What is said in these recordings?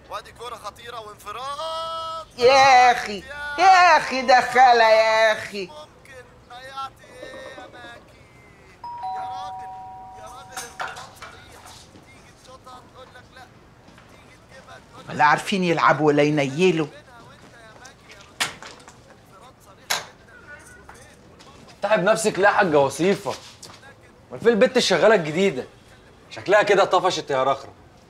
وادي كرة خطيرة وانفراد يا اخي يا اخي دخلها يا اخي ممكن ضيعت ايه يا ماكي يا راجل يا راجل انفراد صريح تيجي تشوطها تقول لك لا تيجي تجيبها تقول لك ولا عارفين يلعبوا ولا ينيلوا تعب نفسك ليه يا حاجه وصيفه امال فين البت الشغاله الجديده شكلها كده طفشت يا رخرة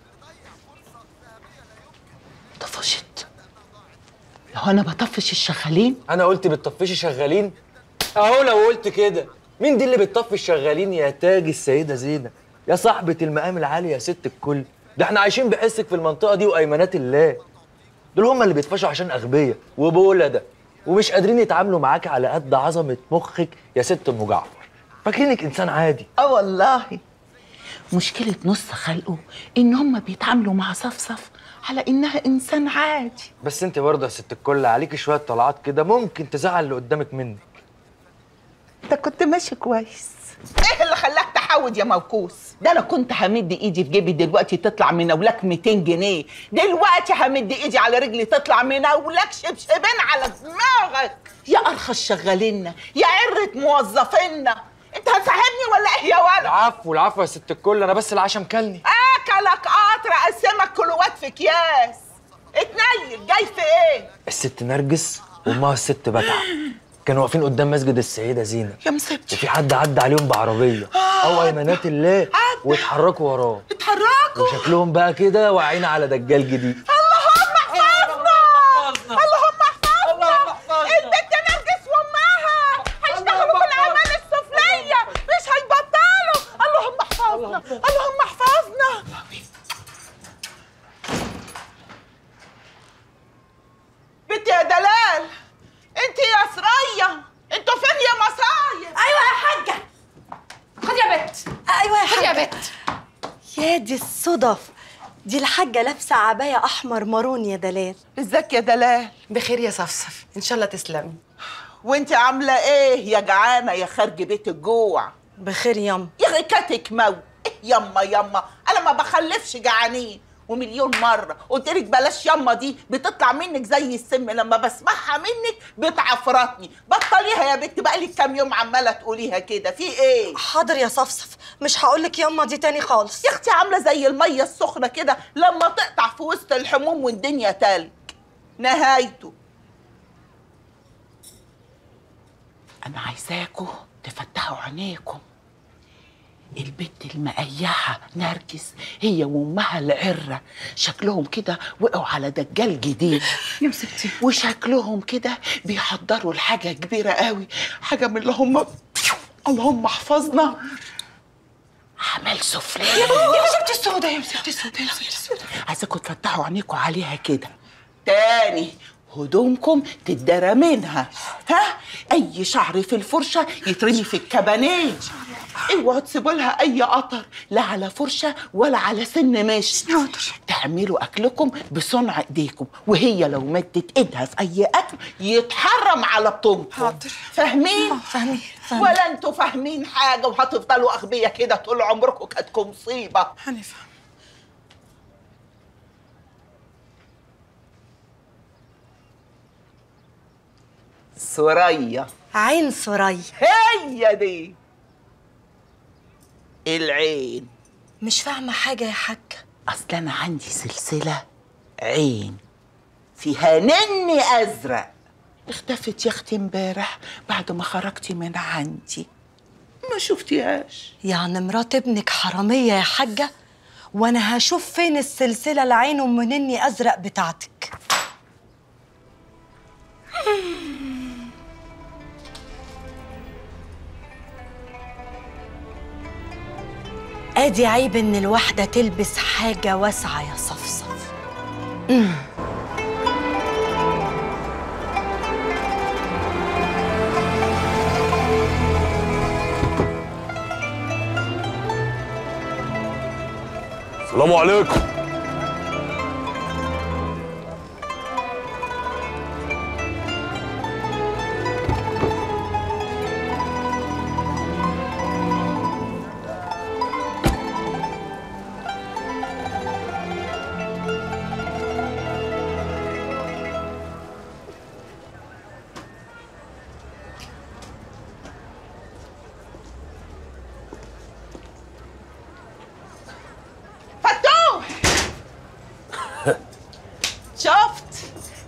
طفشت لو انا بطفش الشغالين انا قلت بتطفشي شغالين اهو لو قلت كده مين دي اللي بتطفش شغالين يا تاج السيده زينب يا صاحبه المقام العالي يا ست الكل ده احنا عايشين بحسك في المنطقه دي وايمانات الله دول هم اللي بيطفشوا عشان اغبياء وبولده ومش قادرين يتعاملوا معاك على قد عظمه مخك يا ست ام جعفر فاكرينك انسان عادي اه والله مشكلة نص خلقه إن هم بيتعاملوا مع صفصف على إنها إنسان عادي بس انت برضه يا ست الكل عليكي شويه طلعات كده ممكن تزعل اللي قدامك منك أنت كنت ماشي كويس إيه اللي خلاك تحود يا موكوس؟ ده أنا كنت همد إيدي في جيبي دلوقتي تطلع من أولاك 200 جنيه، دلوقتي همد إيدي على رجلي تطلع من أولاك شبشبين على دماغك يا أرخص شغالينا يا عرة موظفينا أنت هتفهمني ولا إيه يا ولد؟ العفو العفو يا ست الكل انا بس العشاء مكلني اكلك قطر اقسمك كيلوات في اكياس اتنيل جاي في ايه الست نرجس وامها الست بتعه كانوا واقفين قدام مسجد السيده زينب يا مسبتي وفي حد عدى عليهم بعربيه او ايمانات الله واتحركوا وراه اتحركوا وشكلهم بقى كده واقعين على دجال جديد اللهم احفظنا اللهم احفظنا البنت نرجس وامها هيشتغلوا في الاعمال السفليه مش هيبطلوا اللهم احفظنا اللهم احفظنا بنت يا دلال انت يا سرية انتوا فين يا مصايب ايوه يا حاجه خد يا بت ايوه يا خد يا حاجة بت يا دي الصدف دي الحاجة لابسة عباية أحمر مارون يا دلال ازيك يا دلال بخير يا صفصف ان شاء الله تسلمي وانت عامله ايه يا جعانه يا خارج بيت الجوع بخير يم يا غيكاتك مو إيه يما يما انا ما بخلفش جعانين ومليون مره قلت لك بلاش يما دي بتطلع منك زي السم لما بسمعها منك بتعفرتني بطليها يا بنت بقالك كام يوم عماله تقوليها كده في ايه حاضر يا صفصف مش هقولك يما دي تاني خالص يا اختي عامله زي الميه السخنه كده لما تقطع في وسط الحموم والدنيا تلج نهايته انا عايزاكوا تفتحوا عينيكم البت المقيحة نرجس هي وامها العرة شكلهم كده وقعوا على دجال جديد يا مسكتي وشكلهم كده بيحضروا لحاجة كبيرة قوي حاجة من اللي هم اللهم احفظنا عمل سفلية يا مسكتي السوداء يا مسكتي السوداء يا مسكتي السوداء عايزاكم تفتحوا عينيكم عليها كده تاني هدومكم تتدرى منها ها اي شعر في الفرشه يترمي في الكبانيه اوعوا تسيبوا لها اي قطر لا على فرشه ولا على سن مشط تعملوا اكلكم بصنع ايديكم وهي لو مدت ايدها في اي اكل يتحرم على بطنكم حاضر. فاهمين فاهمين فاهمين ولا انتوا فاهمين حاجه وهتفضلوا اغبياء كده طول عمركم كانتكم مصيبه هنفهم سوريا عين سوري هي دي العين مش فاهمة حاجة يا حاجة اصل انا عندي سلسله عين فيها نني ازرق اختفت يا اختي امبارح بعد ما خرجتي من عندي ما شفتيهاش يعني مرات ابنك حرامية يا حاجة وأنا هشوف فين السلسلة العين أم نني أزرق بتاعتك ادي عيب ان الواحدة تلبس حاجة واسعة يا صفصف السلام عليكم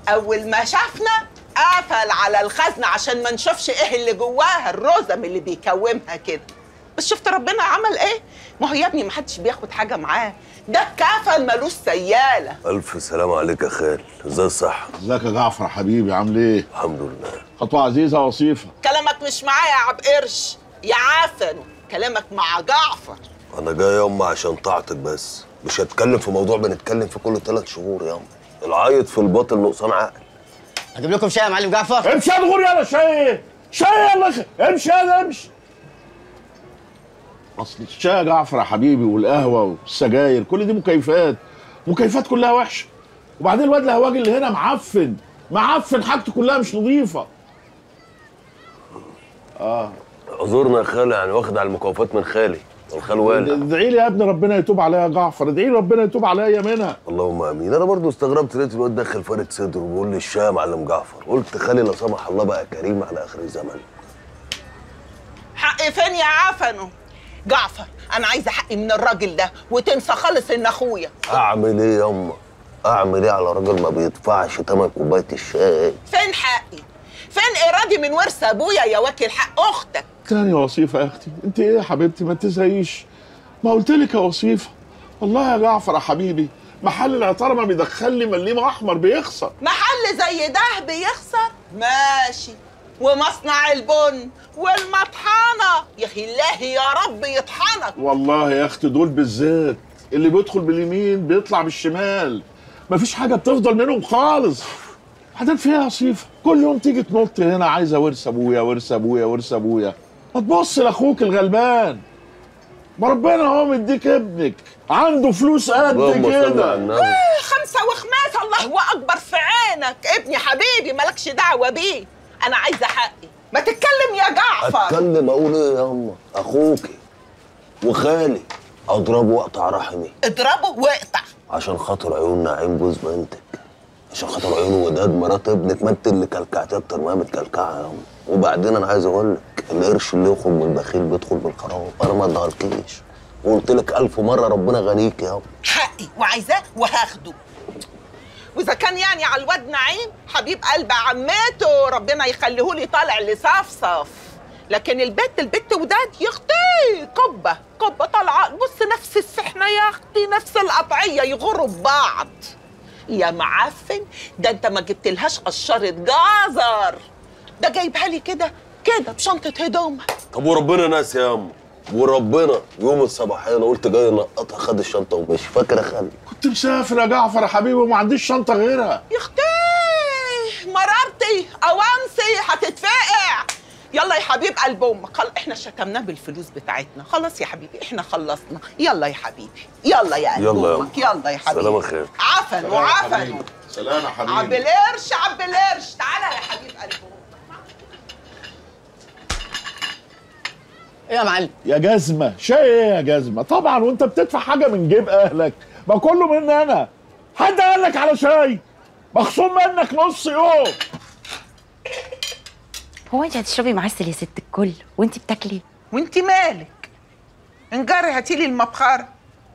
اول ما شافنا قفل على الخزنه عشان ما نشوفش ايه اللي جواها الرزم اللي بيكومها كده بس شفت ربنا عمل ايه ما هو يا ابني ما حدش بياخد حاجه معاه ده كفن ملوش سياله الف سلام عليك يا خال ازاي الصحه ازيك يا جعفر حبيبي عامل ايه؟ الحمد لله خطوة عزيزة وصيفة كلامك مش معايا يا عب قرش يا عفن كلامك مع جعفر انا جاي يا ام عشان طاعتك بس مش هتكلم في موضوع بنتكلم في كل ثلاث شهور يا ام العيط في الباطل نقصان عقل اجيب لكم شاي يا معلم جعفر امشي يا دغور يلا شاي شاي يلا خ- امشي يلا امشي اصل الشاي يا جعفر يا حبيبي والقهوة والسجاير كل دي مكيفات مكيفات كلها وحشة وبعدين الواد الهواجي اللي هنا معفن معفن حاجته كلها مش نظيفة اعذرنا يا خالي يعني واخد على المكافآت من خالي الخال والع ادعي لي يا ابني ربنا يتوب عليا يا جعفر ادعي لي ربنا يتوب عليا منها اللهم امين انا برضو استغربت لقيت الواد داخل فارد صدره وبيقول لي الشاي يا معلم جعفر قلت خالي لا سمح الله بقى كريم على اخر الزمن حقي فين يا عفنه جعفر انا عايزه حقي من الراجل ده وتنسى خالص ان اخويا اعمل ايه يا اما اعمل ايه على راجل ما بيدفعش تمن كوبايه الشاي فين حقي فين ارادي من ورث ابويا يا واكل حق اختك تاني يا وصيفة يا اختي انت ايه يا حبيبتي ما تزهقيش ما قلت لك يا وصيفة والله يا جعفر يا حبيبي محل العطارة ما بيدخل لي مليم احمر بيخسر محل زي ده بيخسر ماشي ومصنع البن والمطحنه يا اخي الله يا رب يطحنك والله يا اختي دول بالذات اللي بيدخل باليمين بيطلع بالشمال مفيش حاجة بتفضل منهم خالص بعدين فيها يا صيفة كل يوم تيجي تنط هنا عايزة ورث ابويا ورث ابويا ورث ابويا ما تبص لاخوك الغلبان ما ربنا هو مديك ابنك عنده فلوس قد اللهم صل على كده النبي خمسة وخماسة الله أكبر في عينك ابني حبيبي مالكش دعوة بيه أنا عايزة حقي ما تتكلم يا جعفر اتكلم اقول ايه يا اما اخوكي وخالي اضربه واقطع رحمي اضربه واقطع عشان خاطر عيون نعيم جوز بنتك عشان خاطر عيون وداد مرات ابنك ما انت اللي كلكعتي اكتر ما هي متكلكعه يا ام وبعدين انا عايز اقول لك القرش اللي يخرج من البخيل بيدخل بالخراب انا ما ادهركيش وقلت لك الف مره ربنا غنيك يا ام حقي وعايزاه وهاخده واذا كان يعني على الواد نعيم حبيب قلب عمته ربنا يخليهولي طالع لصفصف لكن البت البت وداد يا اختي قبه قبه طالعه بص نفس السحنه يا اختي نفس القطعيه يغروا ببعض يا معفن ده انت ما جبتلهاش قشره جزر ده جايبها لي كده كده بشنطه هدومها طب وربنا ناس يا ام وربنا يوم الصباحيه انا قلت جاي انقطها خد الشنطه ومشي فاكر يا خالي كنت مسافر يا جعفر يا حبيبي وما عنديش شنطة غيرها يا اختي مرارتي اوانسي هتتفقع يلا يا حبيب قلب امك خل... احنا شتمناه بالفلوس بتاعتنا خلاص يا حبيبي احنا خلصنا يلا يا حبيبي يلا يا قلب يلا يا امك يلا يا حبيبي سلام خير عفن وعفن سلام يا حبيبي عب القرش عب القرش تعالى يا حبيب قلب امك ايه يا معلم يا جزمة شاي ايه يا جزمة طبعا وانت بتدفع حاجة من جيب اهلك ما كله مني انا حد قال لك على شاي مخصوم منك نص يوم هو انت هتشربي معسل يا ست الكل وانت بتاكلي وانت مالك انجري هاتيلي المبخره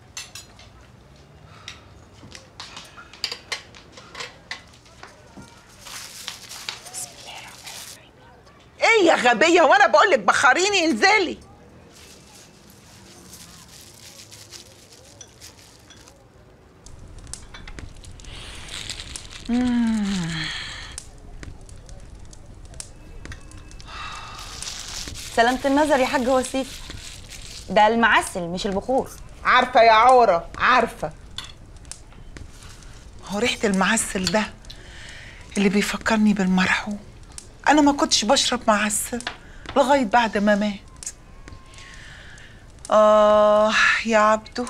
ايه يا غبيه وانا بقول لك بخريني انزلي سلامة النظر يا حاج وصيف ده المعسل مش البخور عارفه يا عوره عارفه هو ريحه المعسل ده اللي بيفكرني بالمرحوم انا ما كنتش بشرب معسل لغايه بعد ما مات اه يا عبده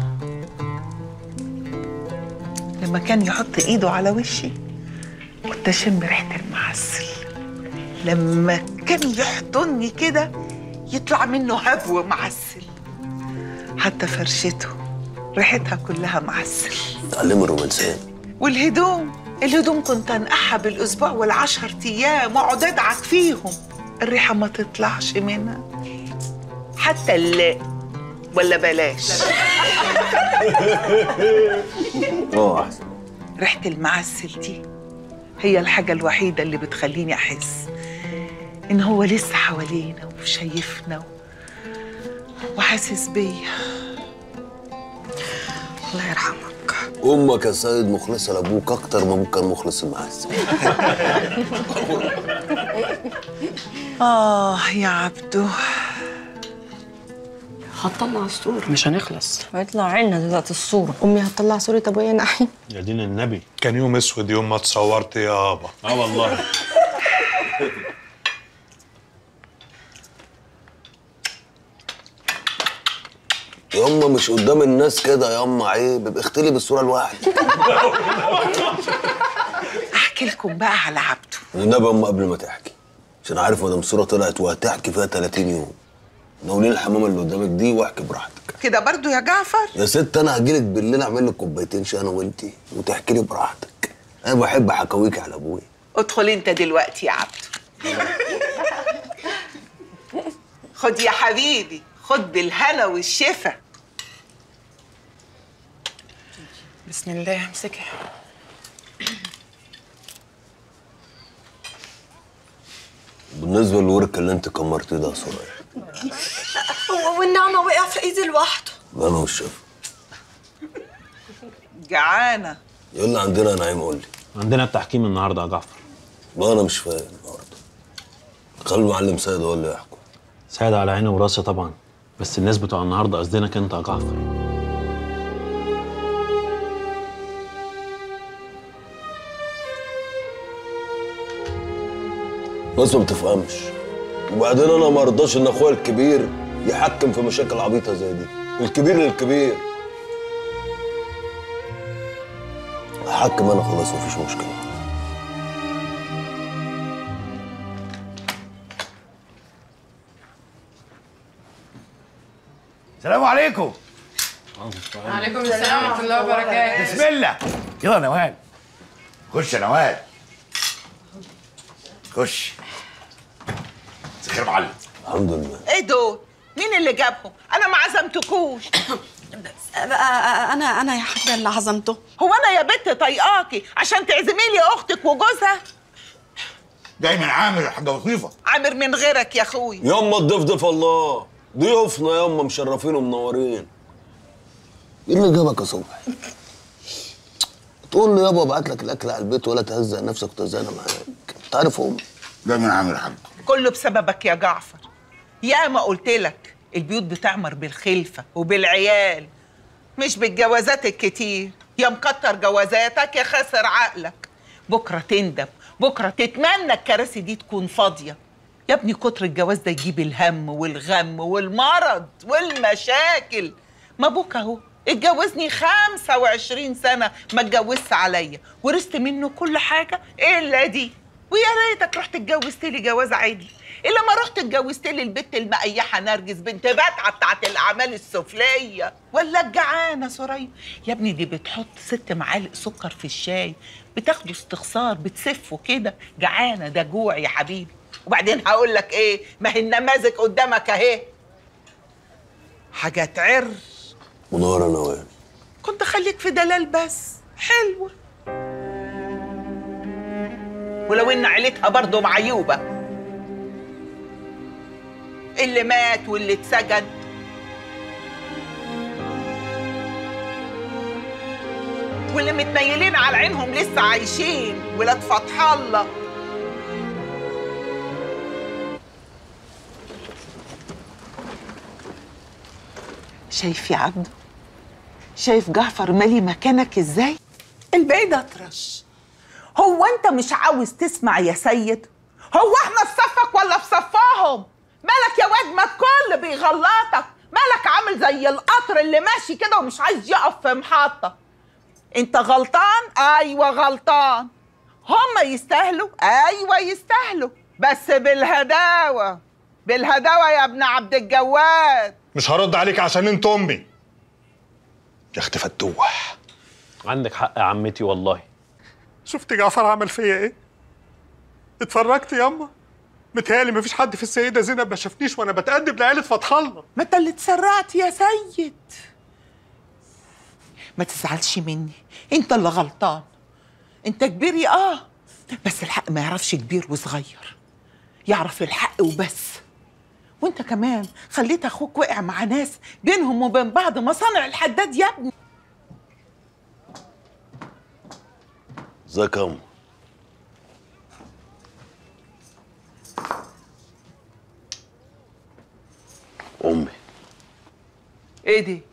لما كان يحط ايده على وشي كنت اشم ريحه المعسل لما كان يحضني كده يطلع منه هبو معسل حتى فرشته ريحتها كلها معسل تعلمي الرومانسيه والهدوم الهدوم كنت انقعها بالاسبوع والعشر ايام واقعد ادعك فيهم الريحه ما تطلعش منها حتى اللا ولا بلاش اه احسن ريحه المعسل دي هي الحاجة الوحيدة اللي بتخليني أحس إن هو لسه حوالينا وشايفنا و... وحاسس بيا الله يرحمك امك يا سيد مخلصه لابوك اكتر ما ابوك كان مخلص لمعز آه يا عبدو هتطلع الصورة مش هنخلص هيطلع عنا دلوقتي الصورة أمي هتطلع صورة أبويا نحي يا دين النبي كان يوم اسود يوم ما اتصورت يابا اه والله ياما مش قدام الناس كده ياما عيب ابقى اختلي بالصوره لوحدك أحكي لكم بقى على عبدو والنبي ياما قبل ما تحكي عشان عارف مدام صوره طلعت وهتحكي فيها 30 يوم ناولين الحمامه اللي قدامك دي واحكي براحتك كده برضو يا جعفر يا ست انا هجيلك بالليل اعمل لك كوبايتين شاي انا وانتي وتحكي لي براحتك انا بحب حكاويك على ابويا ادخل انت دلوقتي يا عبدو خد يا حبيبي خد بالهنا والشفا بسم الله امسكها بالنسبه للورك اللي انت كمرتيه ده يا سرايا والنعمة وقع في ايدي لوحده انا والشفا جعانه يلا عندنا يا نعيم قول لي عندنا التحكيم النهارده يا جعفر ما انا مش فاهم النهارده خلي المعلم سيد هو اللي يحكم سعد على عيني وراسي طبعا بس الناس بتوع النهارده قصدينك انت يا جعفر ناس ما بتفهمش وبعدين انا ما ارضاش ان اخويا الكبير يحكم في مشاكل عبيطه زي دي الكبير للكبير احكم انا خلاص مفيش مشكله السلام عليكم عليكم السلام ورحمة الله وبركاته بسم الله يلا يا نوال خش يا نوال خش مساء الخير يا معلم الحمد لله ايه دول مين اللي جابهم انا ما عزمتكوش انا انا يا حاجة اللي عزمته هو انا يا بت طيقاكي عشان تعزمي لي اختك وجوزها دايما عامل يا حاجه لطيفه عامر من غيرك يا اخوي ياما الضيف ضيف الله ضيوفنا ياما مشرفين ومنورين ايه اللي جابك يا صبحي؟ تقول لي يابا ابعت لك الاكل على البيت ولا تهزق نفسك وتهزقنا معاك انت عارف امي دايما عامل يا حاج كله بسببك يا جعفر يا ما قلت لك البيوت بتعمر بالخلفة وبالعيال مش بالجوازات الكتير يا مكتر جوازاتك يا خاسر عقلك بكرة تندم بكرة تتمنى الكراسي دي تكون فاضية يا ابني كتر الجواز ده يجيب الهم والغم والمرض والمشاكل ما ابوك اهو اتجوزني 25 سنة ما اتجوزش عليا ورثت منه كل حاجة إلا دي ويا ريتك رحت اتجوزت لي جواز عادي الا ما رحت اتجوزت لي البت المقيحه نرجس بنت بتعه بتاعت الاعمال السفليه ولا الجعانه سوريا يا ابني دي بتحط ست معالق سكر في الشاي بتاخده استخسار بتسفه كده جعانه ده جوع يا حبيبي وبعدين هقول لك ايه ما هي النماذج قدامك اهي حاجه تعر منورة نوال كنت خليك في دلال بس حلوه ولو ان عيلتها برضه معيوبه اللي مات واللي اتسجن واللي متنيلين على عينهم لسه عايشين ولاد فتح الله شايف يا عبده شايف جعفر مالي مكانك ازاي البعيد اطرش هو انت مش عاوز تسمع يا سيد هو احنا في صفك ولا في صفاهم مالك يا واد ما الكل بيغلطك مالك عامل زي القطر اللي ماشي كده ومش عايز يقف في محطة انت غلطان ايوه غلطان هما يستاهلوا ايوه يستاهلوا بس بالهداوة بالهداوة يا ابن عبد الجواد مش هرد عليك عشان انت امي يا اختي فتوح عندك حق يا عمتي والله شفت جعفر عمل فيا ايه اتفرجت ياما متهيألي مفيش حد في السيدة زينب ما شافنيش وانا بتقدم لعيلة فتح الله ما انت اللي اتسرعت يا سيد ما تزعلش مني انت اللي غلطان انت كبير يا اه بس الحق ما يعرفش كبير وصغير يعرف الحق وبس وانت كمان خليت اخوك وقع مع ناس بينهم وبين بعض مصانع الحداد يا ابني ازيك يا أم؟ امي ايه دي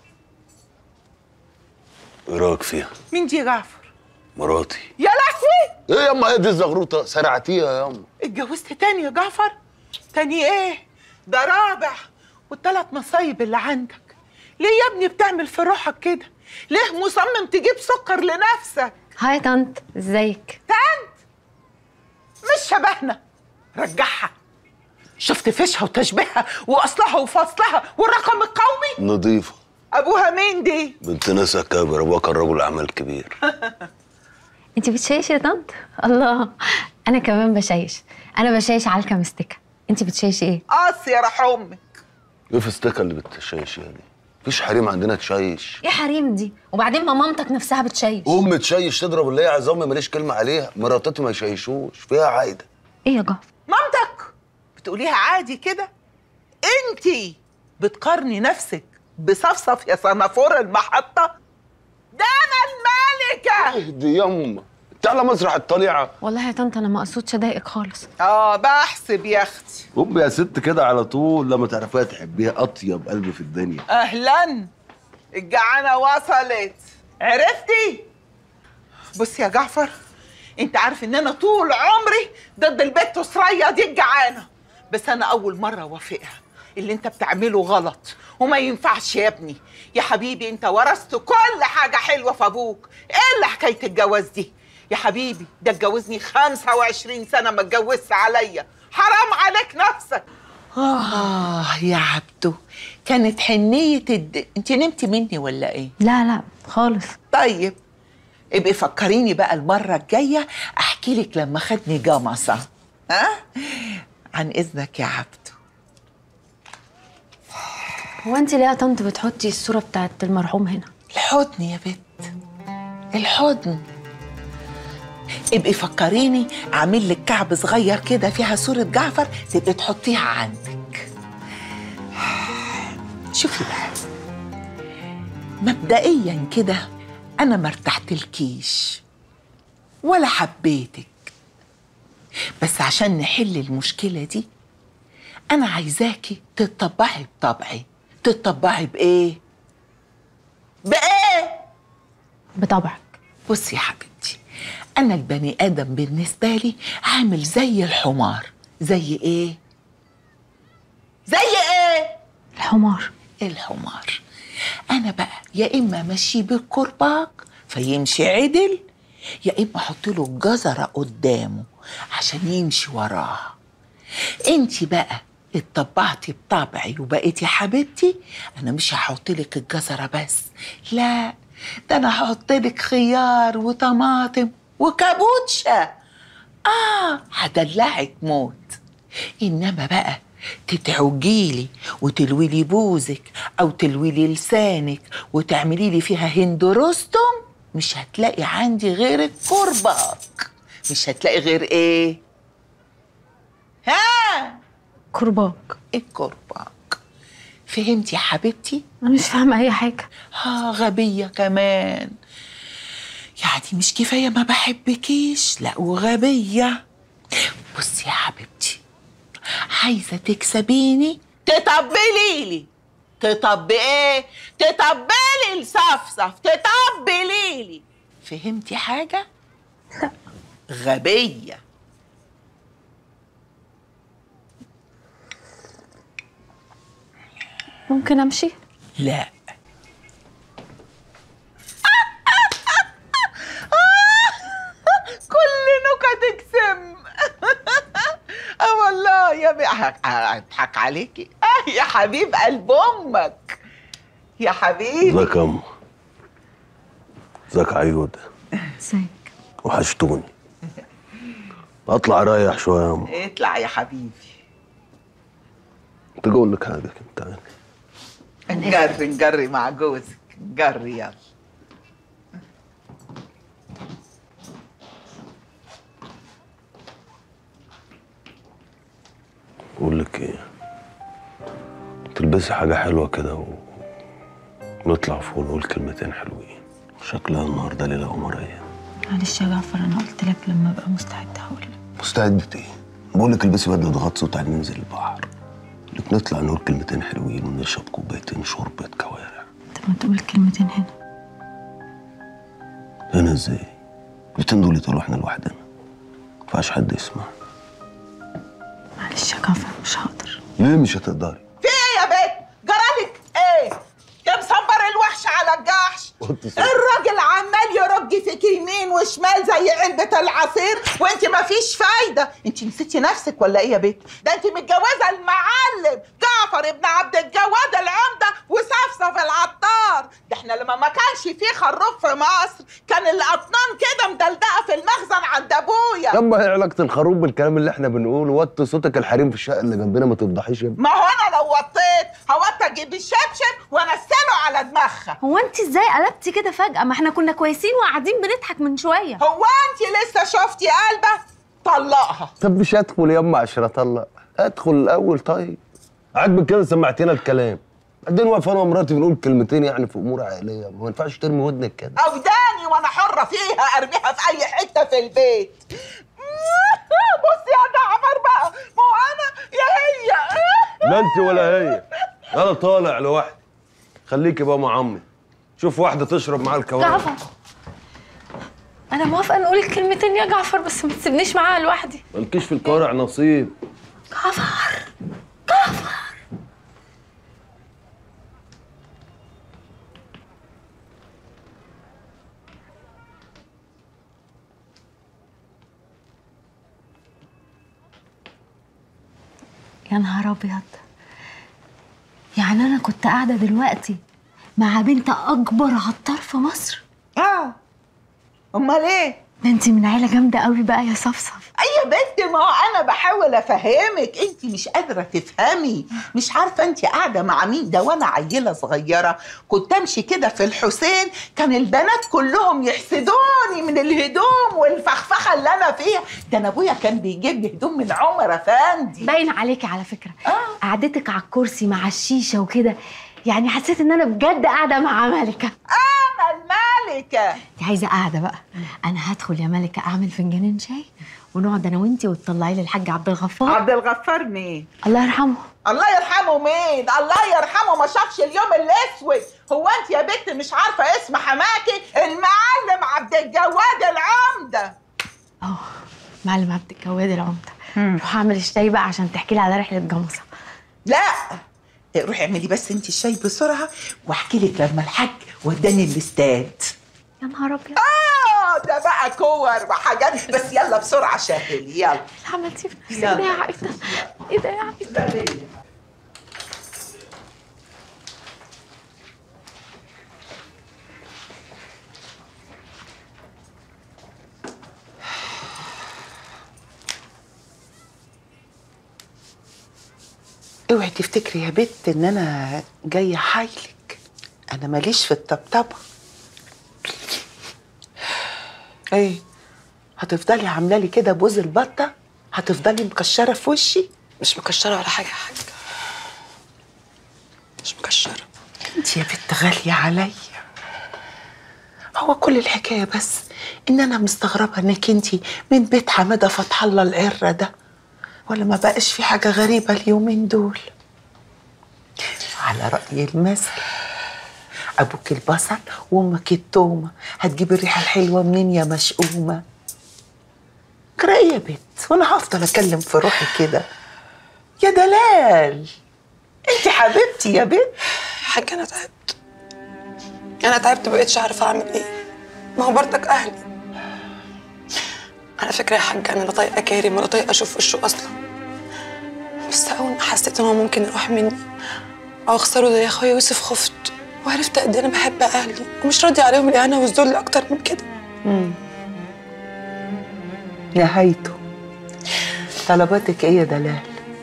ايه رايك فيها مين دي يا جعفر مراتي يا لهوي ايه يا اما ايه دي الزغروطه سرعتيها يا ام اتجوزت تاني يا جعفر تاني ايه ده رابع والتلات مصايب اللي عندك ليه يا ابني بتعمل في روحك كده ليه مصمم تجيب سكر لنفسك هاي يا طنط ازيك تانت مش شبهنا رجعها شفت فيشها وتشبيهها واصلها وفصلها والرقم القومي نظيفه ابوها مين دي بنت ناس اكابر ابوها كان رجل اعمال كبير انت بتشيش يا طنط الله انا كمان بشيش انا بشيش علكه مستكه انت بتشيش ايه قص يا راح امك ايه في السكه اللي بتشيشيها دي مفيش حريم عندنا تشيش ايه حريم دي وبعدين ما مامتك نفسها بتشيش ام تشيش تضرب اللي هي عايزاه امي ماليش كلمه عليها مراتاتي ما يشيشوش فيها عايده ايه يا جعفر مامتك بتقوليها عادي كده انتي بتقارني نفسك بصفصف يا صنافور المحطة ده انا الملكة اهدي يا ام انت على مسرح الطليعه والله يا طنط انا ما اقصدش اضايقك خالص اه بحسب يا اختي ام يا ست كده على طول لما تعرفيها تحبيها اطيب قلب في الدنيا اهلا الجعانة وصلت عرفتي بص يا جعفر انت عارف ان انا طول عمري ضد البت سرية دي الجعانة بس انا اول مرة اوافقها اللي انت بتعمله غلط وما ينفعش يا ابني يا حبيبي انت ورثت كل حاجة حلوة في ابوك ايه اللي حكاية الجواز دي يا حبيبي ده اتجوزني 25 سنة ما اتجوزش عليا حرام عليك نفسك آه يا عبدو كانت حنية الد... انت نمتي مني ولا ايه؟ لا لا خالص طيب ابقي فكريني بقى المرة الجاية احكي لك لما خدني جمصة ها؟ عن اذنك يا عبدو هو انت ليه يا طنط بتحطي الصوره بتاعت المرحوم هنا الحضن يا بت الحضن ابقي فكريني اعمل لك كعب صغير كده فيها صورة جعفر تبقي تحطيها عندك شوفي بقى مبدئيا كده انا ما ارتحتلكيش ولا حبيتك بس عشان نحل المشكلة دي انا عايزاكي تتطبعي بطبعي تتطبعي بايه بايه بطبعك بصي يا حبيبتي انا البني ادم بالنسبه لي عامل زي الحمار زي ايه زي ايه الحمار الحمار انا بقى يا اما امشيه بالكرباج فيمشي عدل يا اما احط له الجزره قدامه عشان يمشي وراها انت بقى اتطبعتي بطبعي وبقيتي حبيبتي انا مش هحط لك الجزره بس لا ده انا هحط لك خيار وطماطم وكابوتشا اه هدلعك موت انما بقى تتعجيلي وتلوي لي بوزك او تلوي لي لسانك وتعملي لي فيها هند رستم مش هتلاقي عندي غير الكرباك مش هتلاقي غير ايه ها كرباج الكرباج فهمتي يا حبيبتي انا مش فاهمه اي حاجه اه غبية كمان يعني مش كفاية ما بحبكيش لا وغبية بصي يا حبيبتي عايزة تكسبيني تطبلي لي تطبي ايه تطبلي لصفصف تطبلي لي فهمتي حاجة لا غبية ممكن امشي لا كل نكتك سم اه والله يا بي اضحك عليكي اه يا حبيب قلب امك يا حبيبي ازيك يا ام ازيك يا عيود ازيك وحشتوني اطلع اريح شويه يا ام اطلع يا حبيبي تيجي اقول لك حاجه كده تعالي نجري نجري مع جوزك نجري يلا اقول لك ايه تلبسي حاجه حلوه كده و... نطلع فوق نقول كلمتين حلوين شكلها النهارده ليله قمريه معلش يا جعفر انا قلت لك لما ابقى مستعده هقول لك مستعدة ايه؟ بقول لك البسي بدله غطس وتعالي ننزل البحر لك نطلع نقول كلمتين حلوين ونشرب كوبايتين شوربه كوارع طب ما تقول كلمتين هنا هنا ازاي؟ الاتنين دول يطلعوا احنا لوحدنا مينفعش حد يسمع معلش يا جعفر مش هقدر ليه مش هتقدري؟ في ايه يا بنت جرالك ايه يا مصبر الوحش على الجحش الراجل عمال يرج فيك يمين وشمال زي علبة العصير وانت مفيش فايدة انت نسيتي نفسك ولا ايه يا بنت ده انت متجوزة المعلم جعفر ابن عبد الجواد العمدة وصفصف العطار ده احنا لما ما كانش فيه خروف في مصر كان الاطنان كده مدلدقة في المخزن عند ابويا يما ايه علاقة الخروف بالكلام اللي احنا بنقوله وطي صوتك الحريم في الشقة اللي جنبنا ما تفضحيش يا ابني ما هو انا لو وطيت هوطي اجيب الشبشب وانزله على دماغها هو انت ازاي قلبتي كده فجأة ما احنا كنا كويسين وقاعدين بنضحك من شوية هو انت لسه شفتي قلبه طلقها طب مش هدخل يما عشان اطلق ادخل الاول طيب عاجبك كده سمعتينا الكلام بعدين واقفه انا ومراتي بنقول كلمتين يعني في امور عائليه ما ينفعش ترمي ودنك كده اوداني وانا حره فيها ارميها في اي حته في البيت بصي يا جعفر بقى ما هو انا يا هي لا انت ولا هي انا طالع لوحدي خليكي بقى مع عمي شوف واحده تشرب معاه الكوارع جعفر انا موافقة نقول الكلمتين يا جعفر بس ما تسيبنيش معاها لوحدي مالكيش في الكوارع نصيب جعفر يا نهار ابيض يعني انا كنت قاعده دلوقتي مع بنت اكبر عطار في مصر اه امال ايه ده انت من عيله جامده قوي بقى يا صفصف اي يا بنت ما هو انا بحاول افهمك انت مش قادره تفهمي مش عارفه انت قاعده مع مين ده وانا عيله صغيره كنت امشي كده في الحسين كان البنات كلهم يحسدوني من الهدوم والفخفخه اللي انا فيها ده انا ابويا كان بيجيب لي هدوم من عمر افندي باين عليكي على فكره قعدتك على الكرسي مع الشيشه وكده يعني حسيت ان انا بجد قاعده مع ملكه انا الملكه انت عايزه قاعده بقى انا هدخل يا ملكه اعمل فنجانين شاي ونقعد انا وانتي وتطلعي لي الحاج عبد الغفار عبد الغفار مين الله يرحمه الله يرحمه مين الله يرحمه ما شافش اليوم الاسود هو انت يا بنت مش عارفه اسم حماكي المعلم عبد الجواد العمده اه معلم عبد الجواد العمده روح اعمل الشاي بقى عشان تحكي لي على رحله جمصه لا روحي اعملي بس انت الشاي بسرعه واحكي لك لما الحاج وداني الاستاد يا نهار ابيض اه ده بقى كور وحاجات بس يلا بسرعه شاهلي يلا عملتي في نفسك ده يا عايده ايه ده يا عايده اوعي تفتكري يا بت ان انا جايه حايلك انا ماليش في الطبطبه ايه هتفضلي عامله لي كده بوز البطه هتفضلي مكشره في وشي مش مكشره ولا حاجه يا حاج مش مكشره انت يا بنت غاليه عليا هو كل الحكايه بس ان انا مستغربه انك انت من بيت حماده فتح الله العره ده ولا ما بقاش في حاجه غريبه اليومين دول على راي المثل ابوك البصل وامك التومه هتجيب الريحه الحلوه منين يا مشؤومه كرا ايه يا بت وانا هفضل اتكلم في روحي كده يا دلال انت حبيبتي يا بت حاج انا تعبت انا تعبت مبقتش عارفه اعمل ايه ما هو برضك اهلي على فكره يا حاج انا لا طايقه كريم ولا طايقه اشوف وشه اصلا بس اول ما حسيت ان هو ممكن يروح مني او اخسره زي اخويا يوسف خفت وعرفت قد ايه انا بحب اهلي ومش راضيه عليهم الاهانه والذل اكتر من كده مم. نهايته طلباتك ايه يا دلال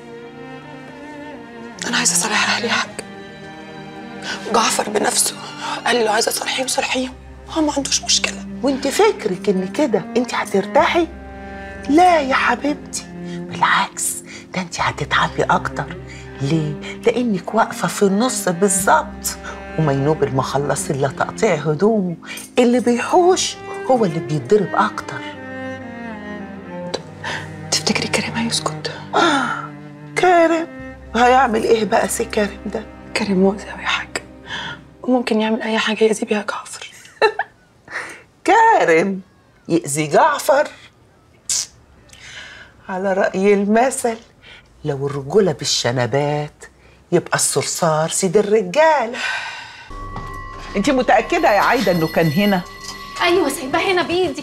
انا عايزه اصالح اهلي يا حاج جعفر بنفسه قال لي لو عايزه تصالحيهم صالحيهم هو ما عندوش مشكله وانت فكرك ان كده انت هترتاحي لا يا حبيبتي بالعكس ده انت هتتعبي اكتر ليه لانك واقفه في النص بالظبط ومينوب المخلص الا تقطيع هدومه اللي بيحوش هو اللي بيتضرب اكتر تفتكري كريم هيسكت آه كارم هيعمل ايه بقى سي كارم ده كريم مؤذي أوي يا حاج وممكن يعمل أي حاجة يأذي بيها جعفر كارم يأذي جعفر على رأي المثل لو الرجولة بالشنبات يبقى الصرصار سيد الرجالة انت متأكدة يا عايدة انه كان هنا ايوه سايباه هنا بايدي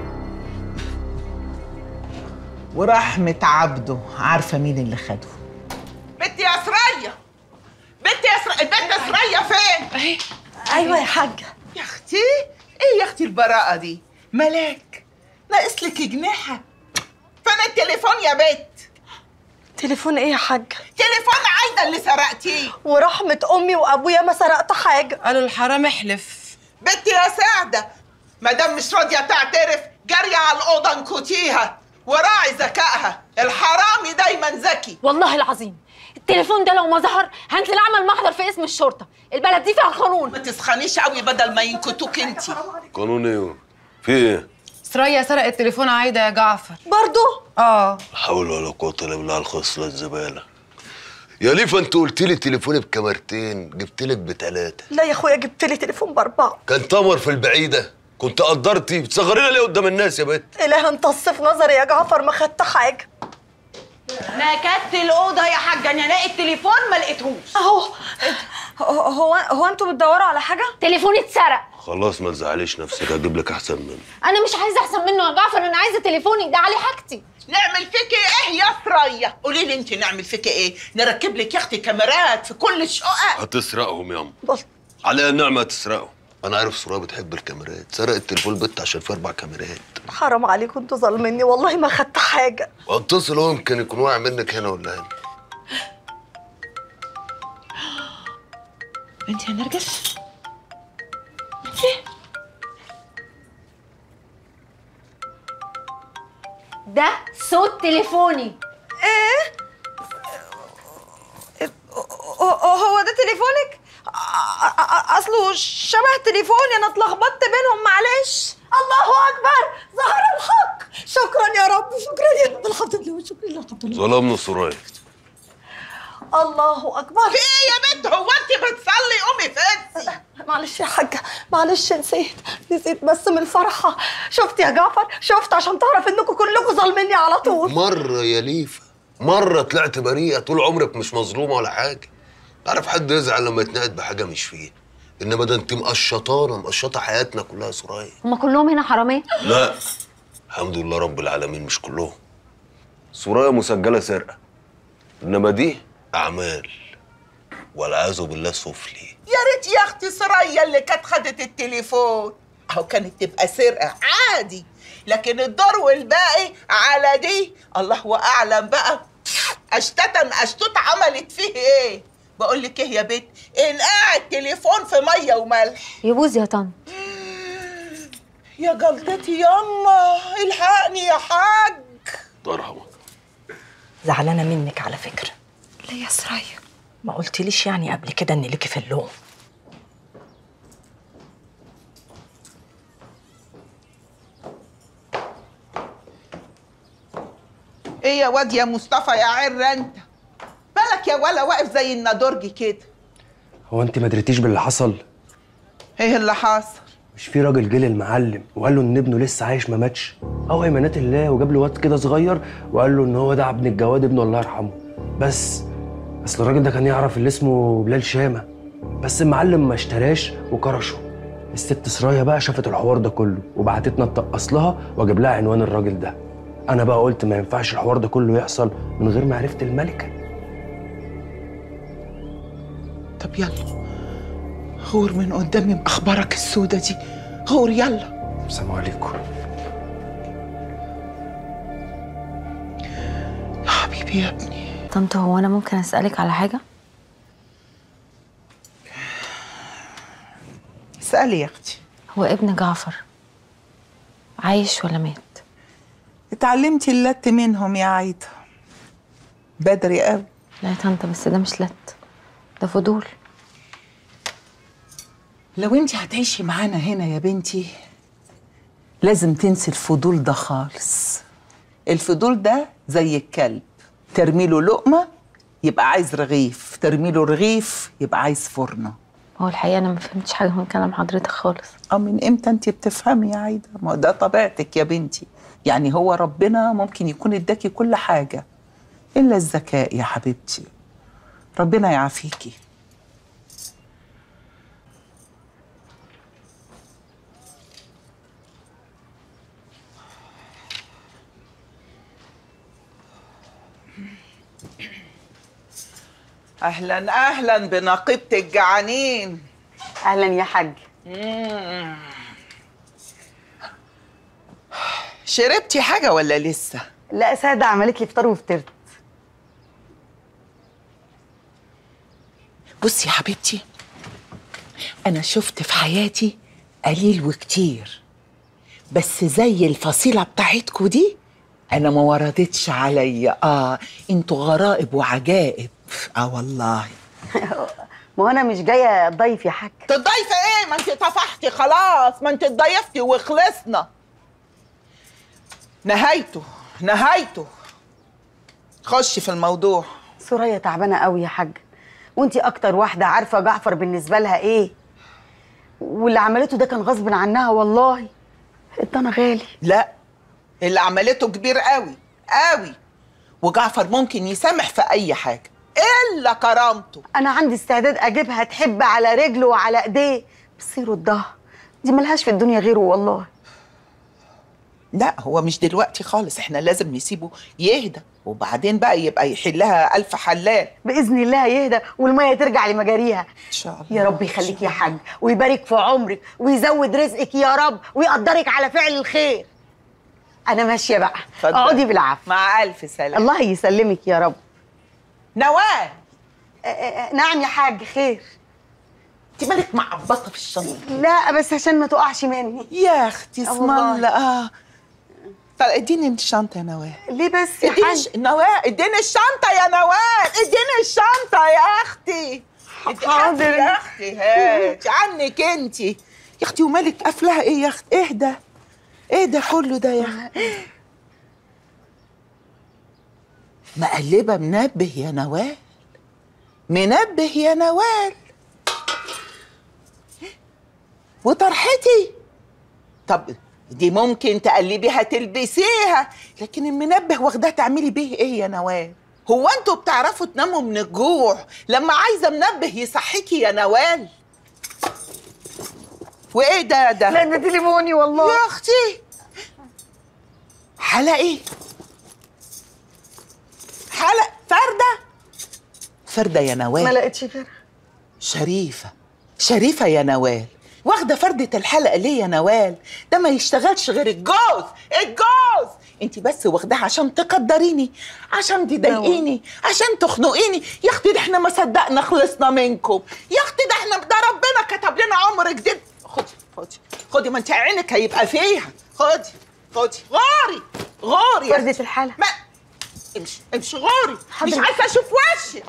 ورحمة عبده عارفة مين اللي خده بنتي يا سرية بنتي يا سرية البنت سرية فين؟ اهي ايوه يا حاجه يا اختي ايه يا اختي البراءة دي؟ ملاك ناقص لك جناحة فين التليفون يا بت؟ تليفون ايه يا حاجه تليفون عايدة اللي سرقتيه ورحمه امي وابويا ما سرقت حاجه قالوا الحرام احلف بنتي يا سعدة مادام مش راضية تعترف جارية على الأوضة انكتيها وراعي ذكائها الحرامي دايما ذكي والله العظيم التليفون ده لو ما ظهر هنزل اعمل محضر في اسم الشرطه البلد دي فيها قانون ما تسخنيش قوي بدل ما ينكتوك انتي قانون ايه في ايه سرية سرقت تليفون عايدة يا جعفر برضو اه لا حول ولا قوه الا بالله على الخصله الزباله يا ليفا انت قلت لي تليفوني بكاميرتين جبت لك بثلاثه لا يا اخويا جبت لي تليفون باربعه كان تمر في البعيده كنت قدرتي بتصغرينا ليه قدام الناس يا بت اله امتص في نظري يا جعفر ما خدت حاجه نكدت الاوضه يا حاجه انا الاقي التليفون ما لقيتهوش اهو هو هو انتوا بتدوروا على حاجه تليفوني اتسرق خلاص ما تزعليش نفسك هجيب لك احسن منه انا مش عايزه احسن منه يا جعفر انا عايزه تليفوني ده عليه حاجتي نعمل فيكي ايه يا سرية قولي لي انت نعمل فيكي ايه نركب لك يا اختي كاميرات في كل الشقق هتسرقهم يا ام على النعمه هتسرقهم انا عارف سوريا بتحب الكاميرات سرق التليفون البت عشان فيه اربع كاميرات حرام عليكم انتوا ظالميني والله ما خدت حاجه واتصل هو يمكن يكون واقع منك هنا ولا هنا انت يا نرجس ده صوت تليفوني ايه هو ده تليفونك أ- أ- اصله شبه تليفوني انا اتلخبطت بينهم معلش الله اكبر ظهر الحق شكرا يا رب شكرا يا رب الحمد لله شكرا لله الحمد لله ظلمنا سوريا الله اكبر في ايه يا بنت هو انت بتصلي قومي فاتي معلش يا حاجه معلش نسيت نسيت بس من الفرحه شفت يا جعفر شفت عشان تعرف انكم كلكم ظالميني على طول مرة يا ليفا مرة طلعت بريئة طول عمرك مش مظلومة ولا حاجة تعرف حد يزعل لما يتنقد بحاجة مش فيه انما ده انت مقشطانة مقشطة حياتنا كلها يا سوريا هما كلهم هنا حراميه لا الحمد لله رب العالمين مش كلهم سوريا مسجلة سرقة انما دي اعمال والعياذ بالله سفلي يا ريت يا اختي سرية اللي كانت خدت التليفون اهو كانت تبقى سرقة عادي لكن الدور والباقي على دي الله اعلم بقى اشتتا اشتوت عملت فيه ايه بقول لك ايه يا بنت انقع التليفون في ميه وملح يبوظ يا طن يا جلطتي ياما الحقني يا حاج ترحمك زعلانه منك على فكره ليه يا سرية ما قلتليش يعني قبل كده ان ليكي في اللوم ايه يا واد يا مصطفى يا عر انت بالك يا ولا واقف زي النادرجي كده هو انت ما دريتيش باللي حصل ايه اللي حصل مش في راجل جه للمعلم وقال له ان ابنه لسه عايش ما ماتش او ايمانات الله وجاب له واد كده صغير وقال له ان هو ده ابن الجواد ابنه الله يرحمه بس اصل الراجل ده كان يعرف اللي اسمه بلال شامه بس المعلم ما اشتراش وكرشه الست سرايا بقى شافت الحوار ده كله وبعتتنا نتقص لها واجيب لها عنوان الراجل ده انا بقى قلت ما ينفعش الحوار ده كله يحصل من غير معرفه الملكه طب يلا غور من قدامي باخبارك السودة دي غور يلا السلام عليكم يا حبيبي يا ابني طنط هو انا ممكن اسالك على حاجه اسألي يا اختي هو ابن جعفر عايش ولا مات اتعلمتي اللت منهم يا عايدة بدري قوي لا يا طنط بس ده مش لت ده فضول لو انت هتعيشي معانا هنا يا بنتي لازم تنسي الفضول ده خالص الفضول ده زي الكلب ترمي له لقمه يبقى عايز رغيف ترمي له رغيف يبقى عايز فرنه هو الحقيقه انا ما فهمتش حاجه من كلام حضرتك خالص اه من امتى انت بتفهمي يا عايده ما هو ده طبيعتك يا بنتي يعني هو ربنا ممكن يكون اداكي كل حاجه الا الذكاء يا حبيبتي ربنا يعافيكي اهلا اهلا بنقيبه الجعانين اهلا يا حاج شربتي حاجه ولا لسه لا ساده عملت لي فطار وفطرت بصي يا حبيبتي انا شفت في حياتي قليل وكتير بس زي الفصيله بتاعتكوا دي انا ما وردتش عليا اه انتوا غرائب وعجائب اه والله ما هو انا مش جايه ضيف يا حاج تضيفي ايه ما انت طفحتي خلاص ما انت اتضيفتي وخلصنا نهايته نهايته خشي في الموضوع سوريا تعبانه قوي يا حاج وانتي اكتر واحده عارفه جعفر بالنسبه لها ايه واللي عملته ده كان غصب عنها والله انت انا غالي لا اللي عملته كبير قوي قوي وجعفر ممكن يسامح في اي حاجه الا كرامته انا عندي استعداد اجيبها تحب على رجله وعلى ايديه بس يردها دي ملهاش في الدنيا غيره والله لا هو مش دلوقتي خالص احنا لازم نسيبه يهدى وبعدين بقى يبقى يحلها الف حلال باذن الله يهدى والميه ترجع لمجاريها ان شاء الله يا رب يخليك يا حاج ويبارك في عمرك ويزود رزقك يا رب ويقدرك على فعل الخير انا ماشيه بقى اتفضل. اقعدي بالعافيه مع الف سلامه الله يسلمك يا رب نوال آه، آه، نعم يا حاج خير انت مالك معبطه في الشنطه لا بس عشان ما تقعش مني يا اختي آه اسم والله. الله اه طب اديني الشنطه يا نوال ليه بس يا اديني حاج الش... نوال اديني الشنطه يا نوال اديني الشنطه يا اختي ادي- حاضر. هاتي يا اختي هات عنك انت يا اختي ومالك قافلاها ايه يا اختي اهدى ايه ده كله ده يا اختي مقلبه منبه يا نوال منبه يا نوال وطرحتي طب دي ممكن تقلبيها تلبسيها لكن المنبه واخداه تعملي بيه ايه يا نوال هو انتوا بتعرفوا تناموا من الجوع لما عايزه منبه يصحيكي يا نوال وايه ده ده لا ده تليفوني والله يا اختي حلقه ايه حلق فرده فرده يا نوال ما لقيتش غيرها شريفة شريفة يا نوال واخدة فردة الحلقة ليه يا نوال ده ما يشتغلش غير الجوز الجوز انت بس واخداها عشان تقدريني عشان تضايقيني عشان تخنقيني يا اختي ده احنا ما صدقنا خلصنا منكم يا اختي ده احنا ده ربنا كتب لنا عمر جديد خدي خدي خدي ما انت عينك هيبقى فيها خدي خدي غاري غاري يا فردة الحلقة ما امشي امشي غاري مش حاضر. عايزه اشوف وشك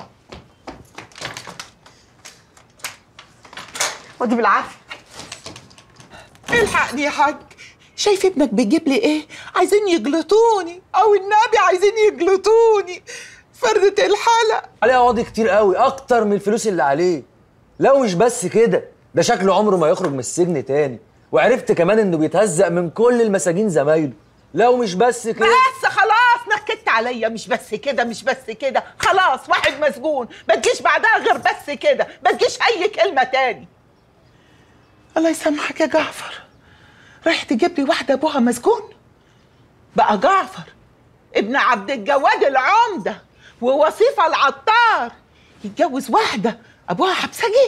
ودي بالعافيه الحقني يا حاج شايف ابنك بيجيب لي ايه عايزين يجلطوني او النبي عايزين يجلطوني فردة الحلق عليه قواضي كتير قوي اكتر من الفلوس اللي عليه لا مش بس كده ده شكله عمره ما يخرج من السجن تاني وعرفت كمان انه بيتهزق من كل المساجين زمايله لا ومش بس كده بس خلاص نكدت عليا مش بس كده مش بس كده خلاص واحد مسجون ما تجيش بعدها غير بس كده ما تجيش اي كلمه تاني الله يسامحك يا جعفر رايح تجيب لي واحده ابوها مسجون بقى جعفر ابن عبد الجواد العمده ووصيفه العطار يتجوز واحده ابوها حبسجي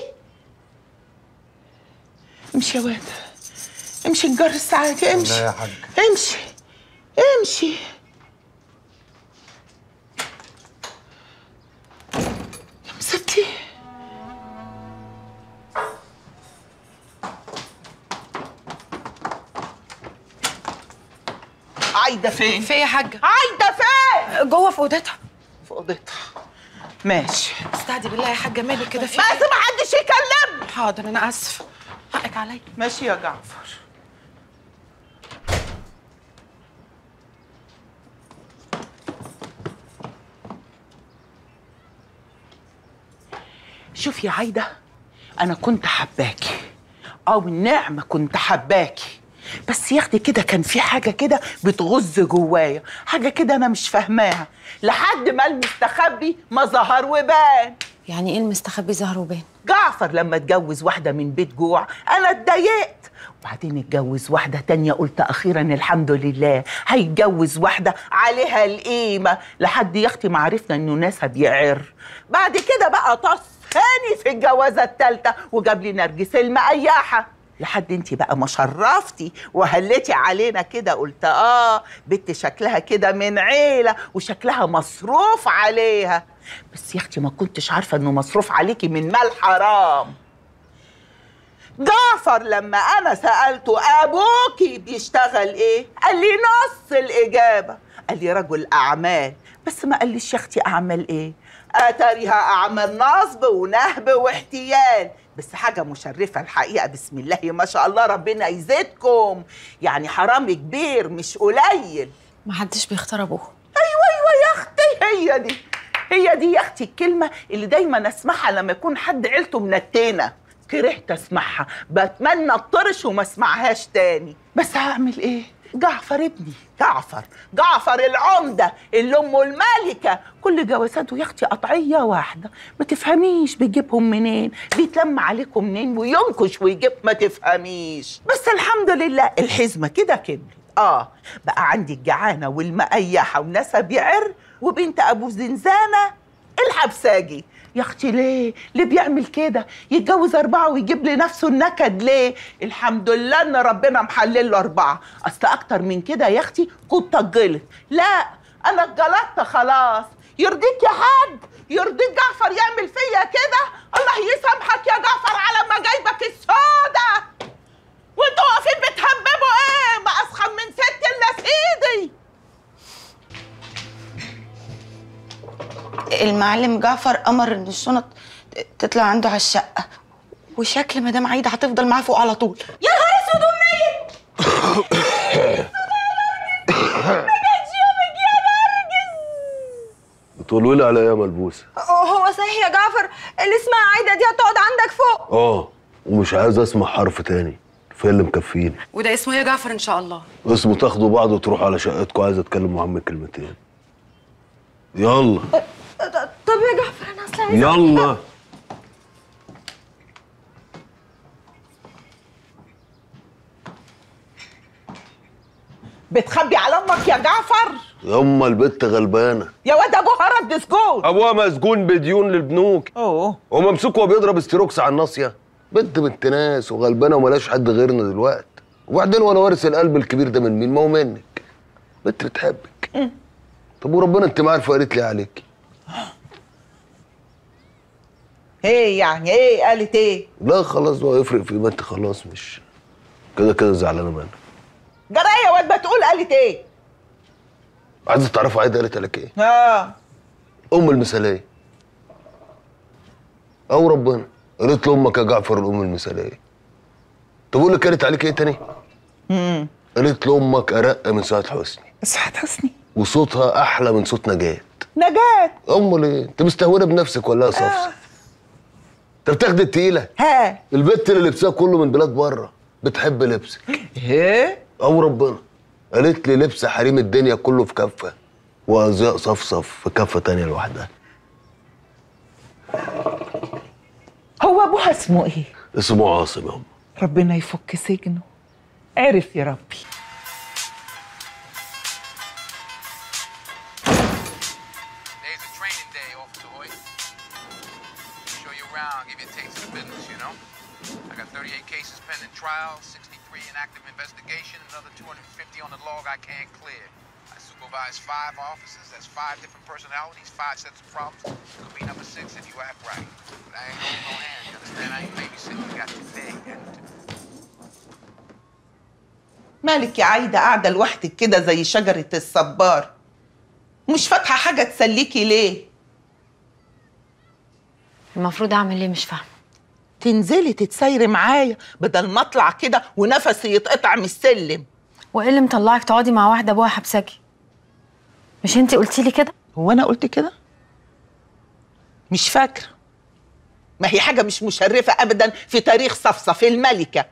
امشي يا واد امشي نجر الساعات امشي يا حاج امشي امشي يا مصيبتي عايده فين؟ في إيه يا حاجه عايده فين؟ جوه في اوضتها في اوضتها ماشي استهدي بالله يا حاجه مالك كده في بس ما حدش يكلمني حاضر انا اسفه حقك عليا ماشي يا جعفر شوف يا عايدة أنا كنت حباكي أو النعمة كنت حباكي بس يا اختي كده كان في حاجة كده بتغز جوايا حاجة كده أنا مش فاهماها لحد ما المستخبي ما ظهر وبان يعني ايه المستخبي ظهر وبان جعفر لما اتجوز واحدة من بيت جوع أنا اتضايقت وبعدين اتجوز واحدة تانية قلت أخيرا الحمد لله هيتجوز واحدة عليها القيمة لحد يا أختي ما عرفنا إنه نسب يعر بعد كده بقى طص ثاني في الجوازة التالتة وجاب لي نرجس المقياحة لحد انت بقى ما شرفتي وهلتي علينا كده قلت اه بنت شكلها كده من عيله وشكلها مصروف عليها بس يا اختي ما كنتش عارفه انه مصروف عليكي من مال حرام جعفر لما انا سالته ابوكي بيشتغل ايه قال لي نص الاجابه قال لي رجل اعمال بس ما قاليش يا اختي اعمال ايه اتاريها اعمال نصب ونهب واحتيال بس حاجه مشرفه الحقيقه بسم الله ما شاء الله ربنا يزيدكم يعني حرام كبير مش قليل ما حدش بيختار ابوه ايوه ايوه يا اختي هي دي هي دي يا اختي الكلمه اللي دايما اسمعها لما يكون حد عيلته منتنه كرهت اسمعها بتمنى اطرش وما اسمعهاش تاني بس هعمل ايه جعفر ابني جعفر جعفر العمدة اللي أمه الملكة كل جوازاته يا أختي قطعية واحدة ما تفهميش بيجيبهم منين بيتلم عليكم منين وينكش ويجيب ما تفهميش بس الحمد لله الحزمة كده كملت آه بقى عندي الجعانة والمقيحة ونسب يعر وبنت أبو زنزانة الحبساجي يا اختي ليه؟ ليه بيعمل كده؟ يتجوز أربعة ويجيب لنفسه النكد ليه؟ الحمد لله إن ربنا محلل له أربعة، أصل أكتر من كده يا أختي كنت أتجلط، لا أنا اتجلطت خلاص، يرضيك يا حاج؟ يرضيك جعفر يعمل فيا كده؟ الله يسامحك يا جعفر على ما جايبك السودة وانتوا واقفين بتهببوا ايه؟ ما أسخن من ست إلا سيدي المعلم جعفر امر ان الشنط تطلع عنده على الشقه وشكل مدام عايده هتفضل معاه فوق على طول يا نهار اسود امي بتقولوا لي على ايه يا ملبوسه هو صحيح يا جعفر اللي اسمها عايده دي هتقعد عندك فوق اه ومش عايز اسمع حرف تاني كفايه اللي مكفيني وده اسمه ايه يا جعفر ان شاء الله اسمه تاخدوا بعض وتروحوا على شقتكم عايز اتكلم مع عمي كلمتين يلا طب يا جعفر انا اصلا عايزة- يلا بتخبي على امك يا جعفر يما البت غلبانه يا واد ابوها رد سجون ابوها مسجون بديون للبنوك اوه وممسوك وهو بيضرب استروكس على الناصيه بنت بنت ناس وغلبانه وملاش حد غيرنا دلوقتي وبعدين وانا وارث القلب الكبير ده من مين ما هو منك بنت بتحبك طب وربنا انت ما عارفه قالت لي عليك ايه يعني ايه قالت ايه لا خلاص هو يفرق في ما انت خلاص مش كده كده زعلانه منك جرايه يا واد ما تقول قالت ايه عايزه تعرفوا عايده قالت لك ايه اه ام المثاليه او ربنا قالت لامك يا جعفر الام المثاليه طب اقول لك قالت عليك ايه تاني امم قالت لامك ارق من سعاد حسني سعاد حسني وصوتها احلى من صوت نجاة نجاة امال ايه انت مستهونه بنفسك ولا يا صفصف انت بتاخد التقيله ها البت اللي لبسها كله من بلاد بره بتحب لبسك ايه او ربنا قالت لي لبس حريم الدنيا كله في كفه وازياء صفصف في كفه تانية لوحدها هو ابوها اسمه ايه اسمه عاصم يا أم. ربنا يفك سجنه عرف يا ربي Today's a training day, Officer Hoyt. Show you around, give you a taste of the business, you know? I got 38 cases pending trial, 63 in active investigation, another 250 on the log I can't clear. I supervise five officers, that's five different personalities, five sets of problems. Could be number six if you act right. But I ain't holding no hand, you understand? I ain't babysitting, you got today and مالك يا عايده قاعده لوحدك كده زي شجره الصبار مش فاتحه حاجه تسليكي ليه المفروض اعمل ايه مش فاهمه تنزلي تتسيري معايا بدل ما اطلع كده ونفسي يتقطع من السلم وايه اللي مطلعك تقعدي مع واحده ابوها حبسكي مش انتي قلتي لي كده هو انا قلت كده مش فاكره ما هي حاجه مش مشرفه ابدا في تاريخ صفصف الملكه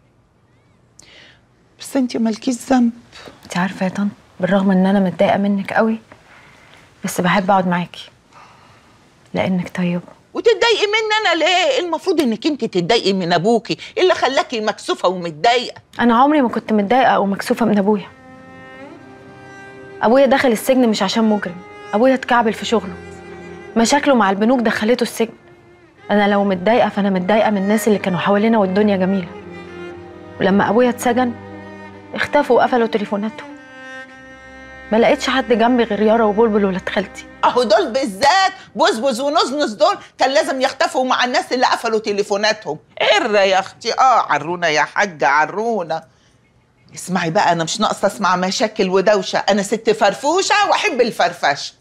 بس انت مالكيش ذنب انت عارفه يا طنط بالرغم ان انا متضايقه منك قوي بس بحب اقعد معاكي لانك طيبه وتتضايقي مني انا ليه المفروض انك انت تتضايقي من ابوكي إيه اللي خلاكي مكسوفه ومتضايقه انا عمري ما كنت متضايقه او مكسوفه من ابويا ابويا دخل السجن مش عشان مجرم ابويا اتكعبل في شغله مشاكله مع البنوك دخلته السجن انا لو متضايقه فانا متضايقه من الناس اللي كانوا حوالينا والدنيا جميله ولما ابويا اتسجن اختفوا وقفلوا تليفوناتهم ما لقيتش حد جنبي غير يارا وبلبل ولاد خالتي اهو دول بالذات بوزبوز ونزنز دول كان لازم يختفوا مع الناس اللي قفلوا تليفوناتهم قرة يا اختي اه عرونة يا حاجة عرونة اسمعي بقى انا مش ناقصه اسمع مشاكل ودوشه انا ست فرفوشه واحب الفرفشه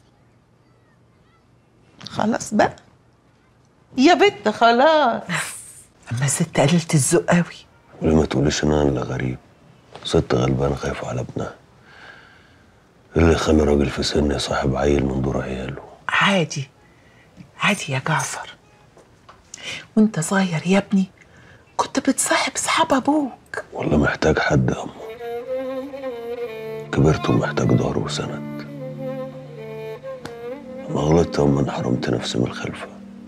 خلاص بقى يا بنت خلاص اما ست قليله الذوق قوي ليه ما تقوليش ان انا اللي غريب ست غلبانه خايفه على ابنها إيه اللي يخلي راجل في سني صاحب عيل من دور عياله عادي عادي يا جعفر وانت صغير يا ابني كنت بتصاحب صحاب ابوك ولا محتاج حد يا أمه كبرت ومحتاج ظهر وسند أنا غلطت يوم ما حرمت نفسي من الخلفة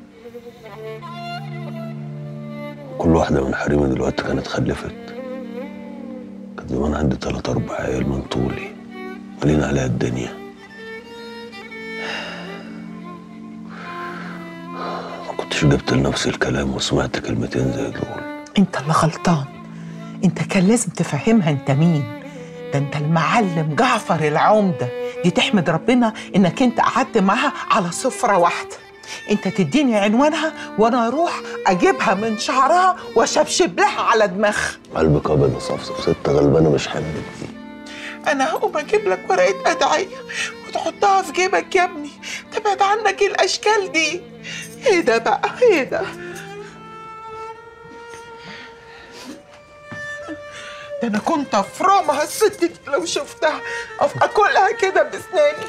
كل واحدة من حريمي دلوقتي كانت خلفت كان زمان عندي تلات أربع عيال من طولي مالين عليها الدنيا ما كنتش جبت لنفسي الكلام وسمعت كلمتين زي دول انت اللي غلطان انت كان لازم تفهمها انت مين ده انت المعلم جعفر العمده دي تحمد ربنا انك انت قعدت معاها على سفره واحده انت تديني عنوانها وانا اروح اجيبها من شعرها واشبشب لها على دماغها قلبك ابيض يا صفصف ست غلبانه مش حملك دي انا هقوم اجيب لك ورقه ادعيه وتحطها في جيبك يا ابني تبعد عنك الاشكال دي ايه ده بقى ايه ده ده انا كنت افرمها الست دي لو شفتها أف- اكلها كده بسناني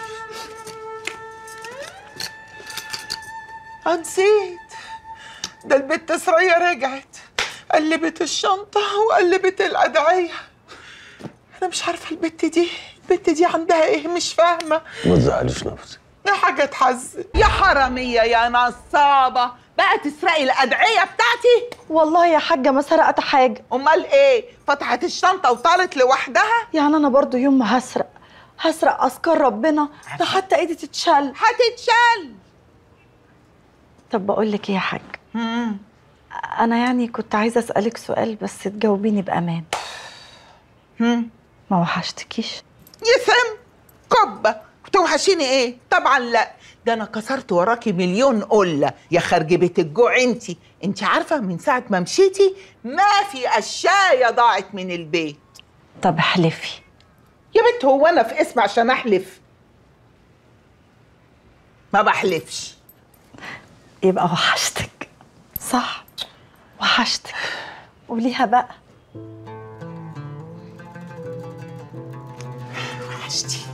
آه، نسيت ده البت سرية رجعت قلبت الشنطة وقلبت الأدعية أنا مش عارفة البت دي البت دي عندها إيه مش فاهمة ما تزعليش نفسك يا حاجة تحزن يا حرامية يا نصابة بقى تسرقي الأدعية بتاعتي والله يا حاجة ما سرقت حاجة أمال إيه فتحت الشنطة وطارت لوحدها يعني أنا برضو يوم ما هسرق هسرق أذكار ربنا ده حتى إيدي تتشل هتتشل طب بقول لك إيه يا حاج أنا يعني كنت عايزة أسألك سؤال بس تجاوبيني بأمان ما وحشتكيش يسم كبة توحشيني ايه طبعا لا ده انا كسرت وراكي مليون قلة يا خرج بيت الجوع انتي انتي عارفة من ساعة ما مشيتي ما في أشياء ضاعت من البيت طب احلفي يا بنت هو انا في اسم عشان احلف ما بحلفش يبقى وحشتك صح وحشتك قوليها بقى وحشتيني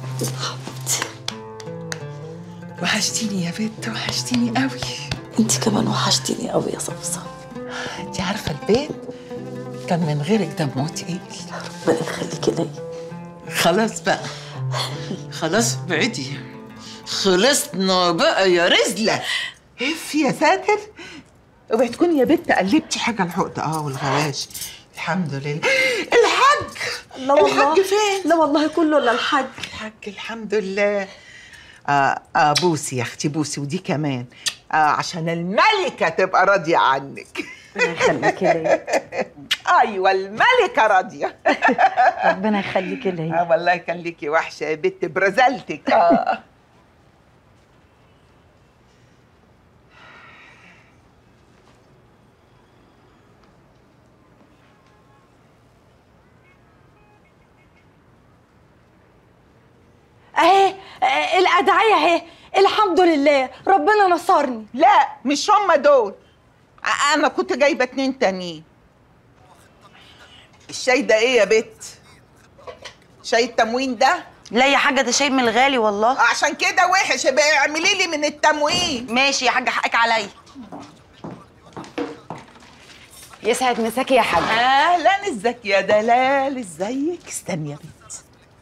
وحشتيني يا بنت وحشتيني قوي انت كمان وحشتيني قوي يا صفصف انتي عارفة البيت كان من غيرك دمه تقيل ربنا يخليكي ليا خلاص بقى خلاص بعدي خلصنا بقى يا رزلة اف يا ساتر اوعي تكوني يا بنت قلبتي حاجة العقدة اه والغواش الحمد لله الحاج لا والله الحاج فين؟ لا والله كله الا الحاج الحاج الحمد لله آه آه بوسي يا اختي بوسي ودي كمان آه عشان الملكة تبقى راضية عنك ربنا يخليكي ليا ايوه الملكة راضية ربنا يخليكي ليا اه والله كان ليكي وحشة يا بنت برزلتك اه اهي آه، ادعية اهي الحمد لله ربنا نصرني لا مش هم دول ع- انا كنت جايبه اتنين تانيين الشاي ده ايه يا بت شاي التموين ده لا يا حاجه ده شاي من الغالي والله عشان كده وحش يبقى اعملي لي من التموين ماشي يا حاجه حقك عليا يسعد مساكي يا حاج اهلا ازيك يا دلال ازيك استني يا بنت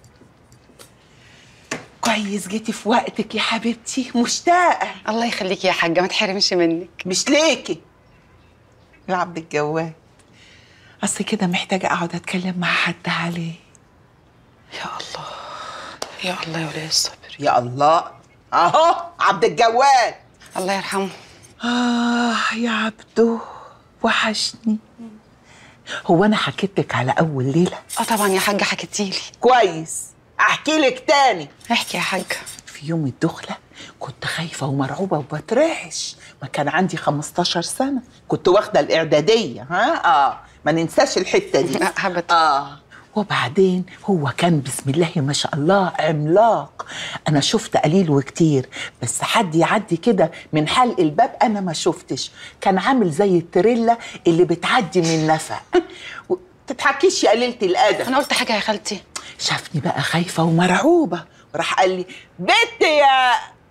كويس جيتي في وقتك يا حبيبتي مشتاقه الله يخليكي يا حاجه ما تحرمش منك مش ليكي يا عبد الجواد اصل كده محتاجه اقعد اتكلم مع حد عليه يا الله يا الله يا ولي الصبر يا الله اهو عبد الجواد الله يرحمه آه يا عبدو وحشني هو أنا حكيت لك على أول ليلة؟ اه طبعا يا حاجه حكيتيلي كويس أحكي لك تاني احكي يا حاجه في يوم الدخلة كنت خايفة ومرعوبة وبترعش ما كان عندي 15 سنة كنت واخدة الإعدادية ها آه ما ننساش الحتة دي لا هبت آه وبعدين هو كان بسم الله ما شاء الله عملاق انا شفت قليل وكتير بس حد يعدي كده من حلق الباب انا ما شفتش كان عامل زي التريلا اللي بتعدي من نفق و- تضحكيش يا قليلة الادب انا قلت حاجه يا خالتي شافني بقى خايفة ومرعوبة وراح قال لي بنت يا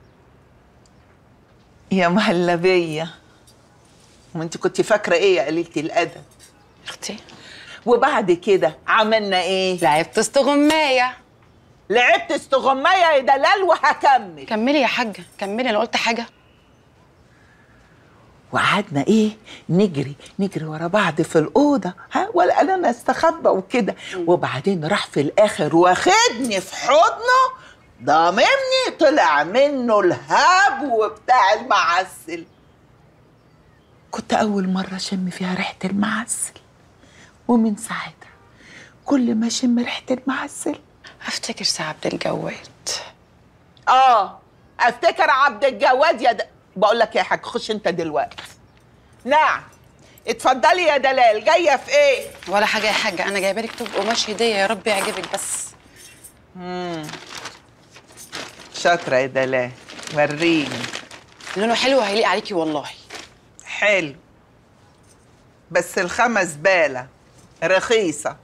يا مهلبية وانت كنت فاكرة ايه يا قليلة الادب اختي وبعد كده عملنا ايه لعبت استغمايه لعبت استغمايه يا دلال وهكمل كملي يا حاجه كملي انا قلت حاجه وقعدنا ايه نجري نجري ورا بعض في الاوضه ها ولا انا استخبى وكده وبعدين راح في الاخر واخدني في حضنه ضاممني طلع منه الهبو بتاع المعسل كنت اول مره اشم فيها ريحه المعسل ومن ساعتها كل ما اشم ريحه المعسل افتكر سي عبد الجواد اه افتكر عبد الجواد يا د... بقول لك يا حاج خش انت دلوقتي نعم اتفضلي يا دلال جايه في ايه ولا حاجه يا حاجه انا جايبه لك توب قماش هديه يا رب يعجبك بس مم. شاطره يا دلال وريني لونه حلو وهيليق عليكي والله حلو بس الخمس بالة رخيصة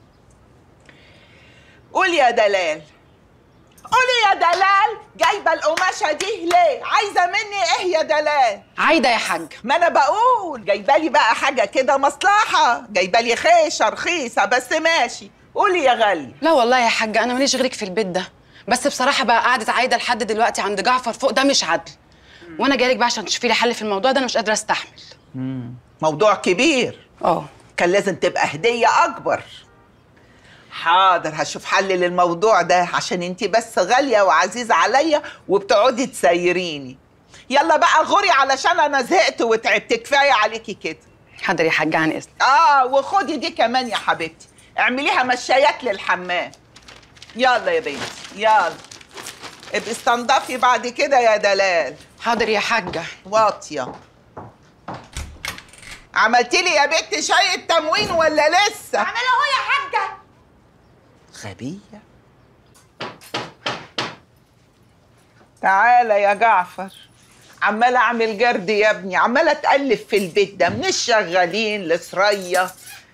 قول يا دلال قولي يا دلال جايبة القماشة دي ليه؟ عايزة مني ايه يا دلال؟ عايده يا حاج ما انا بقول جايبة لي بقى حاجة كده مصلحة جايبة لي خيشة رخيصة بس ماشي قولي يا غالية لا والله يا حاجه انا ماليش غيرك في البيت ده بس بصراحه بقى قعدت عايده لحد دلوقتي عند جعفر فوق ده مش عدل وانا جايلك بقى عشان تشوفي لي حل في الموضوع ده انا مش قادره استحمل موضوع كبير اه كان لازم تبقى هدية أكبر حاضر هشوف حل للموضوع ده عشان انتي بس غالية وعزيزة عليا وبتقعدي تسيريني يلا بقى غوري علشان انا زهقت وتعبت كفاية عليكي كده حاضر يا حاجه عن اذن اه وخدي دي كمان يا حبيبتي اعمليها مشايات للحمام يلا يا بنتي يلا ابقي استنضفي بعد كده يا دلال حاضر يا حاجه واطيه عملتي لي يا بنت شاي التموين ولا لسه عامله اهو يا حاجه غبية تعالى يا جعفر عمالة أعمل جرد يا ابني عمالة أتألف في البيت ده من الشغالين لسرية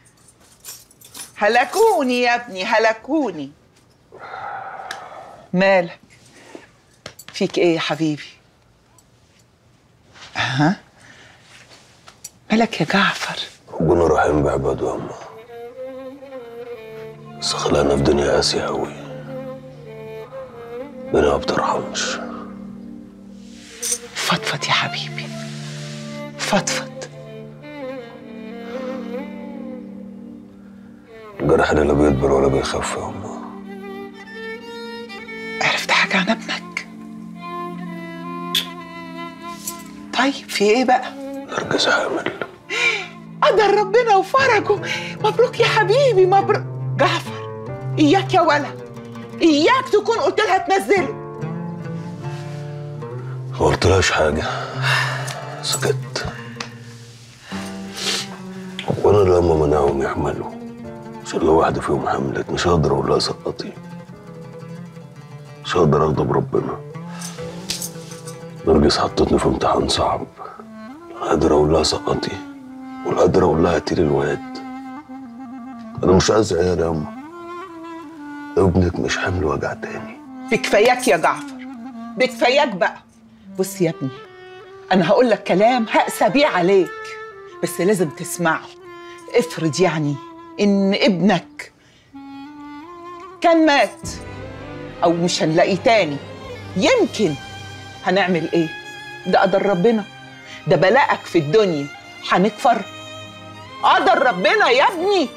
هلكوني يا ابني هلكوني مالك فيك ايه يا حبيبي ها مالك يا جعفر ربنا رحيم بعباده يا أما بس خلقنا في دنيا قاسية أوي الدنيا ما بترحمش فضفض يا حبيبي فضفض الجرح ده لا بيدبر ولا بيخف يا أما عرفت حاجة عن ابنك طيب في ايه بقى نرجس حامل قدر ربنا وفرجه مبروك يا حبيبي مبروك جعفر اياك يا ولد اياك تكون قلت لها تنزله ما قلتلهاش حاجة سكت وانا لما منعهم يحملوا عشان لو واحدة فيهم حملت مش هقدر اقول لها سقطي مش هقدر اغضب ربنا نرجس حطتني في امتحان صعب لا قادر اقول لها سقطي ولا قادر اقول لها هاتيلي الواد انا مش عايز عيال يا اما ابنك مش حمل وجع تاني بكفاياك يا جعفر بكفاياك بقى بص يا ابني انا هقول لك كلام هقسى بيه عليك بس لازم تسمعه افرض يعني ان ابنك كان مات او مش هنلاقيه تاني يمكن هنعمل ايه ده قدر ربنا ده بلاءك في الدنيا هنكفر قدر ربنا يا ابني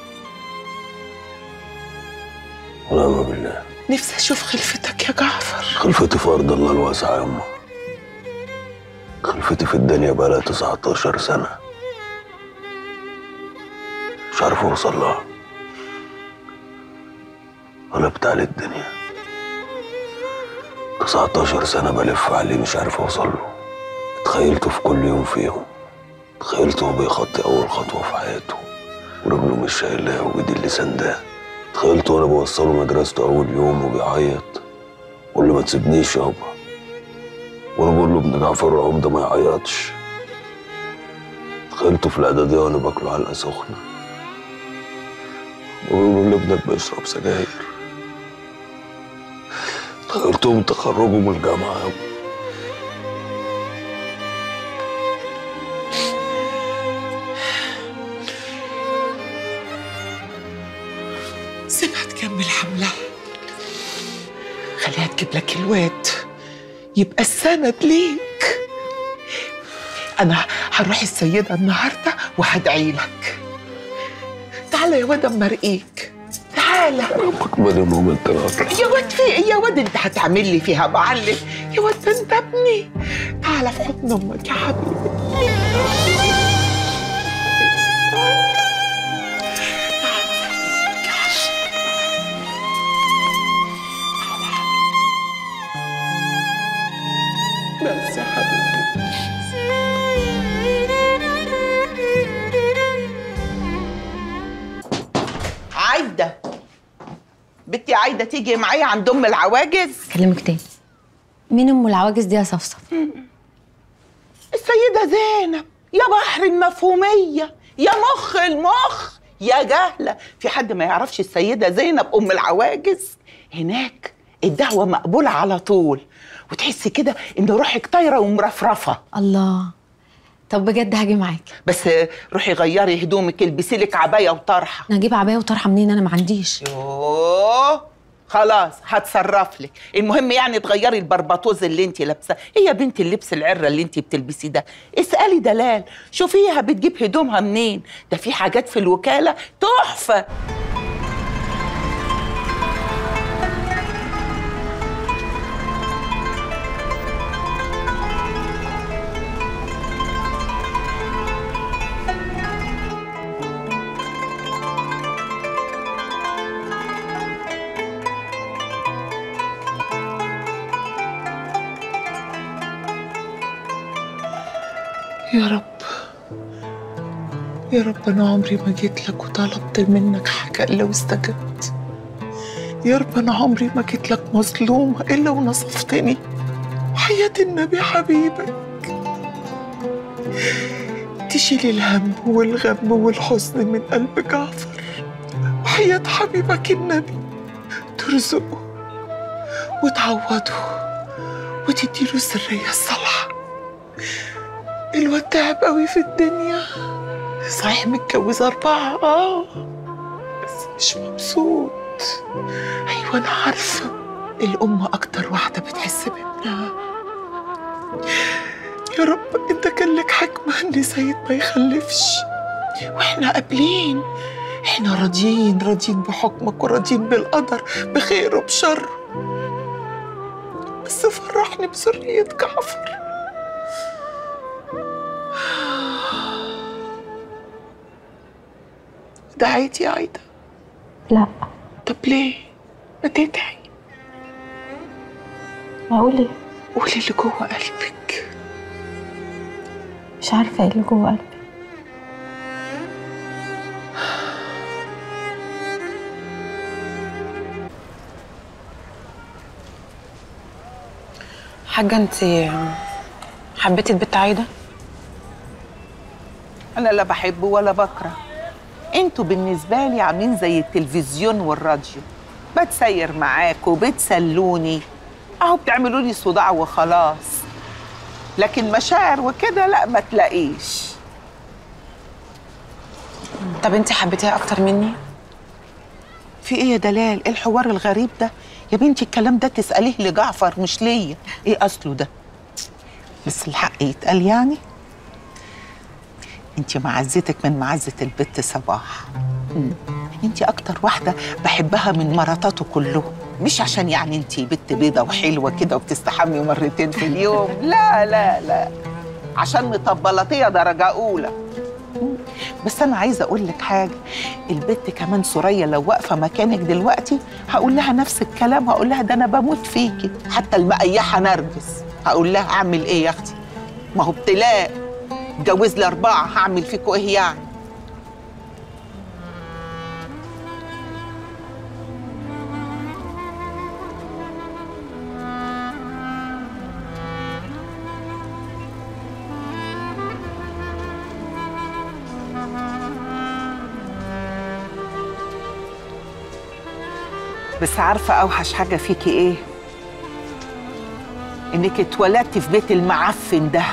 ونعم بالله نفسي اشوف خلفتك يا جعفر خلفتي في ارض الله الواسعه يا اما خلفتي في الدنيا بقالها 19 سنه مش عارف اوصل لها ولا بتاع الدنيا 19 سنة بلف عليه مش عارف اوصل له تخيلته في كل يوم فيهم تخيلته وهو بيخطي أول خطوة في حياته ورجله مش شايلاه وإيدي اللي سنداه تخيلته وأنا بوصله مدرسته أول يوم وبيعيط بقول له ما تسيبنيش يابا وأنا بقول له ابن جعفر العمدة ما يعيطش تخيلته في الإعدادية وأنا باكله علقة سخنة وبيقولوا لي ابنك بيشرب سجاير تخيلتهم تخرجوا من الجامعة يابا سيبها تكمل حملها خليها تجيب لك الواد يبقى السند ليك انا هروح السيدة النهاردة وهدعي لك تعالى يا واد اما ارقيك تعالى بدل ما هم التلاتة يا واد في ايه يا واد انت هتعمل لي فيها معلم يا واد ده انت ابني تعالى في حضن امك يا حبيبي بس يا حبيبي عايدة بنتي عايدة تيجي معايا عند أم العواجز اكلمك تاني مين ام العواجز دي يا صفصف السيدة زينب يا بحر المفهومية يا مخ المخ يا جهلة في حد ما يعرفش السيدة زينب أم العواجز هناك الدعوة مقبولة على طول وتحسي كده إن روحك طايرة ومرفرفة الله طب بجد هاجي معاك بس روحي غيري هدومك البسي لك عباية وطرحة انا اجيب عبايه وطرحه منين انا ما عنديش يوه خلاص هتصرف لك المهم يعني تغيري البربطوز اللي انت لابساه ايه يا بنت اللبس العره اللي انت بتلبسيه ده اسالي دلال شوفيها بتجيب هدومها منين ده في حاجات في الوكاله تحفه يا رب يا رب انا عمري ما جيت لك وطلبت منك حاجه الا واستجبت يا رب انا عمري ما جيت لك مظلومه الا ونصفتني وحياه النبي حبيبك تشيل الهم والغم والحزن من قلب جعفر وحياة حبيبك النبي ترزقه وتعوضه وتديله السرية الصالحة الواد تعب قوي في الدنيا صحيح متجوز أربعة آه بس مش مبسوط أيوة أنا عارفة الأم أكتر واحدة بتحس بابنها يا رب أنت كان لك حكمة إن سيد ما يخلفش وإحنا قابلين إحنا راضيين راضيين بحكمك وراضيين بالقدر بخير وبشر بس فرحني بذرية جعفر دعيت يا عايدة لا طب ليه ما تدعي اقول ايه قولي اللي جوه قلبك مش عارفه ايه اللي جوه قلبي حاجة انت حبيتي البت عايده انا لا بحب ولا بكره انتوا بالنسبه لي عاملين زي التلفزيون والراديو بتسير معاكوا بتسلوني اهو بتعملوا لي صداع وخلاص لكن مشاعر وكده لا ما تلاقيش طب انت حبيتيها اكتر مني في ايه يا دلال ايه الحوار الغريب ده يا بنتي الكلام ده تساليه لجعفر مش ليا ايه اصله ده بس الحق يتقال يعني انت معزتك من معزه البت صباح مم. انت اكتر واحده بحبها من مراتاته كلهم مش عشان يعني انت بنت بيضه وحلوه كده وبتستحمي مرتين في اليوم لا لا لا عشان مطبلاتيه درجه اولى مم. بس انا عايزه اقول لك حاجه البت كمان سوريا لو واقفه مكانك دلوقتي هقول لها نفس الكلام هقول لها ده انا بموت فيكي حتى المقيحه نرجس هقول لها اعمل ايه يا اختي ما هو ابتلاء اتجوز لي اربعه هعمل فيكوا ايه يعني بس عارفه اوحش حاجه فيكي ايه انك اتولدتي في بيت المعفن ده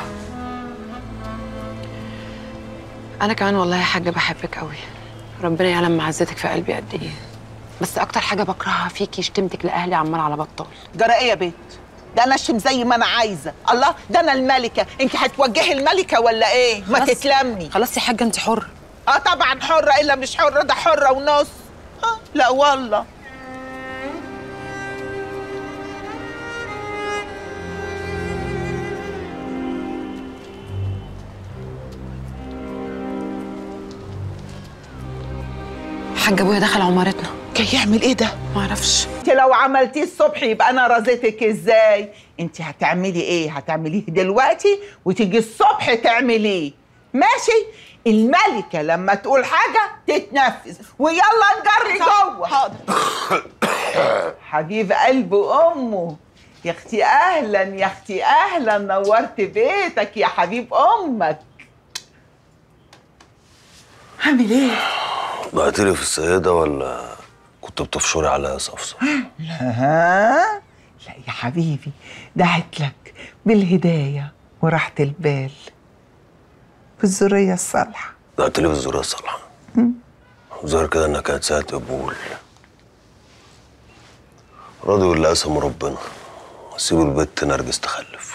انا كمان والله يا حاجه بحبك قوي ربنا يعلم معزتك في قلبي قد ايه بس اكتر حاجه بكرهها فيكي شتمتك لاهلي عمال على بطال جرى ايه يا بنت ده انا اشتم زي ما انا عايزه الله ده انا الملكه انت هتوجهي الملكه ولا ايه ما خلاص. تتلمي خلاص يا حاجه انت حره اه طبعا حره الا مش حره ده حره ونص آه لا والله حاج ابويا دخل عمارتنا جاي يعمل ايه ده معرفش انت لو عملتيه الصبح يبقى انا رزيتك ازاي انت هتعملي ايه هتعمليه دلوقتي وتيجي الصبح تعمليه ماشي الملكه لما تقول حاجه تتنفذ ويلا نجري جوه حاضر حبيب قلب امه يا اختي اهلا يا اختي اهلا نورت بيتك يا حبيب امك عامل ايه بعتلي في السيدة ولا كنت بتفشري عليا صفصف ها لا يا حبيبي دعت لك بالهداية وراحة البال بالذرية الصالحة بعتلي في الزورية الصالحة ظهر كده انها كانت ساعة قبول راضي واللي قسم ربنا سيب البت نرجس تخلف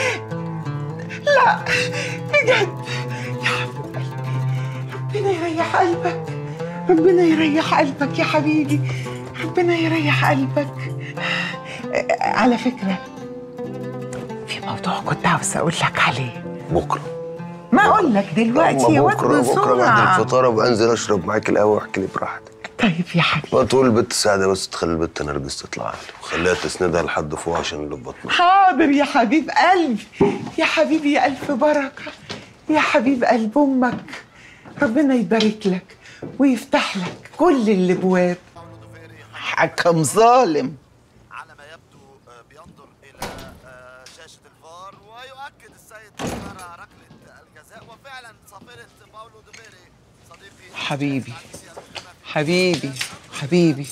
لا بجد يا حبيب قلبي ربنا يريح قلبك ربنا يريح قلبك يا حبيبي ربنا يريح قلبك آه، على فكرة في موضوع كنت عاوز أقول لك عليه بكرة ما أقول لك دلوقتي يا واد بكرة بكرة بعد بسرعة الفطار ابقى انزل اشرب معاك القهوة واحكي لي براحتك طيب يا حبيبي ما تقول البت سعدة بس تخلي البت نرجس تطلع لي وخليها تسندها لحد فوق عشان اللي في بطنها حاضر يا حبيب قلبي يا حبيبي يا ألف بركة يا حبيب قلب أمك ربنا يبارك لك ويفتح لك كل الابواب حكم ظالم على ما يبدو آه، بينظر الى آه، شاشه الفار ويؤكد السيد تذكرة ركله الجزاء وفعلا صافره باولو دوبيري صديقي حبيبي حبيبي حبيبي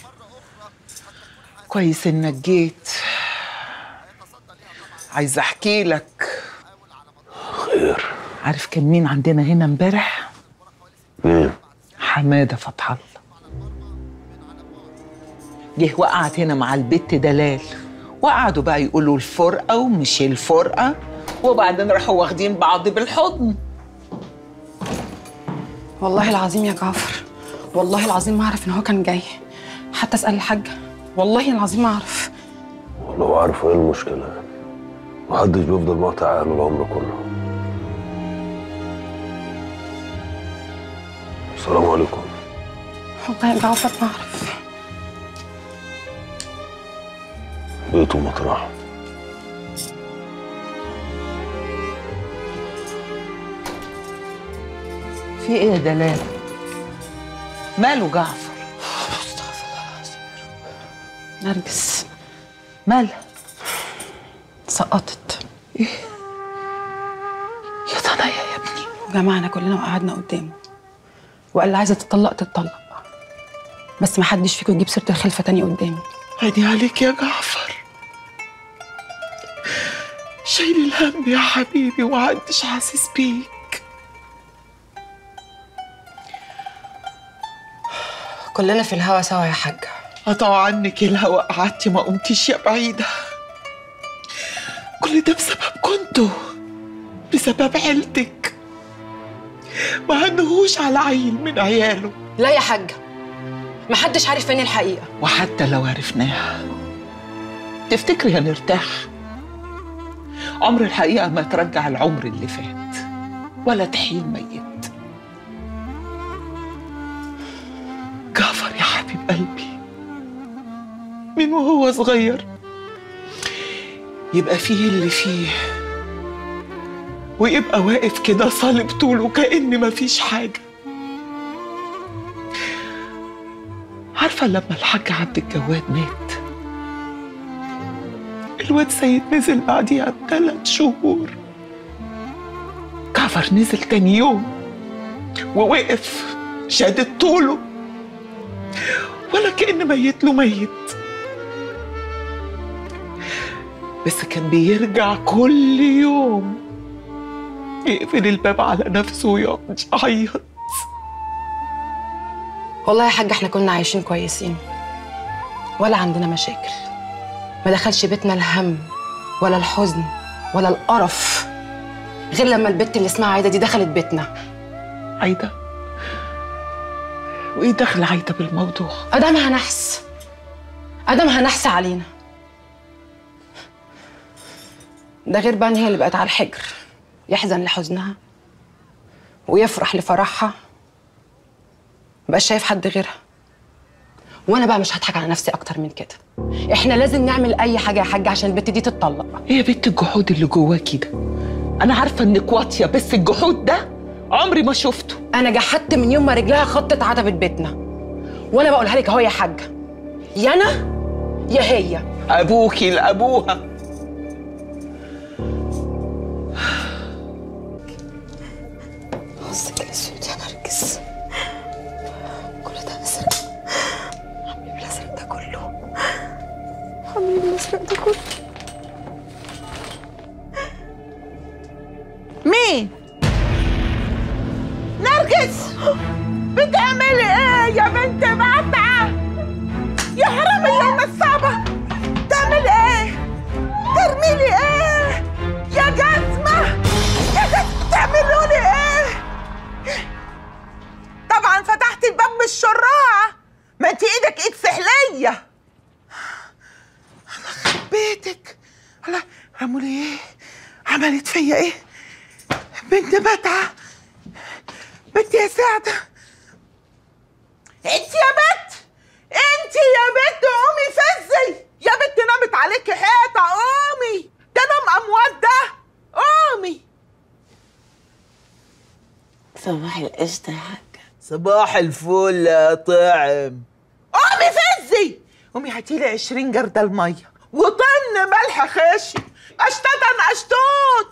كويس انك جيت عايزه احكي لك خير عارف كان مين عندنا هنا امبارح مين حماده فتح الله جه وقعت هنا مع البت دلال وقعدوا بقى يقولوا الفرقه ومش الفرقه وبعدين راحوا واخدين بعض بالحضن والله العظيم يا جعفر والله العظيم ما اعرف ان هو كان جاي حتى اسال الحاجه والله العظيم ما اعرف لو عارف ايه المشكلة محدش بيفضل مقطع أهله العمر كله السلام عليكم والله يا جعفر ما اعرف بيته مطرح في ايه يا دلال ماله جعفر نرجس مالها سقطت وجمعنا كلنا وقعدنا قدامه وقال اللي عايزه تطلق تتطلق بس ما حدش فيكم يجيب سيره الخلفه تاني قدامي عيني عليك يا جعفر شايل الهم يا حبيبي ومحدش حاسس بيك كلنا في الهوا سوا يا حاجه قطعوا عنك الهوا قعدتي ما قمتيش يا بعيدة كل ده بسببكم انتوا بسبب عيلتك ما هنهوش على عيل من عياله لا يا حاجه ما حدش عارف فين الحقيقه وحتى لو عرفناها تفتكري هنرتاح عمر الحقيقة ما ترجع العمر اللي فات ولا تحيي الميت جعفر يا حبيب قلبي من وهو صغير يبقى فيه اللي فيه ويبقى واقف كده صالب طوله كأن مفيش حاجة عارفة لما الحاج عبد الجواد مات الواد سيد نزل بعديها بثلاث شهور جعفر نزل تاني يوم ووقف شادد طوله ولا كأن ميت له ميت بس كان بيرجع كل يوم يقفل الباب على نفسه ويقعد يعيط والله يا حاج احنا كنا عايشين كويسين ولا عندنا مشاكل ما دخلش بيتنا الهم ولا الحزن ولا القرف غير لما البت اللي اسمها عايده دي دخلت بيتنا عايده وايه دخل عايده بالموضوع ادامها نحس ادامها نحس علينا ده غير بقى ان هي اللي بقت على الحجر يحزن لحزنها ويفرح لفرحها مبقاش شايف حد غيرها وانا بقى مش هضحك على نفسي اكتر من كده احنا لازم نعمل اي حاجه يا حاج عشان البت دي تتطلق ايه يا بنت الجحود اللي جواكي ده انا عارفه انك واطيه بس الجحود ده عمري ما شفته انا جحدت من يوم ما رجلها خطت عتبه بيتنا وانا بقولها لك اهو يا حاجه يا انا يا هي ابوكي لابوها حظك الاسود يا نرجس كل ده ازرق حبيبي الازرق ده كله حبيبي الازرق ده كله مين نرجس بتعملي ايه يا بنت متعه يا حرام اليوم الصعبه تعملي ايه ترميلي ايه يا جزمه يا جزمه تعملوا لي ايه طبعا فتحت الباب من الشراعه ما انت ايدك ايد سحليه الله يخرب بيتك الله رموا لي ايه عملت فيا ايه بنت بتعه بنت يا سعده انت يا بت انت يا بت قومي فزي يا بت نامت عليكي حيطه قومي ده نوم اموات ده قومي صباح القشطة يا حاجة صباح الفل يا طعم قومي فزي قومي هاتيلي 20 جردل ميه وطن ملح خشن اشتتن اشتوت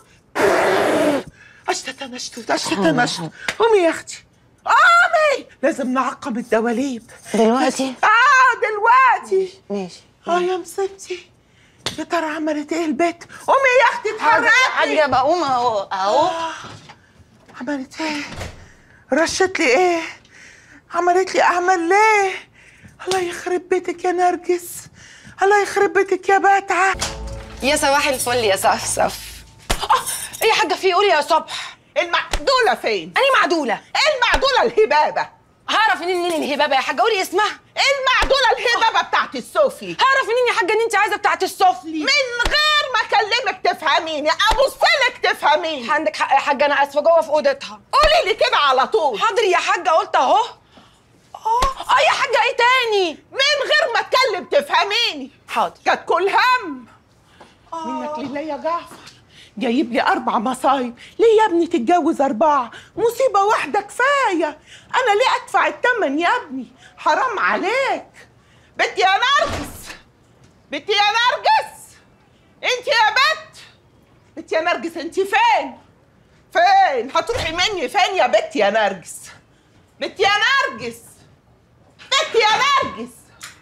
اشتتن اشتوت اشتتن اشتوت قومي يا اختي قومي لازم نعقم الدواليب دلوقتي؟ اه دلوقتي ماشي اه يا مصيبتي يا ترى عملت ايه البيت قومي يا اختي اتحركي حاجة بقوم اهو اهو عملت ايه رشت لي ايه عملت لي اعمال ليه الله يخرب بيتك يا نرجس الله يخرب بيتك يا بتعه يا صباح الفل يا صفصف ايه يا حاجه في قولي يا صبح المعدوله فين انا معدوله المعدوله الهبابه هعرف منين مين الهبابه يا حاجه قولي اسمها المعدوله الهبابه بتاعت السفلي هعرف منين يا حاجه ان انت عايزه بتاعت السفلي من غير ما اكلمك تفهميني ابص لك تفهميني عندك حق يا حاجه انا اسفه جوه في اوضتها قولي لي كده على طول حاضر يا حاجه قلت اهو اه اه يا حاجه ايه تاني من غير ما اتكلم تفهميني حاضر كانت كل هم منك لله يا جعفر جايب لي اربع مصايب ليه يا ابني تتجوز اربعه مصيبه واحده كفايه انا ليه ادفع الثمن يا ابني حرام عليك بنتي يا نرجس بنتي يا نرجس انت يا بت بنتي يا نرجس انت فين فين هتروحي مني فين يا بت يا نرجس بت يا نرجس بت يا نرجس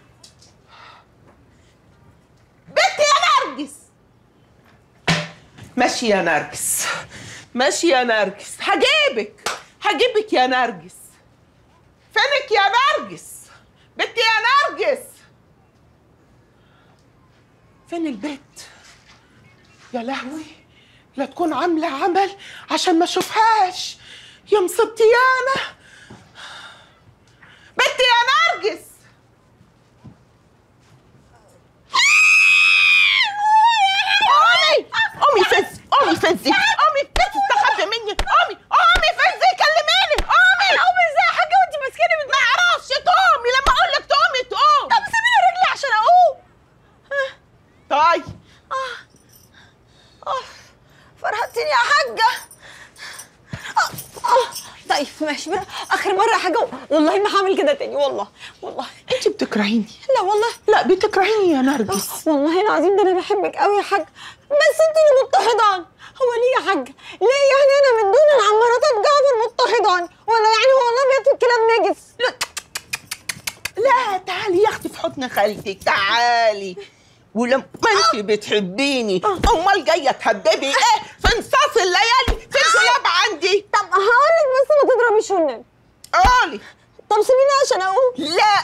بت يا نرجس ماشي يا نرجس ماشي يا نرجس هجيبك هجيبك يا نرجس فينك يا نرجس بت يا نرجس فين البيت يا لهوي لا تكون عاملة عمل عشان ما اشوفهاش يا مصبتيانة بنتي يا نرجس قومي قومي فز قومي فزي قومي فز استخبي مني قومي قومي فزي كلميني قومي قومي ازاي يا حاجة وانت ماسكاني من ما اعرفش تقومي لما اقول لك تقومي تقوم طب سيبيني رجلي عشان اقوم طيب فرحتيني يا حاجة آه، آه، طيب ماشي بر- آخر مرة يا حاجة والله ما هعمل كده تاني والله والله انت بتكرهيني لا والله لا بتكرهيني يا نرجس والله العظيم ده أنا بحبك قوي يا حاج بس أنت اللي مضطهدان هو ليه يا حاج؟ ليه يعني أنا من دون عن مراتات جعفر مضطهدان ولا يعني هو الأبيض الكلام نجس؟ لا لا تعالي يا اختي في حضن خالتك تعالي ولما انت بتحبيني امال جايه تهببي ايه في نصاص الليالي في الدولاب عندي طب هقول لك بس ما تضربيش والنبي قولي طب سيبيني عشان أقوم لا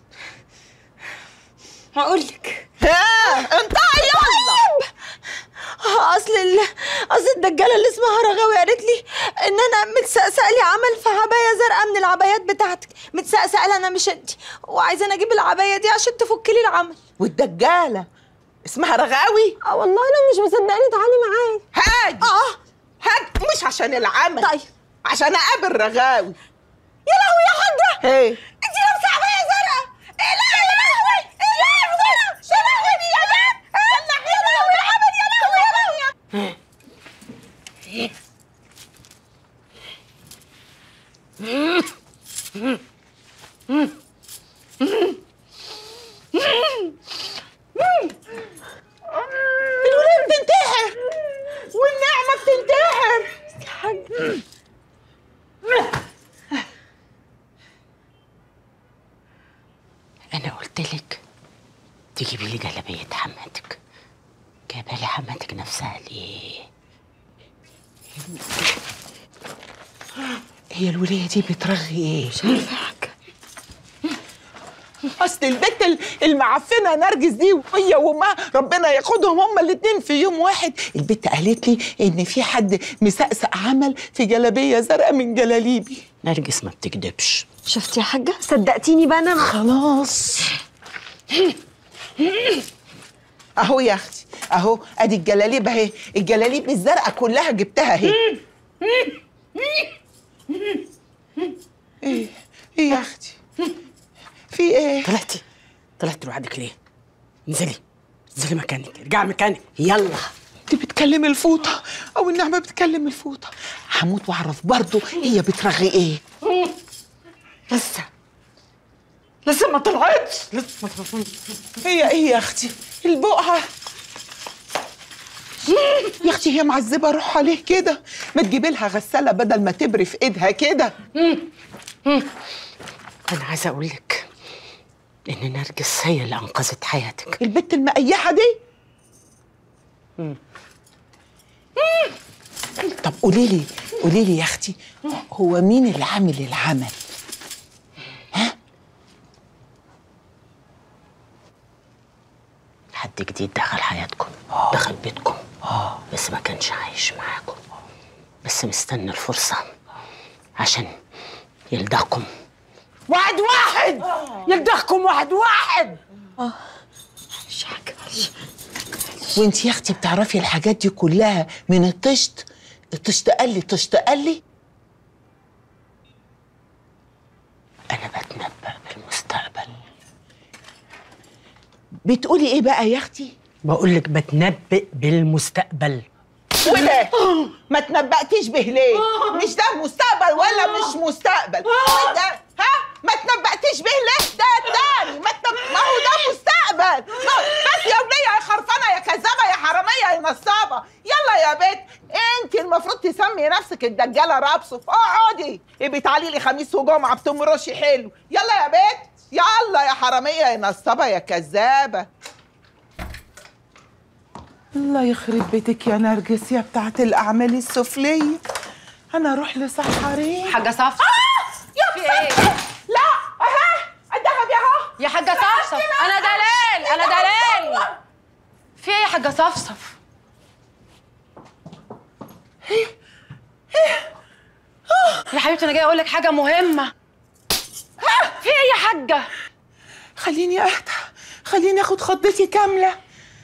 هقول لك ها انطقي يلا اصل ال... اصل الدجاله اللي اسمها رغاوي قالت لي ان انا متسقسق لي عمل في عبايه زرقاء من العبايات بتاعتك متسقسق لي انا مش انت وعايزه انا اجيب العبايه دي عشان تفك لي العمل والدجاله اسمها رغاوي اه والله لو مش مصدقاني تعالي معايا هاجي اه هاجي مش عشان العمل طيب عشان اقابل رغاوي يا لهوي يا حاجه ايه انت لابسه عبايه زرقاء ايه لا يا لهوي ايه لا يا لهوي يا لهوي يا لهوي يا لهوي العمل يا لهوي يا لهوي الولاد بتنتحر والنعمه بتنتحر يا حاج انا قلت لك تجيبي لي جلابيه حماتك جايبه لي حماتك نفسها ليه هي الولية دي بترغي ايه؟ مش عارفة حاجة اصل البت ال- المعفنه نرجس دي وهي وامها ربنا ياخدهم هما الاتنين في يوم واحد البت قالت لي ان في حد مسقسق عمل في جلابيه زرقاء من جلاليبي نرجس ما بتكدبش شفتي يا حاجه صدقتيني بقى انا خلاص اهو يا اختي اهو ادي الجلاليب اهي الجلاليب الزرقاء كلها جبتها اهي ايه ايه يا اختي في ايه طلعتي طلعتي لوحدك ليه انزلي انزلي مكانك ارجعي مكانك يلا انت بتكلم الفوطه او النعمه بتكلم الفوطه هموت واعرف برضه هي بترغي ايه لسه لسه ما طلعتش لسه هي ايه يا اختي البقعه يا اختي هي معذبه روحها ليه كده ما تجيبي لها غساله بدل ما تبري في ايدها كده انا عايزه اقول لك ان نرجس هي اللي انقذت حياتك البت المقيحه دي طب قولي لي قولي لي يا اختي هو مين اللي عامل العمل حد جديد دخل حياتكم دخل بيتكم بس ما كانش عايش معاكم بس مستني الفرصة عشان يلدغكم واحد واحد يلدغكم واحد واحد مش حاجه وانت يا اختي بتعرفي الحاجات دي كلها من الطشت الطشت قال لي طشت قال لي انا بتنبأ بالمستقبل بتقولي ايه بقى يا اختي بقول لك بتنبأ بالمستقبل ولا ما تنبأتيش به ليه مش ده مستقبل ولا مش مستقبل ده ها ما تنبأتيش به ليه ده التاني ما تنب... ما هو ده مستقبل ما... بس يا ولية يا خرفانة يا كذابة يا حرامية يا نصابة يلا يا بنت انت المفروض تسمي سمي نفسك الدجاله رابسه اقعدي ابي تعالي لي خميس وجمعه بتمرشي حلو يلا يا بنت يلا يا حراميه يا نصابه يا كذابه الله يخرب بيتك يا نرجس يا بتاعت الاعمال السفليه انا اروح لسحرين حاجه صف يا في ايه لا اها الذهب اهو يا حاجه صفصف انا دلال انا دلال في ايه يا حاجه صفصف يا حبيبتي انا جايه اقول لك حاجه مهمه في ايه يا حاجه خليني اهدى خليني اخد خضتي كامله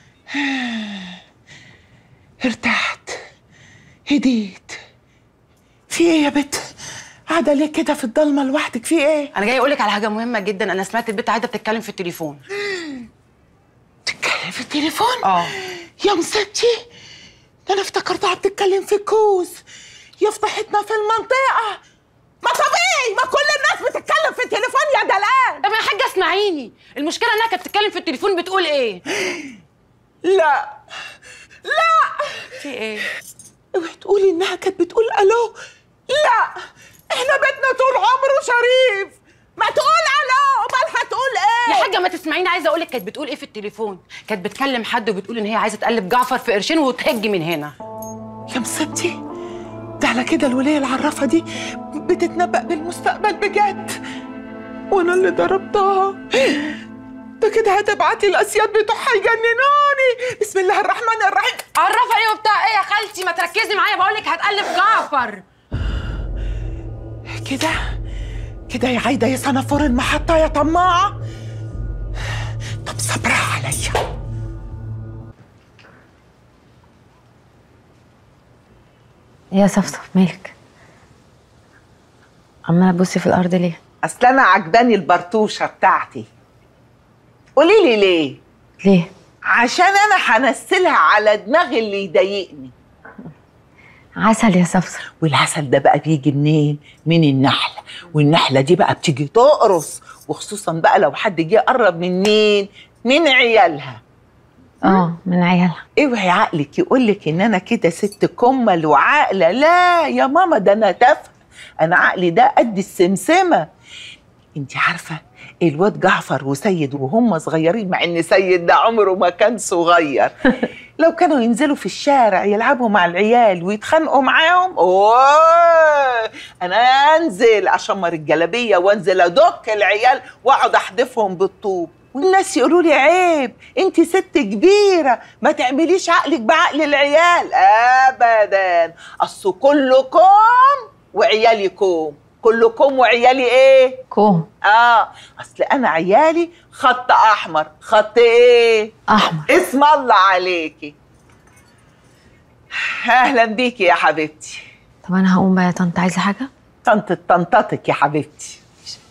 ارتحت هديت في ايه يا بت قاعده ليه كده في الضلمه لوحدك في ايه انا جايه اقول لك على حاجه مهمه جدا انا سمعت البت عايده بتتكلم في التليفون تتكلم في التليفون اه يا مستي ده انا افتكرتها بتتكلم في الكوز يا فضحتنا في المنطقه ما طبيعي ما كل الناس بتتكلم في التليفون يا دلال طب يا حاجه اسمعيني المشكله انها كانت بتتكلم في التليفون بتقول ايه لا لا في ايه اوعي تقولي انها كانت بتقول الو لا احنا بيتنا طول عمره شريف ما تقول الو امال هتقول ايه يا حاجه ما تسمعيني عايزه اقول لك كانت بتقول ايه في التليفون كانت بتكلم حد وبتقول ان هي عايزه تقلب جعفر في قرشين وتهج من هنا يا مصيبتي ده على كده الولية العرافة دي بتتنبأ بالمستقبل بجد وانا اللي ضربتها ده كده هتبعتي الاسياد بتوعها يجننوني بسم الله الرحمن الرحيم عرفها ايه وبتاع ايه يا خالتي ما تركزي معايا بقول لك هتقلب جعفر كده كده يا عايده يا سنافور المحطه يا طماعه طب صبرها عليا يا صفصف مالك عماله تبصي في الارض ليه اصل انا عجباني البرطوشه بتاعتي قولي لي ليه ليه عشان انا هنسلها على دماغي اللي يضايقني عسل يا صفصف والعسل ده بقى بيجي منين من النحله والنحله دي بقى بتيجي تقرص وخصوصا بقى لو حد جه قرب من مين من عيالها اه من عيالها اوعي عقلك يقولك ان انا كده ست كمل وعاقله لا يا ماما ده انا تافهه انا عقلي ده قد السمسمه انت عارفه الواد جعفر وسيد وهم صغيرين مع ان سيد ده عمره ما كان صغير لو كانوا ينزلوا في الشارع يلعبوا مع العيال ويتخانقوا معاهم اوه انا انزل اشمر الجلابيه وانزل ادك العيال واقعد احدفهم بالطوب والناس يقولوا لي عيب انت ست كبيره ما تعمليش عقلك بعقل العيال ابدا اصل كلكم وعيالكم كلكم وعيالي ايه كوم اه اصل انا عيالي خط احمر خط ايه احمر اسم الله عليكي اهلا بيكي يا حبيبتي طب انا هقوم بقى يا طنط عايزه حاجه طنط طنطتك يا حبيبتي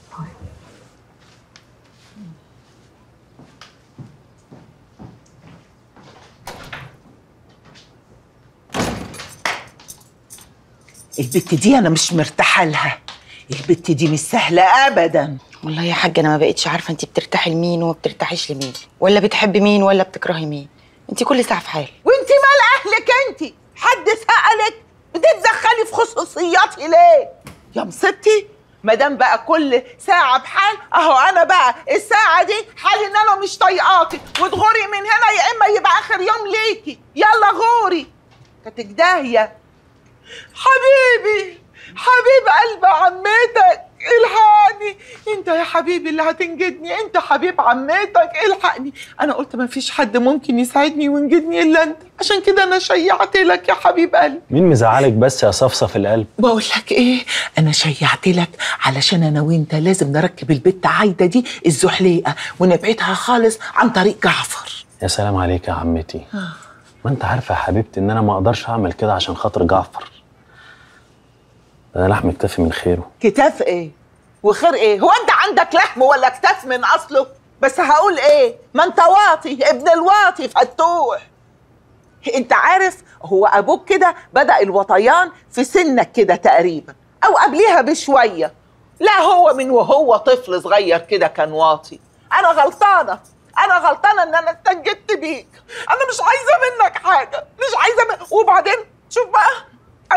البت دي انا مش مرتاحه لها البت دي مش سهله ابدا والله يا حاجه انا ما بقتش عارفه انت بترتاحي لمين وما بترتاحيش لمين ولا بتحبي مين ولا بتكرهي مين انت كل ساعه في حال وانت مال اهلك انت حد سالك بتتدخلي في خصوصياتي ليه يا مصيبتي مادام بقى كل ساعة بحال اهو انا بقى الساعة دي حالي ان انا مش طايقاكي وتغوري من هنا يا اما يبقى اخر يوم ليكي يلا غوري كانت داهية حبيبي حبيب قلب عمتك الحقني انت يا حبيبي اللي هتنجدني انت حبيب عمتك الحقني انا قلت ما فيش حد ممكن يساعدني وينجدني الا انت عشان كده انا شيعت لك يا حبيب قلبي مين مزعلك بس يا صفصف القلب بقول لك ايه انا شيعت لك علشان انا وانت لازم نركب البت عايده دي الزحليقه ونبعدها خالص عن طريق جعفر يا سلام عليك يا عمتي ما انت عارفه يا حبيبتي ان انا ما اقدرش اعمل كده عشان خاطر جعفر ده انا لحم اكتفي من خيره كتاف ايه وخير ايه هو انت عندك لحم ولا كتاف من اصله بس هقول ايه ما انت واطي ابن الواطي فتوح انت عارف هو ابوك كده بدا الوطيان في سنك كده تقريبا او قبليها بشويه لا هو من وهو طفل صغير كده كان واطي انا غلطانه انا غلطانه ان انا استنجدت بيك انا مش عايزه منك حاجه مش عايزه من... وبعدين شوف بقى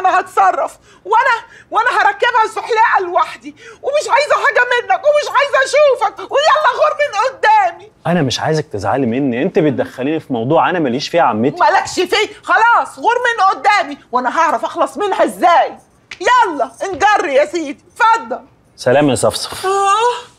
انا هتصرف وانا وانا هركبها الزحلقه لوحدي ومش عايزه حاجه منك ومش عايزه اشوفك ويلا غور من قدامي انا مش عايزك تزعلي مني انت بتدخليني في موضوع انا ماليش فيه يا عمتي مالكش فيه خلاص غور من قدامي وانا هعرف اخلص منها ازاي يلا انجري يا سيدي اتفضل سلام يا صفصف آه.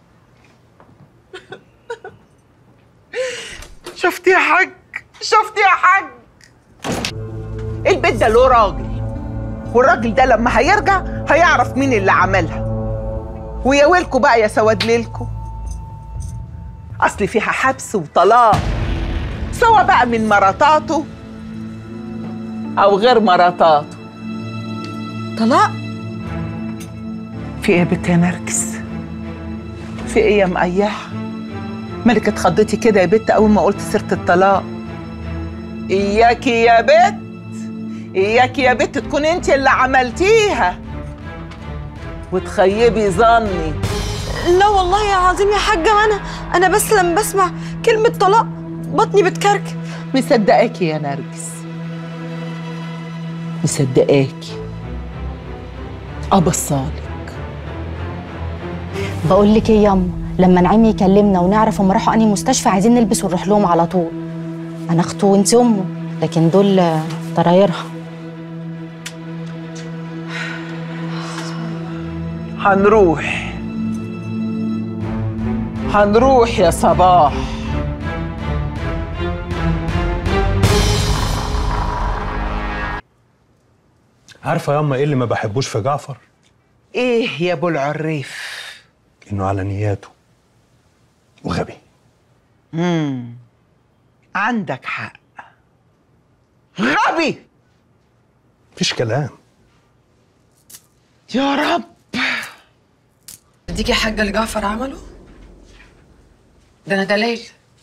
شفت يا حاج شفت يا حاج البيت ده له راجل والراجل ده لما هيرجع هيعرف مين اللي عملها ويا ويلكوا بقى يا سواد ليلكوا اصل فيها حبس وطلاق سواء بقى من مراتاته او غير مراتاته طلاق في ايه يا بنت يا نرجس في ايه يا مقيحه مالك اتخضيتي كده يا بت اول ما قلت سيره الطلاق اياكي يا بت اياكي يا بت تكون انت اللي عملتيها وتخيبي ظني لا والله يا عظيم يا حاجة ما أنا أنا بس لما بسمع كلمة طلاق بطني بتكركب مصدقاكي يا نرجس مصدقاكي ابصالك بقول لك ايه ياما لما نعيم يكلمنا ونعرف هم راحوا انهي مستشفى عايزين نلبس ونروح لهم على طول انا اخته وانت امه لكن دول آه، طرايرها هنروح هنروح يا صباح عارفه ياما ايه اللي ما بحبوش في جعفر ايه يا ابو العريف انه على نياته وغبي امم عندك حق غبي مفيش كلام يا رب اديك يا حاجه اللي جعفر عمله ده انا دليل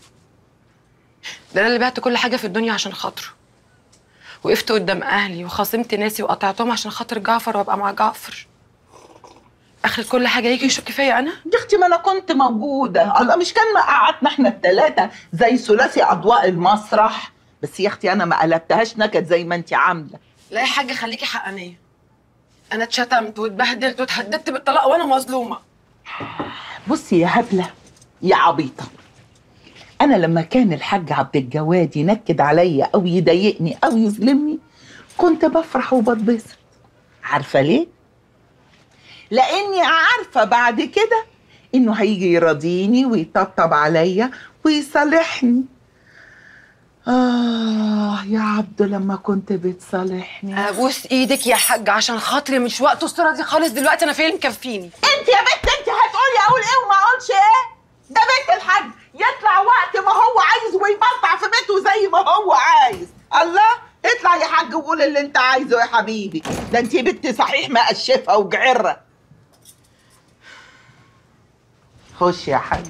ده انا اللي بعت كل حاجه في الدنيا عشان خاطره وقفت قدام اهلي وخاصمت ناسي وقطعتهم عشان خاطر جعفر وابقى مع جعفر اخر كل حاجه يجي يشك فيا انا يا اختي ما انا كنت موجوده الله مش كان ما قعدنا احنا الثلاثه زي ثلاثي اضواء المسرح بس يا اختي انا ما قلبتهاش نكد زي ما انت عامله لا يا حاجه خليكي حقانيه انا اتشتمت واتبهدلت واتهددت بالطلاق وانا مظلومه بصي يا هبله يا عبيطه انا لما كان الحاج عبد الجواد ينكد عليا او يضايقني او يظلمني كنت بفرح وبتبسط عارفه ليه لاني عارفه بعد كده انه هيجي يراضيني ويطبطب عليا ويصالحني آه يا عبدو لما كنت بتصالحني ابوس ايدك يا حاج عشان خاطري مش وقت الصوره دي خالص دلوقتي انا فين مكفيني انت يا بنت انت هتقولي اقول ايه وما اقولش ايه ده بيت الحاج يطلع وقت ما هو عايز ويبطع في بيته زي ما هو عايز الله اطلع يا حاج وقول اللي انت عايزه يا حبيبي ده انت بنت صحيح مقشفه وجعره خش يا حاج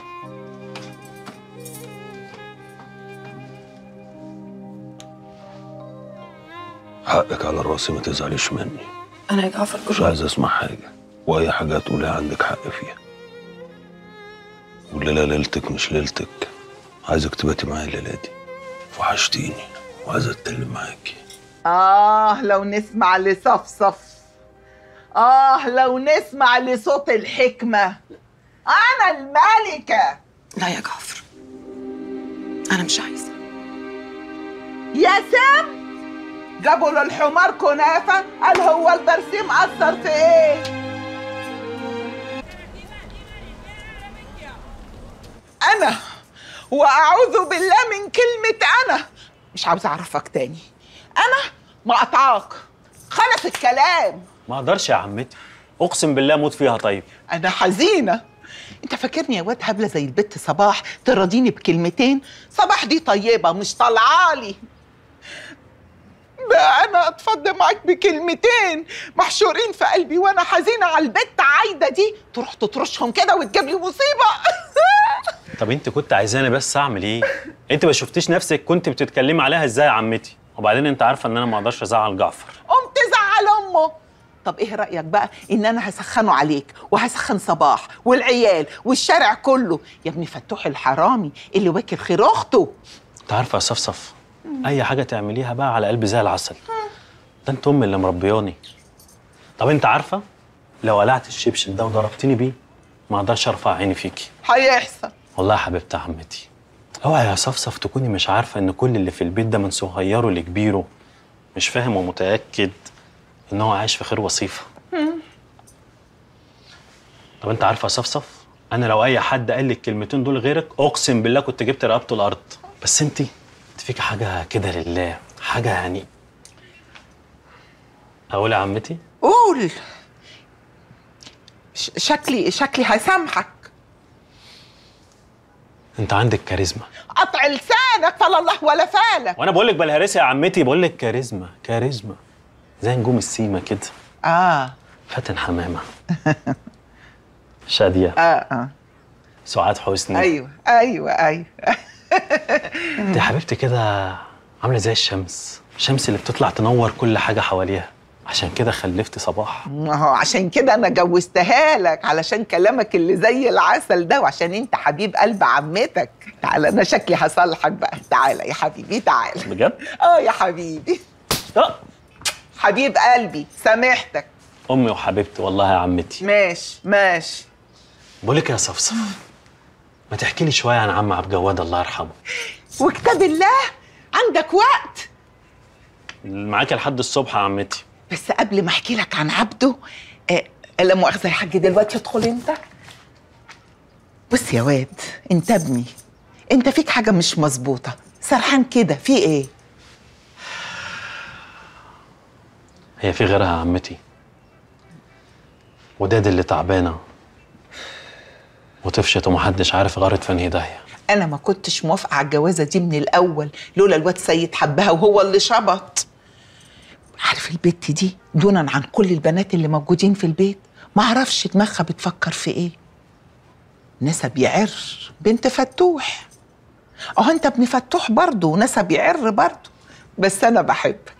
حقك على راسي ما تزعليش مني انا يا جعفر مش عايز اسمع حاجه واي حاجه تقولها عندك حق فيها والليله ليلتك مش ليلتك عايزك تباتي معايا الليله دي وحشتيني وعايز اتكلم معاكي آه لو نسمع لصفصف آه لو نسمع لصوت الحكمة أنا الملكة لا يا جعفر انا مش عايزه يا سام جابوا للحمار كنافة قال هو البرسيم أثر في إيه أنا وأعوذ بالله من كلمة أنا مش عاوزة أعرفك تاني أنا مقطعاك خلص الكلام ما اقدرش يا عمتي اقسم بالله اموت فيها طيب انا حزينه انت فاكرني يا واد هبله زي البت صباح تراضيني بكلمتين صباح دي طيبه مش طالعالي ده انا اتفضل معاك بكلمتين محشورين في قلبي وانا حزينه على البت عايده دي تروح تطرشهم كده وتجيب لي مصيبه طب انت كنت عايزاني بس اعمل ايه انت ما شفتيش نفسك كنت بتتكلمي عليها ازاي يا عمتي وبعدين انت عارفه ان انا ما اقدرش ازعل جعفر قمت زعل امه طب ايه رايك بقى ان انا هسخنه عليك وهسخن صباح والعيال والشارع كله يا ابني فتوح الحرامي اللي واكل خير اخته انت عارفه يا صفصف اي حاجه تعمليها بقى على قلبي زي العسل ده انت امي اللي مربياني طب انت عارفه لو قلعت الشبشب ده وضربتني بيه ما اقدرش ارفع عيني فيكي هيحصل والله يا حبيبتي عمتي اوعي يا صفصف تكوني مش عارفه ان كل اللي في البيت ده من صغيره لكبيره مش فاهم ومتاكد ان هو عايش في خير وصيفه طب انت عارفه يا صفصف انا لو اي حد قال لي الكلمتين دول غيرك اقسم بالله كنت جبت رقبته الارض بس انت انت فيك حاجه كده لله حاجه يعني اقول يا عمتي قول ش- شكلي شكلي هسامحك انت عندك كاريزما قطع لسانك فلا الله ولا فالك وانا بقول لك بالهرسه يا عمتي بقول لك كاريزما كاريزما زي نجوم السيما كده اه فاتن حمامه شاديه اه اه سعاد حسني ايوه ايوه ايوه انت يا حبيبتي كده عامله زي الشمس الشمس اللي بتطلع تنور كل حاجه حواليها عشان كده خلفت صباح ما هو عشان كده انا جوزتها لك علشان كلامك اللي زي العسل ده وعشان انت حبيب قلب عمتك تعالى انا شكلي هصالحك بقى تعالى يا حبيبي تعالى بجد اه يا حبيبي حبيب قلبي سامحتك امي وحبيبتي والله يا عمتي ماشي ماشي بقول لك يا صفصف ما تحكي لي شويه عن عم عبد الجواد الله يرحمه وكتاب الله عندك وقت معاك لحد الصبح يا عمتي بس قبل ما احكي لك عن عبده آه لا مؤاخذه يا حاج دلوقتي ادخل انت بص يا واد انت ابني انت فيك حاجه مش مظبوطه سرحان كده في ايه هي في غيرها يا عمتي وداد اللي تعبانه وتفشت ومحدش عارف غارت فين هدايا انا ما كنتش موافقه على الجوازه دي من الاول لولا الواد سيد حبها وهو اللي شبط عارف البت دي دونا عن كل البنات اللي موجودين في البيت ما اعرفش دماغها بتفكر في ايه نسب يعر بنت فتوح اه انت ابن فتوح برضه ونسب يعر برضه بس انا بحبك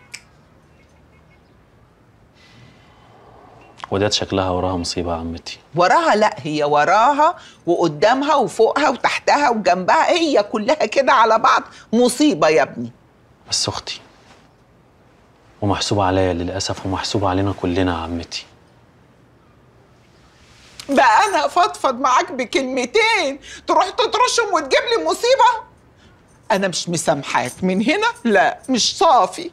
وداد شكلها وراها مصيبه يا عمتي وراها لا هي وراها وقدامها وفوقها وتحتها وجنبها هي كلها كده على بعض مصيبه يا ابني بس اختي ومحسوبه عليا للاسف ومحسوبه علينا كلنا يا عمتي بقى انا افضفض معاك بكلمتين تروح تترشم وتجيب لي مصيبه انا مش مسامحاك من هنا لا مش صافي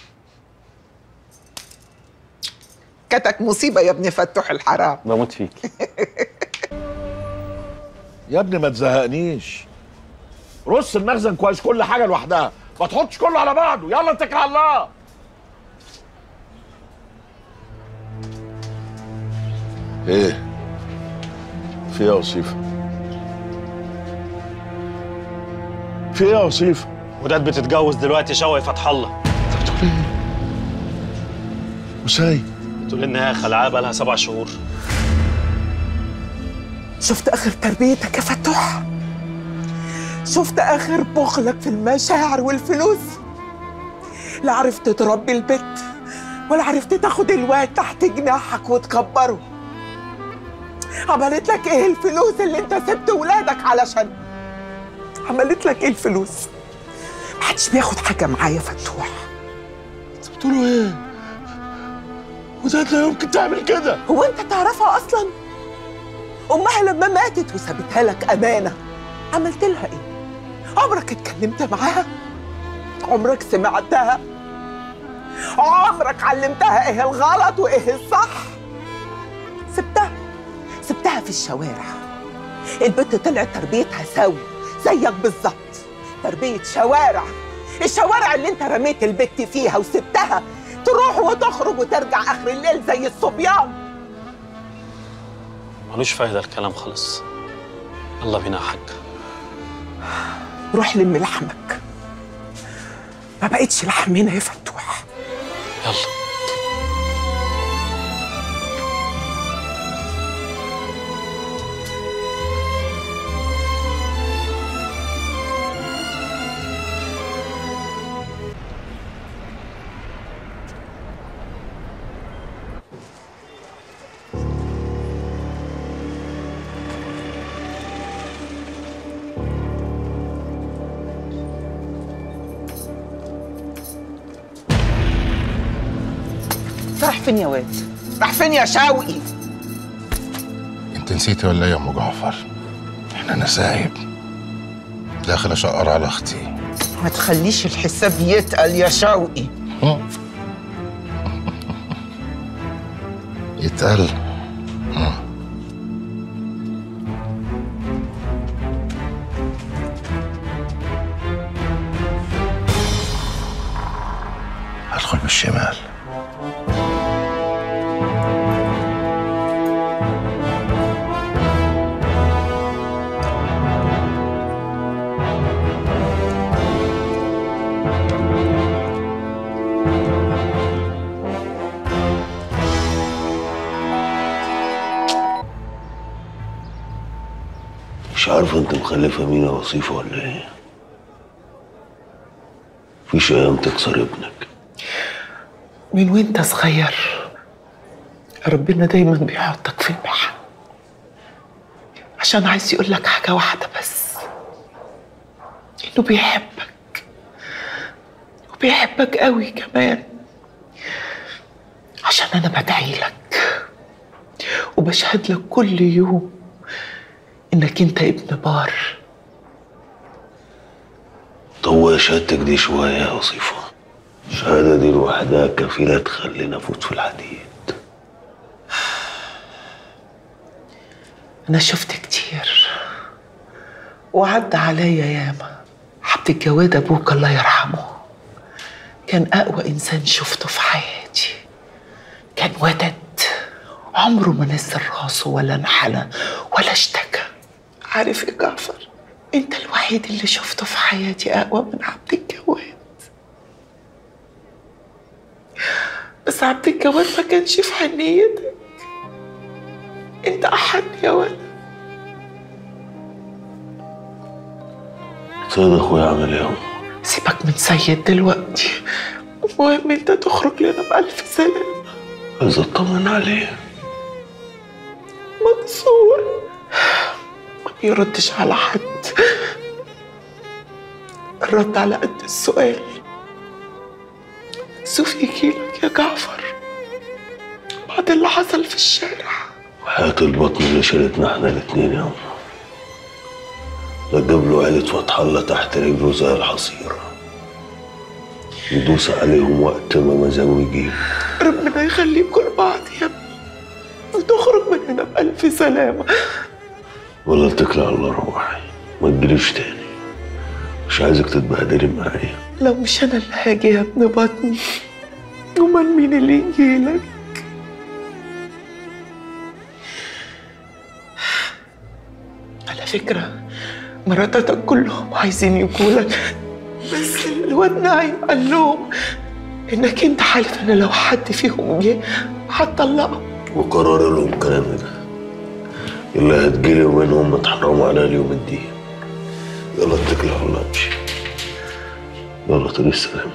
كتك مصيبه يا ابن فتوح الحرام بموت فيك يا ابني ما تزهقنيش رص المخزن كويس كل حاجه لوحدها ما تحطش كله على بعضه يلا اتكل على الله ايه في ايه يا وصيفه في ايه يا وصيفه وداد بتتجوز دلوقتي شوقي فتح الله وساي بتقول ان هي خلعاه بقالها سبع شهور شفت اخر تربيتك يا فتوح شفت اخر بخلك في المشاعر والفلوس لا عرفت تربي البيت ولا عرفت تاخد الواد تحت جناحك وتكبره عملت لك ايه الفلوس اللي انت سبت ولادك علشان عملت لك ايه الفلوس محدش بياخد حاجه معايا فتوح بتقولوا ايه وده لا يمكن تعمل كده هو انت تعرفها اصلا امها لما ماتت وسابتها لك امانه عملت لها ايه عمرك اتكلمت معاها عمرك سمعتها عمرك علمتها ايه الغلط وايه الصح سبتها سبتها في الشوارع البنت طلعت تربيتها سوي زيك بالظبط تربية شوارع الشوارع اللي انت رميت البت فيها وسبتها تروح وتخرج وترجع اخر الليل زي الصبيان ملوش فايده الكلام خالص يلا بينا يا حاج روح لم لحمك ما بقتش لحم هنا يا فتوح يلا انت رايح فين يا واد رايح فين يا شوقي انت نسيتي ولا ايه يا ام جعفر احنا نسايب داخل اشقر على اختي ما تخليش الحساب يتقل يا شوقي يتقل مم. هدخل بالشمال مش عارفة انت مخلفة مين يا وصيفة ولا ايه فيش ايام تكسر ابنك من وانت صغير ربنا دايما بيحطك في المحن عشان عايز يقول لك حاجة واحدة بس انه بيحبك وبيحبك قوي كمان عشان انا بدعي لك وبشهد لك كل يوم انك انت ابن بار طوع شهادتك دي شوية يا وصيفة الشهادة دي لوحدها كفيلة تخلينا نفوت في الحديد أنا شفت كتير وعدى عليا ياما عبد الجواد أبوك الله يرحمه كان أقوى إنسان شفته في حياتي كان ودد عمره ما نزل راسه ولا انحنى ولا اشتكى عارف يا جعفر انت الوحيد اللي شفته في حياتي أقوى من عبد الجواد بس عبد الجواد ما كانش في حنيتك انت أحن يا ولد سيد اخويا عمل ايه سيبك من سيد دلوقتي المهم انت تخرج لنا بألف سلامة عايز اطمن عليه منصور ما بيردش على حد الرد على قد السؤال سوف يجيلك يا جعفر بعد اللي حصل في الشارع وحياة البطن اللي شالتنا احنا الاتنين يا عم ده جاب له عيلة فتح الله تحت رجله زي الحصيرة يدوس عليهم وقت ما مزاجه يجيب ربنا يخليكم لبعض يا ابني وتخرج من هنا بألف سلامة ولا اتكل على الله روحي ما تجريش تاني مش عايزك تتبهدلي معايا لو مش أنا اللي هاجي يا ابن بطني أمال مين اللي يجيلك على فكرة مراتاتك كلهم عايزين يقولك بس الواد نايم قال لهم انك انت حالف ان لو حد فيهم جه هتطلقه وقرار لهم كلامي ده اللي هتجيلي يومين هم اتحرموا على اليوم الدين يلا اتكل على الله امشي يلا طريق السلامة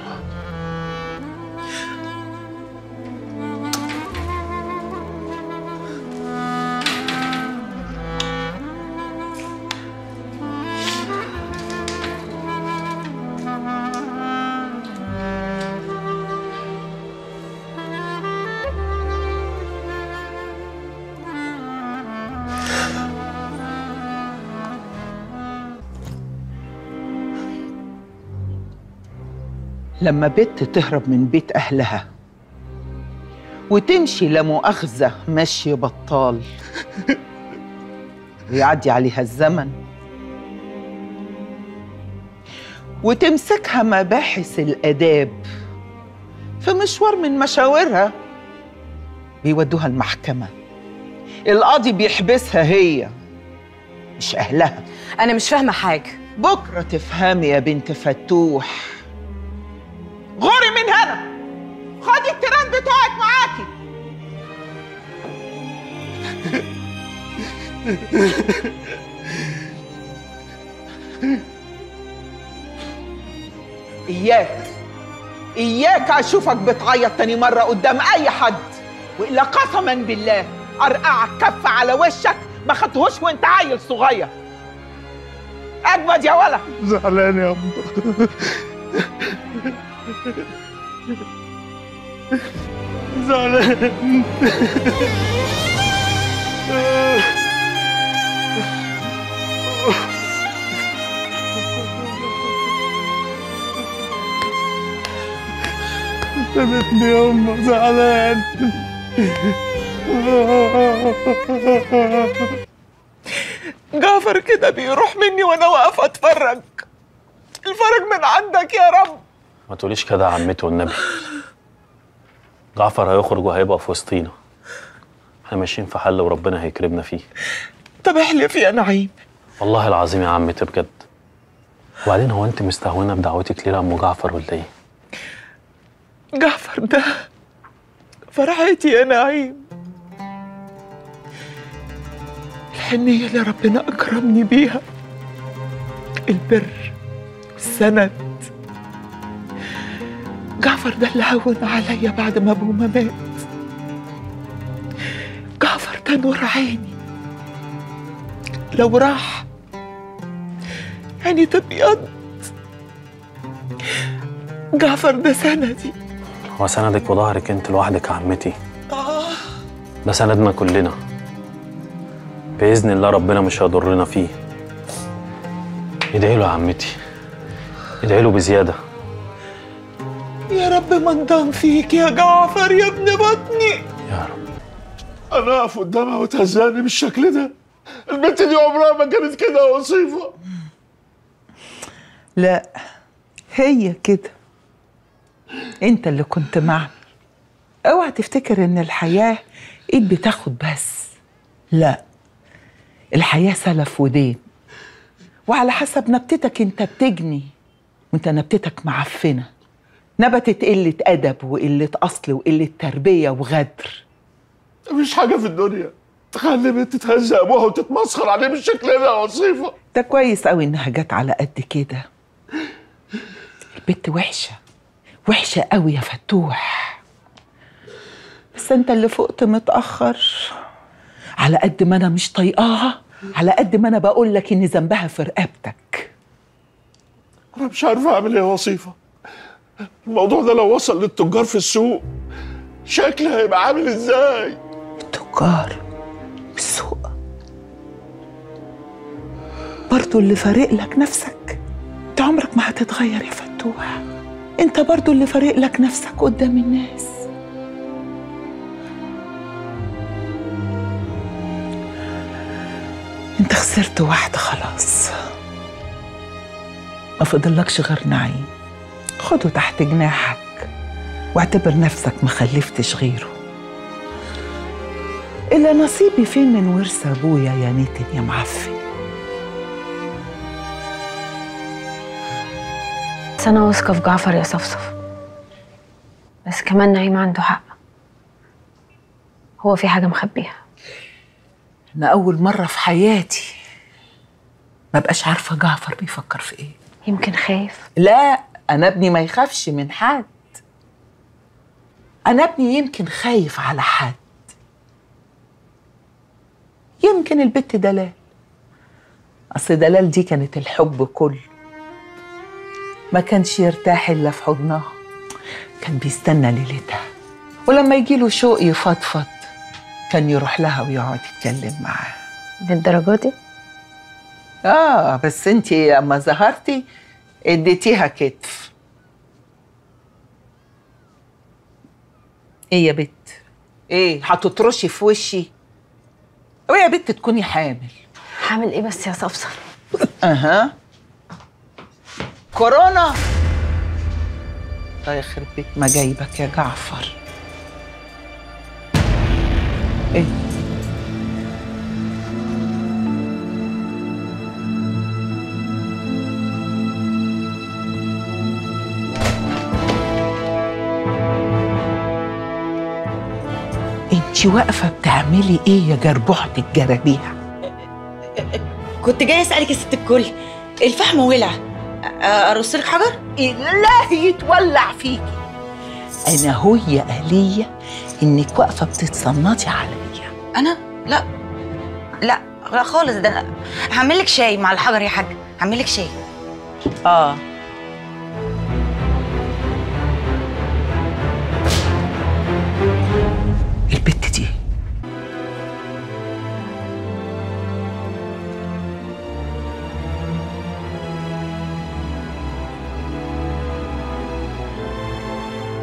لما بنت تهرب من بيت أهلها وتمشي لا مؤاخذة مشي بطال ويعدي عليها الزمن وتمسكها مباحث الآداب في مشوار من مشاورها بيودوها المحكمة القاضي بيحبسها هي مش أهلها أنا مش فاهمة حاجة بكرة تفهمي يا بنت فتوح غوري من هنا خدي التيران بتوعك معاكي إياك إياك أشوفك بتعيط تاني مرة قدام أي حد وإلا قسما بالله أرقعك كف على وشك ما خدتهوش وأنت عيل صغير أجمد يا ولد زعلان يا أم زعلان سابتني يما زعلان جعفر كده بيروح مني وانا واقفه اتفرج الفرج من عندك يا رب ما تقوليش كده يا عمتي والنبي جعفر هيخرج وهيبقى في وسطينا احنا ماشيين في حل وربنا هيكرمنا فيه طب احلف يا نعيم والله العظيم يا عمتي بجد وبعدين هو انت مستهونه بدعوتك ليه لأم جعفر ولا ايه؟ جعفر ده فرحتي يا نعيم الحنية اللي ربنا أكرمني بيها البر السند جعفر ده اللي هون عليا بعد ما أبوه ما مات جعفر ده نور عيني لو راح عيني تبيض جعفر ده سندي هو سندك وظهرك انت لوحدك يا عمتي آه ده سندنا كلنا بإذن الله ربنا مش هيضرنا فيه ادعي له يا عمتي ادعي له بزيادة يا رب ما انضم فيك يا جعفر يا ابن بطني انا اقف قدامها وتهزقني بالشكل ده البنت دي عمرها ما كانت كده يا وصيفه لا هي كده انت اللي كنت معنا اوعى تفتكر ان الحياة ايد بتاخد بس لا الحياة سلف ودين وعلى حسب نبتتك انت بتجني وانت نبتتك معفنة نبتت قلة أدب وقلة أصل وقلة تربية وغدر مفيش حاجه في الدنيا تخلي بنت تهزق ابوها وتتمسخر عليه بالشكل ده يا وصيفه ده كويس قوي انها جت على قد كده البت وحشة وحشة قوي يا فتوح بس انت اللي فقت متأخر على قد ما انا مش طايقاها على قد ما انا بقول لك ان ذنبها في رقبتك انا مش عارف اعمل ايه يا وصيفه الموضوع ده لو وصل للتجار في السوق شكلي هيبقى عامل ازاي التجار السوق برضو اللي فارق لك نفسك انت عمرك ما هتتغير يا فتوح انت برضو اللي فارق لك نفسك قدام الناس انت خسرت واحدة خلاص ما فضلكش غير نعيم خده تحت جناحك واعتبر نفسك ما خلفتش غيره إلا نصيبي فين من ورث أبويا يا نتن يا معفن بس أنا واثقة في جعفر يا صفصف بس كمان نعيم عنده حق هو في حاجة مخبيها أنا أول مرة في حياتي ما بقاش عارفة جعفر بيفكر في إيه يمكن خايف لا أنا ابني ما يخافش من حد أنا ابني يمكن خايف على حد يمكن البت دلال أصل دلال دي كانت الحب كله ما كانش يرتاح إلا في حضنها كان بيستنى ليلتها ولما يجيله شوق يفضفض كان يروح لها ويقعد يتكلم معاها للدرجة دي؟ اه بس انتي اما ظهرتي اديتيها كتف ايه يا بت ايه هتطرشي في وشي اوعي يا بت تكوني حامل حامل ايه بس يا صفصف اها كورونا الله يخرب بيت ما جايبك يا جعفر ايه انت واقفه بتعملي ايه يا جربوحه الجرابيع كنت جاي اسالك يا ست الكل الفحم ولع ارص لك حجر لا يتولع فيكي انا هي آلية انك واقفه بتتصنطي عليا انا لا لا لا خالص ده انا هعمل لك شاي مع الحجر يا حاج هعمل لك شاي اه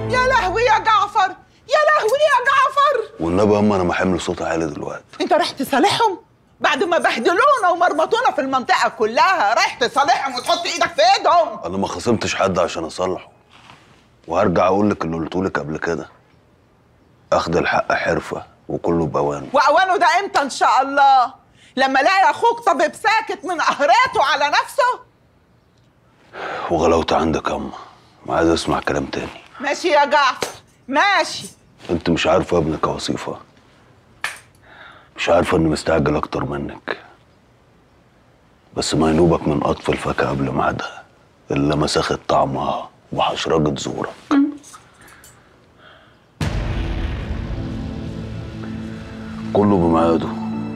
يا لهوي يا جعفر يا لهوي يا جعفر والنبي يا اما انا ما حمل صوت عالي دلوقتي انت رايح تصالحهم بعد ما بهدلونا ومرمطونا في المنطقه كلها رايح تصالحهم وتحط ايدك في ايدهم انا ما خصمتش حد عشان اصلحه وهرجع اقول لك اللي قلته لك قبل كده اخد الحق حرفه وكله باوانه واوانه ده امتى ان شاء الله لما الاقي اخوك طبيب ساكت من قهراته على نفسه وغلاوت عندك يا اما ما عايز اسمع كلام تاني ماشي يا جعفر ماشي انت مش عارفه ابنك يا وصيفه مش عارفه اني مستعجل اكتر منك بس ما ينوبك من قطف الفاكهه قبل ميعادها الا مساخة طعمها وحشرجة زورك كله بميعاده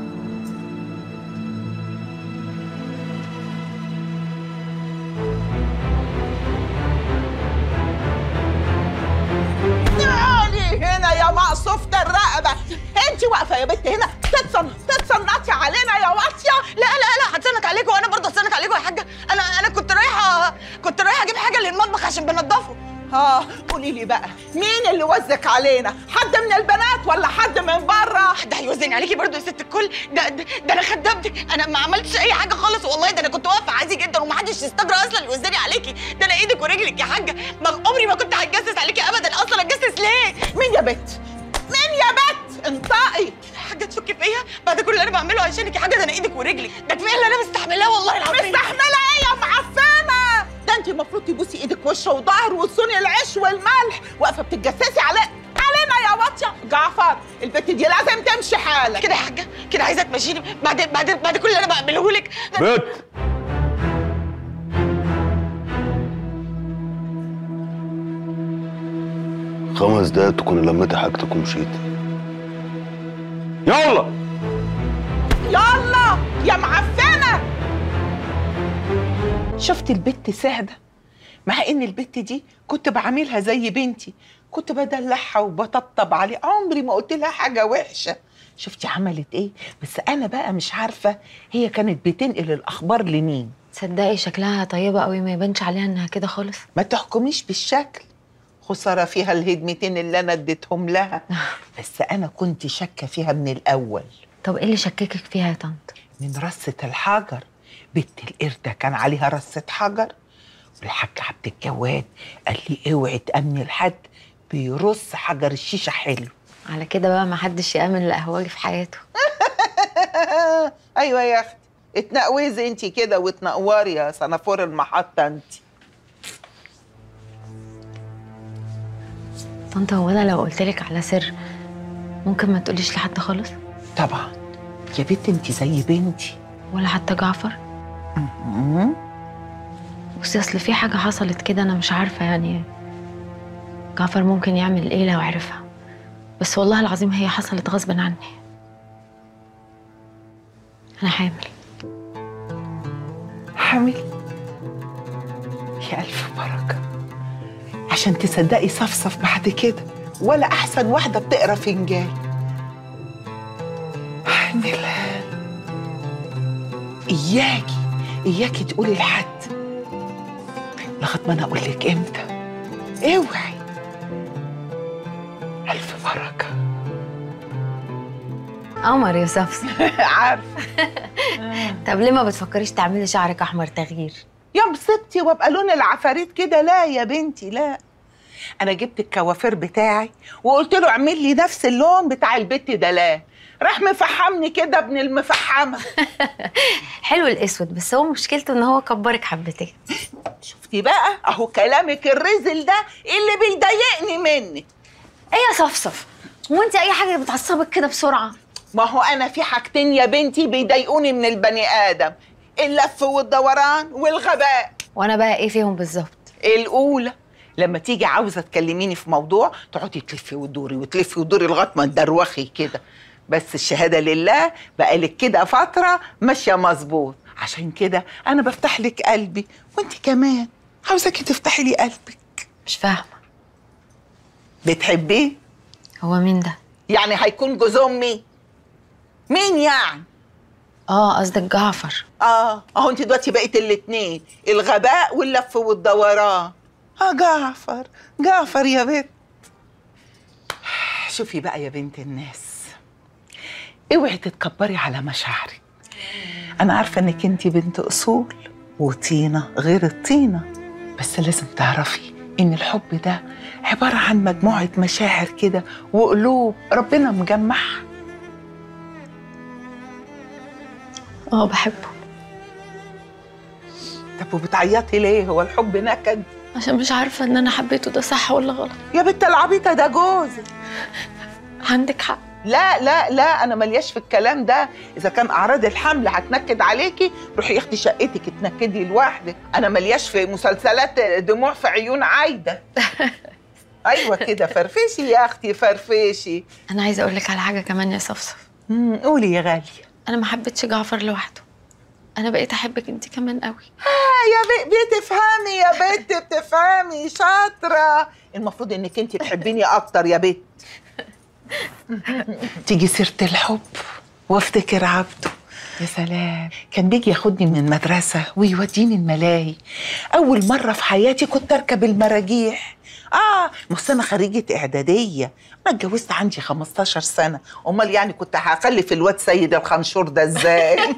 تعالي هنا يا مقصوفة الرقبة انت واقفة يا بنت هنا تتصن تتصنطي علينا يا واطية لا لا لا هتصنت عليكم وانا برضه هتصنت عليكم يا حاجه انا انا كنت رايحه كنت رايحه اجيب حاجه للمطبخ عشان بنضفه اه قولي لي بقى مين اللي وزك علينا حد من البنات ولا حد من بره ده هيوزني عليكي برضه يا ست الكل ده ده, ده انا خدمتك انا ما عملتش اي حاجه خالص والله ده انا كنت واقفه عادي جدا ومحدش يستجرى اصلا يوزني عليكي ده انا ايدك ورجلك يا حاجه ما عمري ما كنت هتجسس عليكي ابدا اصلا اتجسس ليه مين يا بت مين يا بت انطقي حاجه تشكي فيا بعد كل اللي انا بعمله عشانك يا حاجه ده انا ايدك ورجلك ده كفايه اللي انا مستحملاه والله العظيم مستحمله ايه يا معفنه ده انت المفروض تبوسي ايدك وش وظهر وتصوني العيش والملح واقفه بتتجسسي على علينا يا واطيه جعفر البت دي لازم تمشي حالك كده يا حاجه كده عايزه تمشيني بعد بعد بعد كل اللي انا بعمله لك بت خمس دقايق تكون لميتي حاجتك ومشيتي يلا يلا يا معفنه شفت البت سعده مع ان البت دي كنت بعاملها زي بنتي كنت بدلعها وبطبطب عليه عمري ما قلت لها حاجه وحشه شفتي عملت ايه بس انا بقى مش عارفه هي كانت بتنقل الاخبار لمين تصدقي شكلها طيبة قوي ما يبانش عليها انها كده خالص ما تحكميش بالشكل خساره فيها الهدمتين اللي انا اديتهم لها بس انا كنت شاكه فيها من الاول طب ايه اللي شككك فيها يا طنط من رصة الحجر بنت القردة كان عليها رصة حجر والحاج عبد الجواد قال لي اوعي تأمني لحد بيرص حجر الشيشة حلو على كده بقى ما حدش يامن لقهوجي في حياته ايوه يا اختي اتنقوزي انت كده وتنقوري يا صنافور المحطة انت طنط هو انا لو قلت لك على سر ممكن ما تقوليش لحد خالص طبعا يا بنت انت زي بنتي ولا حتى جعفر بصي اصل في حاجه حصلت كده انا مش عارفه يعني جعفر ممكن يعمل ايه لو عرفها بس والله العظيم هي حصلت غصب عني انا حامل حامل يا ألف بركة عشان تصدقي صفصف بعد كده ولا أحسن واحدة بتقرا فنجان حامل إياكي إياكي تقولي لحد لغاية ما أنا أقول لك إمتى اوعي ألف بركة قمر يا صفصف عارفة طب ليه ما بتفكريش تعملي شعرك احمر تغيير يا مصيبتي وابقى لون العفاريت كده لا يا بنتي لا انا جبت الكوافير بتاعي وقلت له اعمل لي نفس اللون بتاع البت دلال راح مفحمني كده ابن المفحمه حلو الاسود بس هو مشكلته ان هو كبرك حبتين شفتي بقى اهو كلامك الرزل ده اللي بيضايقني منك ايه يا صفصف هو انت اي حاجه بتعصبك كده بسرعه ما هو انا في حاجتين يا بنتي بيضايقوني من البني ادم اللف والدوران والغباء وانا بقى ايه فيهم بالظبط الاولى لما تيجي عاوزه تكلميني في موضوع تقعدي تلفي وتدوري وتلفي وتدوري لغايه ما تدروخي كده بس الشهاده لله بقالك كده فتره ماشيه مظبوط عشان كده انا بفتح لك قلبي وانت كمان عاوزاكي تفتحي لي قلبك مش فاهمه بتحبيه هو مين ده يعني هيكون جوز امي مين يعني اه قصدك جعفر اه اهو انت دلوقتي بقيت الاتنين الغباء واللف والدوران اه جعفر جعفر يا بت شوفي بقى يا بنت الناس اوعي تتكبري على مشاعرك انا عارفه انك انت بنت اصول وطينه غير الطينه بس لازم تعرفي ان الحب ده عباره عن مجموعه مشاعر كده وقلوب ربنا مجمعها اه بحبه طب وبتعيطي ليه هو الحب نكد عشان مش عارفه ان انا حبيته ده صح ولا غلط يا بنت العبيطه ده جوزك عندك حق لا لا لا انا ملياش في الكلام ده اذا كان اعراض الحمل هتنكد عليكي روحي يا اختي شقتك اتنكدي لوحدك انا ملياش في مسلسلات دموع في عيون عايده ايوه كده فرفشي يا اختي فرفشي انا عايزه اقول لك على حاجه كمان يا صفصف امم قولي يا غاليه انا ما حبيتش جعفر لوحده انا بقيت احبك انت كمان قوي آه يا بي بتفهمي يا بنت بتفهمي شاطره المفروض انك انت تحبيني اكتر يا بنت تيجي سيره الحب وافتكر عبده يا سلام كان بيجي ياخدني من المدرسة ويوديني الملاهي أول مرة في حياتي كنت أركب المراجيح آه بس أنا خريجة إعدادية أنا اتجوزت عندي 15 سنة أمال يعني كنت هخلف الواد سيد الخنشور ده إزاي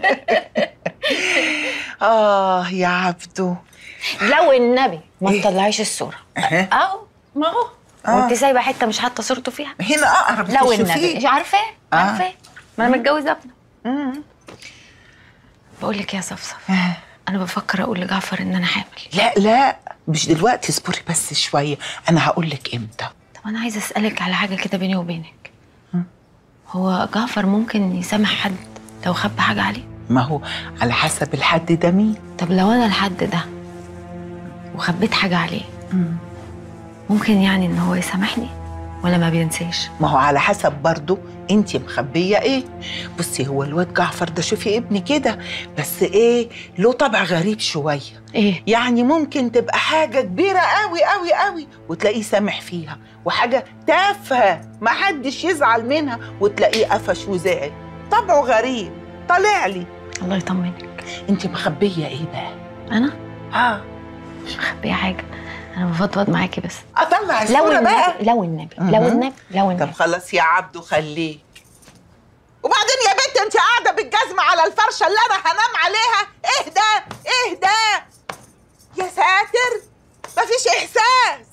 آه يا عبده لو النبي ما تطلعيش الصوره اهو ما هو آه. وانت سايبه حته مش حاطه صورته فيها هنا أقرب لو تشوفيه. النبي مش عارفاه آه. عارفاه ما انا متجوزه ابنه بقول لك يا صفصف انا بفكر اقول لجعفر ان انا حامل لا لا مش دلوقتي اصبري بس شوية أنا هقول لك إمتى طب انا عايزه اسالك على حاجه كده بيني وبينك هو جعفر ممكن يسامح حد لو خبى حاجه عليه ما هو على حسب الحد ده مين طب لو انا الحد ده وخبيت حاجه عليه ممكن يعني ان هو يسامحني ولا ما بينساش ما هو على حسب برضو انت مخبيه ايه بصي هو الواد جعفر ده شوفي ابني كده بس ايه له طبع غريب شويه ايه يعني ممكن تبقى حاجه كبيره قوي قوي قوي وتلاقيه سامح فيها وحاجه تافهه ما حدش يزعل منها وتلاقيه قفش وزعل طبعه غريب طالع لي الله يطمنك انت مخبيه ايه بقى انا اه مش مخبيه حاجه انا بفضفض معاكي بس اطلع لو الصوره النبي بقى لو النبي لو مهم. النبي لو النبي طب خلاص يا عبدو خليك وبعدين يا بنت انت قاعده بالجزمه على الفرشه اللي انا هنام عليها اهدى اهدى يا ساتر مفيش احساس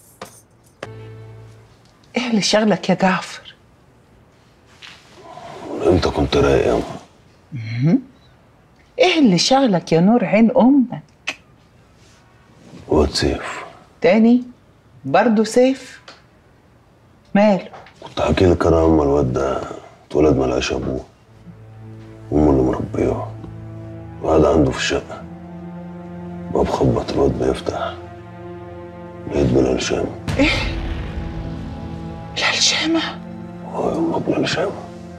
ايه اللي شغلك يا جعفر امتى كنت رايق يا أم؟ مهم. ايه اللي شغلك يا نور عين امك واد سيف تاني برضو سيف ماله كنت حكي لك انا اما الواد ده اتولد ملقاش ابوه امه اللي مربيه وقعد عنده في الشقه باب خبط الواد بيفتح لقيت بلال شام ايه بلال شامة اه يما بلال شام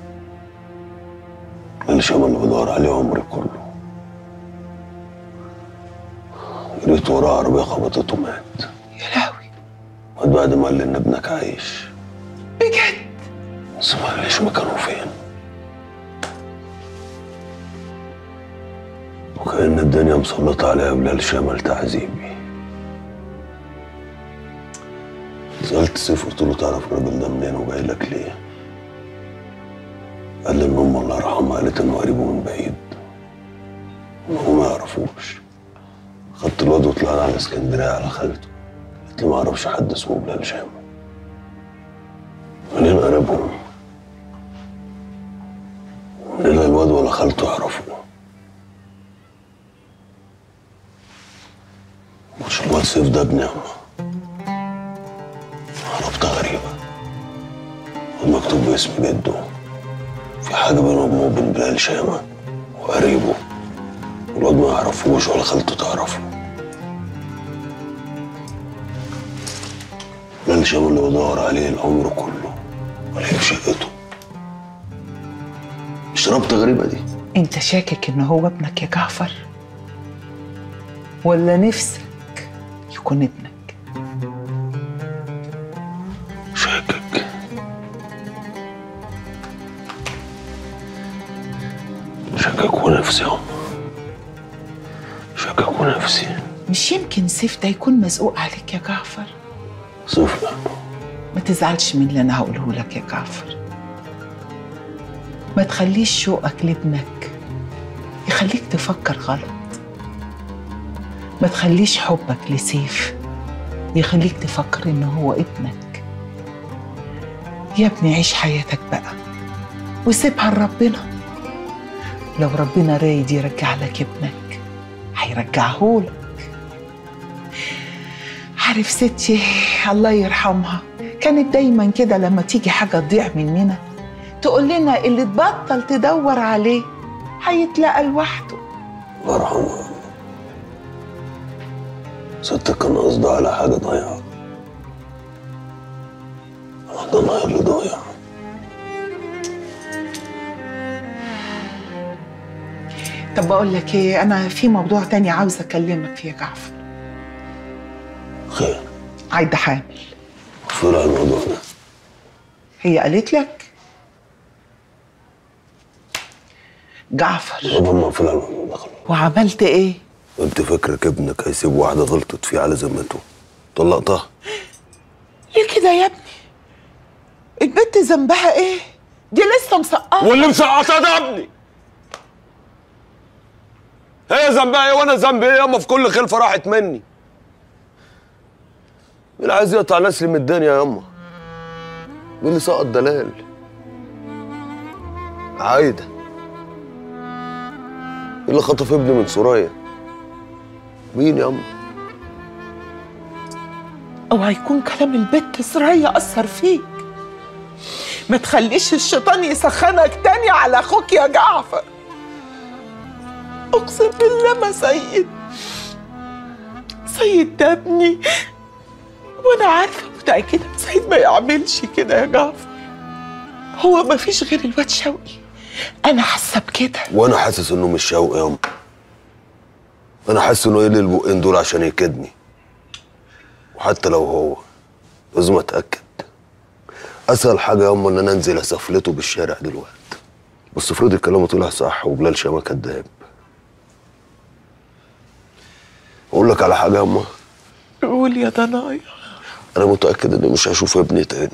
بلال شام اللي بدور عليه عمري كله جريت وراه عربية خبطته مات يا لهوي واد بعد ما قال لي ان ابنك عايش بجد بس ما قاليش مكانه فين وكأن الدنيا مسلطة عليا بلال شمل تعذيبي سألت سيف قلت له تعرف الراجل ده منين وجاي لك ليه؟ قال لي ان امه الله يرحمها قالت انه قريبه من بعيد وهو ما يعرفوش خدت الواد وطلعنا على اسكندريه على خالته قالت لي ما اعرفش حد اسمه بلال شام منين قريبهم؟ منين لا الواد ولا خالته يعرفوه مش الواد سيف ده ابن عمه رابطة غريبة والمكتوب باسم جده في حاجة بين أمه وبين بلال شامة وقريبه والواد ما يعرفوش ولا خالته تعرفه بلال شامة اللي بدور عليه العمر كله ولاقيه في شقته مش رابطة غريبة دي انت شاكك ان هو ابنك يا جعفر ولا نفسك يكون ابنك شاكك شاكك ونفسي يا أم شاكك ونفسي مش يمكن سيف ده يكون مزقوق عليك يا جعفر صفر ما ما تزعلش من اللي انا هقوله لك يا جعفر ما تخليش شوقك لابنك يخليك تفكر غلط ما تخليش حبك لسيف يخليك تفكر ان هو ابنك يا ابني عيش حياتك بقى وسيبها لربنا لو ربنا رايد يرجع لك ابنك هيرجعهولك عارف ستي الله يرحمها كانت دايما كده لما تيجي حاجة تضيع مننا تقول لنا اللي تبطل تدور عليه هيتلقى لوحده الله يرحمها ستك كان قصدها على حاجة ضايعة أنا ده أنا اللي ضايع طب بقول لك ايه انا في موضوع تاني عاوزه اكلمك فيه يا جعفر خير عايده حامل فين الموضوع ده هي قالت لك جعفر يابا ما في الموضوع ده خلاص وعملت ايه انت فاكرك ابنك هيسيب واحدة غلطت فيه على ذمته طلقتها ليه كده يا ابني البنت ذنبها ايه دي لسه مسقطه واللي مسقطها ده ابني هي ذنبها ايه وانا ذنبي ايه ياما في كل خلفه راحت مني مين اللي عايز يقطع نسلي من الدنيا ياما مين اللي سقط دلال عايده مين اللي خطف ابني من سوريا مين ياما اوعى يكون كلام البت سرية اثر فيك ما تخليش الشيطان يسخنك تاني على اخوك يا جعفر اقسم بالله ما سيد سيد ده ابني وانا عارفه متاكده سيد ما يعملش كده يا جعفر هو ما فيش غير الواد شوقي انا حاسه بكده وانا حاسس انه مش شوق ياما انا حاسس انه ايه البقين دول عشان يكدني وحتى لو هو لازم اتاكد اسهل حاجه ياما ان انا انزل اسفلته بالشارع دلوقتي بس افرضي كلامه طلع صح وبلال شامه كداب اقول لك على حاجه ياما قول يا ضنايا انا متاكد اني مش هشوف ابني تاني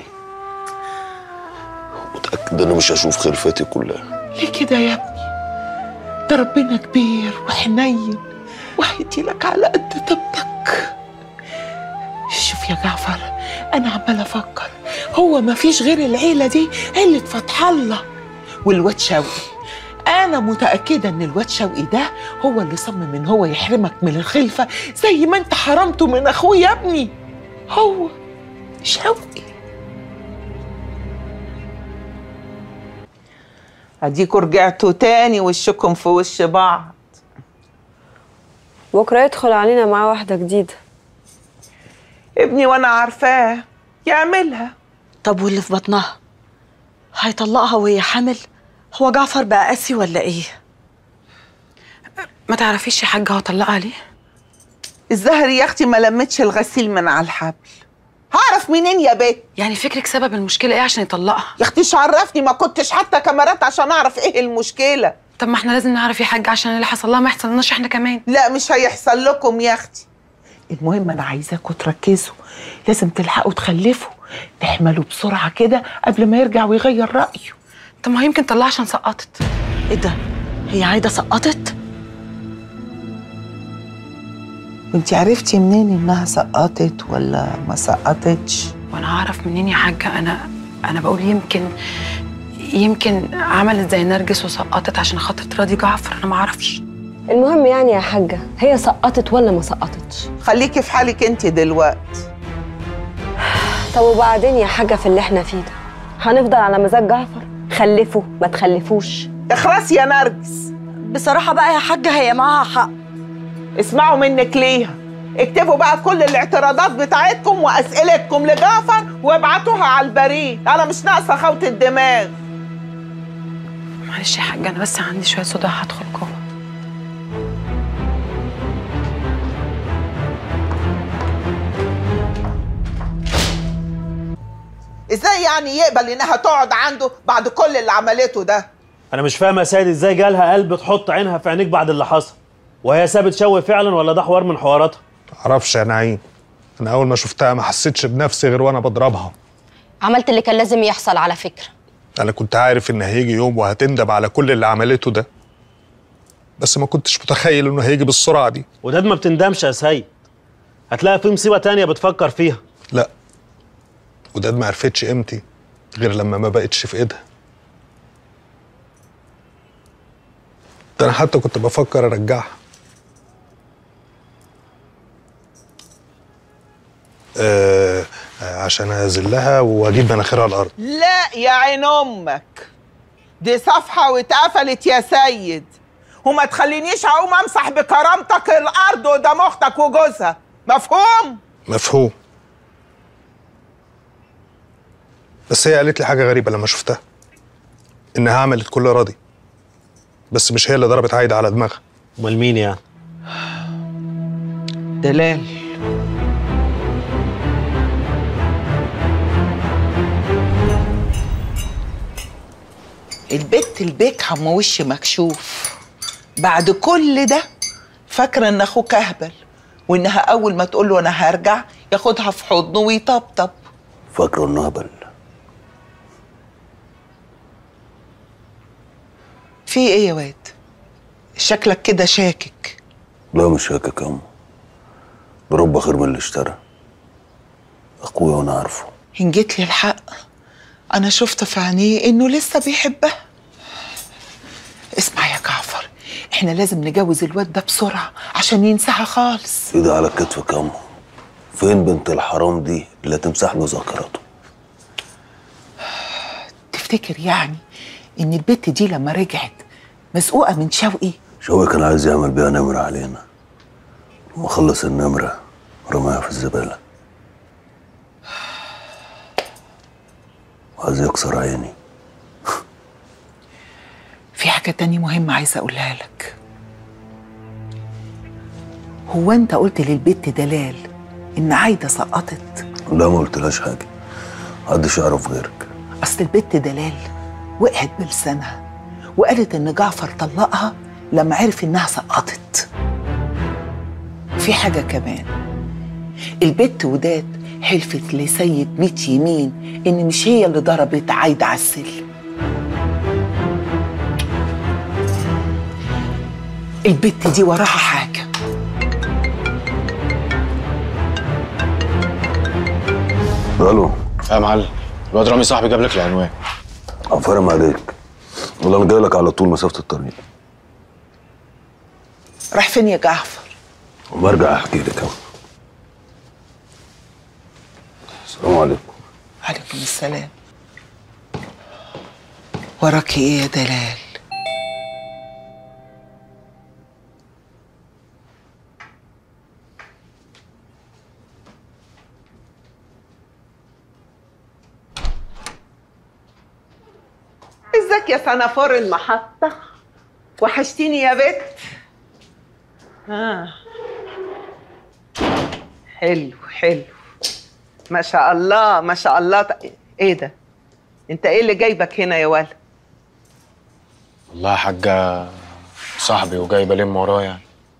متاكد اني مش هشوف خلفتي كلها ليه كده يا ابني ده ربنا كبير وحنين وهيدي لك على قد طبطك شوف يا جعفر انا عمال افكر هو ما فيش غير العيله دي عيله فتح الله والواد شوقي انا متاكده ان الواد شوقي ده هو اللي صمم ان هو يحرمك من الخلفه زي ما انت حرمته من اخوه يا ابني هو شوقي اديكوا رجعتوا تاني وشكم في وش بعض بكره يدخل علينا معاه واحده جديده ابني وانا عارفاه يعملها طب واللي في بطنها هيطلقها وهي حامل هو جعفر بقى قاسي ولا ايه ما تعرفيش يا حاجه هو طلقها ليه الزهر يا اختي ما لمتش الغسيل من على الحبل هعرف منين يا بت يعني فكرك سبب المشكله ايه عشان يطلقها يا اختي إيش عرفني ما كنتش حتى كاميرات عشان اعرف ايه المشكله طب ما احنا لازم نعرف يا حاجه عشان اللي حصل لها ما يحصلناش احنا كمان لا مش هيحصل لكم يا اختي المهم انا عايزاكم تركزوا لازم تلحقوا تخلفوا تحملوا بسرعه كده قبل ما يرجع ويغير رايه طب ما هو يمكن طلعها عشان سقطت ايه ده هي عايده سقطت وانت عرفتي منين انها سقطت ولا ما سقطتش وانا اعرف منين يا حاجه انا انا بقول يمكن يمكن عملت زي نرجس وسقطت عشان خاطر تراضي جعفر انا ما اعرفش المهم يعني يا حاجه هي سقطت ولا ما سقطتش خليكي في حالك انت دلوقتي طب وبعدين يا حاجه في اللي احنا فيه ده هنفضل على مزاج جعفر خلفوا ما تخلفوش اخرسي يا نرجس بصراحه بقى يا حاجه هي معاها حق اسمعوا منك ليها اكتبوا بقى كل الاعتراضات بتاعتكم واسئلتكم لجعفر وابعتوها على البريد انا مش ناقصه خوت الدماغ معلش يا حاجه انا بس عندي شويه صداع هدخل جوه ازاي يعني يقبل انها تقعد عنده بعد كل اللي عملته ده انا مش فاهم يا سيد ازاي جالها قلب تحط عينها في عينيك بعد اللي حصل وهي سابت شوي فعلا ولا ده حوار من حواراتها معرفش يا نعيم انا اول ما شفتها ما حسيتش بنفسي غير وانا بضربها عملت اللي كان لازم يحصل على فكرة انا كنت عارف ان هيجي يوم وهتندم على كل اللي عملته ده بس ما كنتش متخيل انه هيجي بالسرعه دي وداد ما بتندمش يا سيد هتلاقي في مصيبه تانية بتفكر فيها لا وداد ما عرفتش قيمتي غير لما ما بقتش في ايدها ده انا حتى كنت بفكر ارجعها آه آه، عشان اذلها واجيب مناخيرها الارض لا يا عين امك دي صفحه واتقفلت يا سيد وما تخلينيش اقوم امسح بكرامتك الارض قدام اختك وجوزها مفهوم مفهوم بس هي قالت لي حاجه غريبه لما شفتها انها عملت كل راضي بس مش هي اللي ضربت عايده على دماغها امال مين يعني دلال البت البيك عم وش مكشوف بعد كل ده فاكره ان اخوك اهبل وانها اول ما تقول له انا هرجع ياخدها في حضنه ويطبطب فاكره انه هبل في ايه يا واد شكلك كده شاكك لا مش شاكك يا أم برب خير من اللي اشترى اخويا وانا عارفه ان جيت لي الحق انا شفت في عينيه انه لسه بيحبها اسمع يا جعفر احنا لازم نجوز الواد ده بسرعه عشان ينساها خالص ايدي على كتفك يا أم فين بنت الحرام دي اللي تمسح له ذاكرته تفتكر يعني ان البت دي لما رجعت مسقوقه من شوقي شوقي كان عايز يعمل بيها نمرة علينا لما خلص النمرة رماها في الزبالة وعايز يكسر عيني في حاجه تانية مهمه عايزه اقولها لك هو انت قلت للبت دلال ان عايده سقطت لا ما قلتلهاش حاجة محدش يعرف غيرك اصل البت دلال وقعت بلسانها وقالت ان جعفر طلقها لما عرف انها سقطت في حاجه كمان البت وداد حلفت لسيد ميت يمين ان مش هي اللي ضربت عايده على السلم البت دي وراها حاجه الو يا معلم الواد رامي صاحبي جاب لك العنوان عفارم عليك والله انا جاي لك على طول مسافة الطريق راح فين يا جعفر وبرجع احكي لك اهو السلام عليكم عليكم السلام وراكي ايه يا دلال ازيك يا سنافور المحطة وحشتيني يا بت آه. حلو حلو ما شاء الله ما شاء الله ط- ايه ده انت ايه اللي جايبك هنا يا ولد والله يا حاجة صاحبي وجاي بلم وراه يعني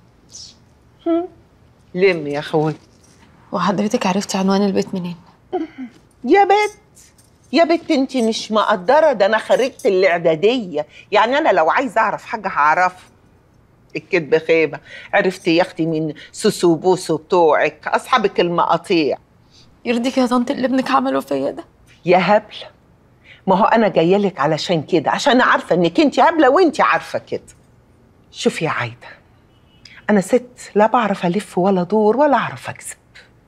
لم يا اخوي وحضرتك عرفتي عنوان البيت منين يا بت يا بت انت مش مقدره ده انا خريجه الاعداديه يعني انا لو عايزه اعرف حاجه هعرفها الكدب خيبه عرفتي يا اختي من سوسو بوسو بتوعك اصحابك المقاطيع يرضيك يا طنط اللي ابنك عمله فيا ده يا هبله ما هو انا جايه لك علشان كده عشان عارفه انك انت هبله وانت عارفه كده شوفي يا عايده انا ست لا بعرف الف ولا دور ولا اعرف اكذب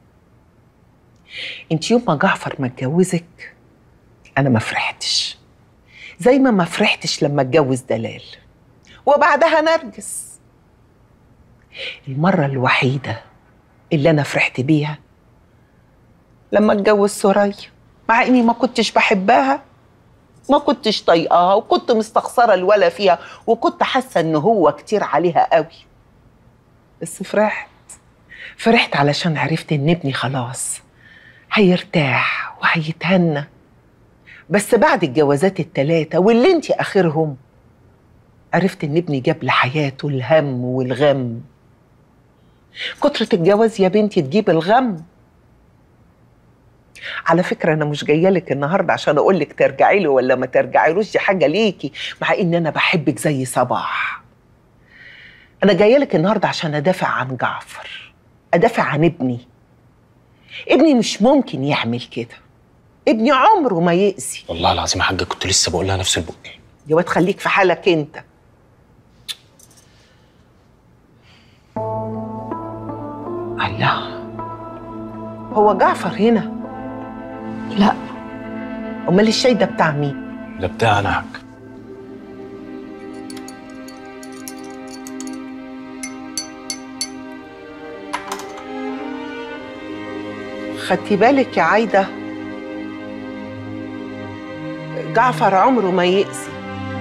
انت يوم ما جعفر ما اتجوزك انا ما فرحتش زي ما ما فرحتش لما اتجوز دلال وبعدها نرجس المره الوحيده اللي انا فرحت بيها لما اتجوز سوريا مع اني ما كنتش بحبها ما كنتش طايقاها وكنت مستخسره الولا فيها وكنت حاسه ان هو كتير عليها قوي بس فرحت فرحت علشان عرفت ان ابني خلاص هيرتاح وهيتهنى بس بعد الجوازات التلاتة واللي انت اخرهم عرفت ان ابني جاب لحياته الهم والغم كترة الجواز يا بنتي تجيب الغم على فكره انا مش جايه لك النهارده عشان اقول لك ترجعي له ولا ما ترجعيلوش دي حاجه ليكي مع ان انا بحبك زي صباح انا جايه لك النهارده عشان ادافع عن جعفر ادافع عن ابني ابني مش ممكن يعمل كده ابني عمره ما يأذي والله العظيم يا حاجه كنت لسه بقول لها نفس البق يا واد خليك في حالك انت الله هو جعفر هنا لا امال الشاي ده بتاع مين ده بتاع انا يا حاج خدتي بالك يا عايده جعفر عمره ما يأذي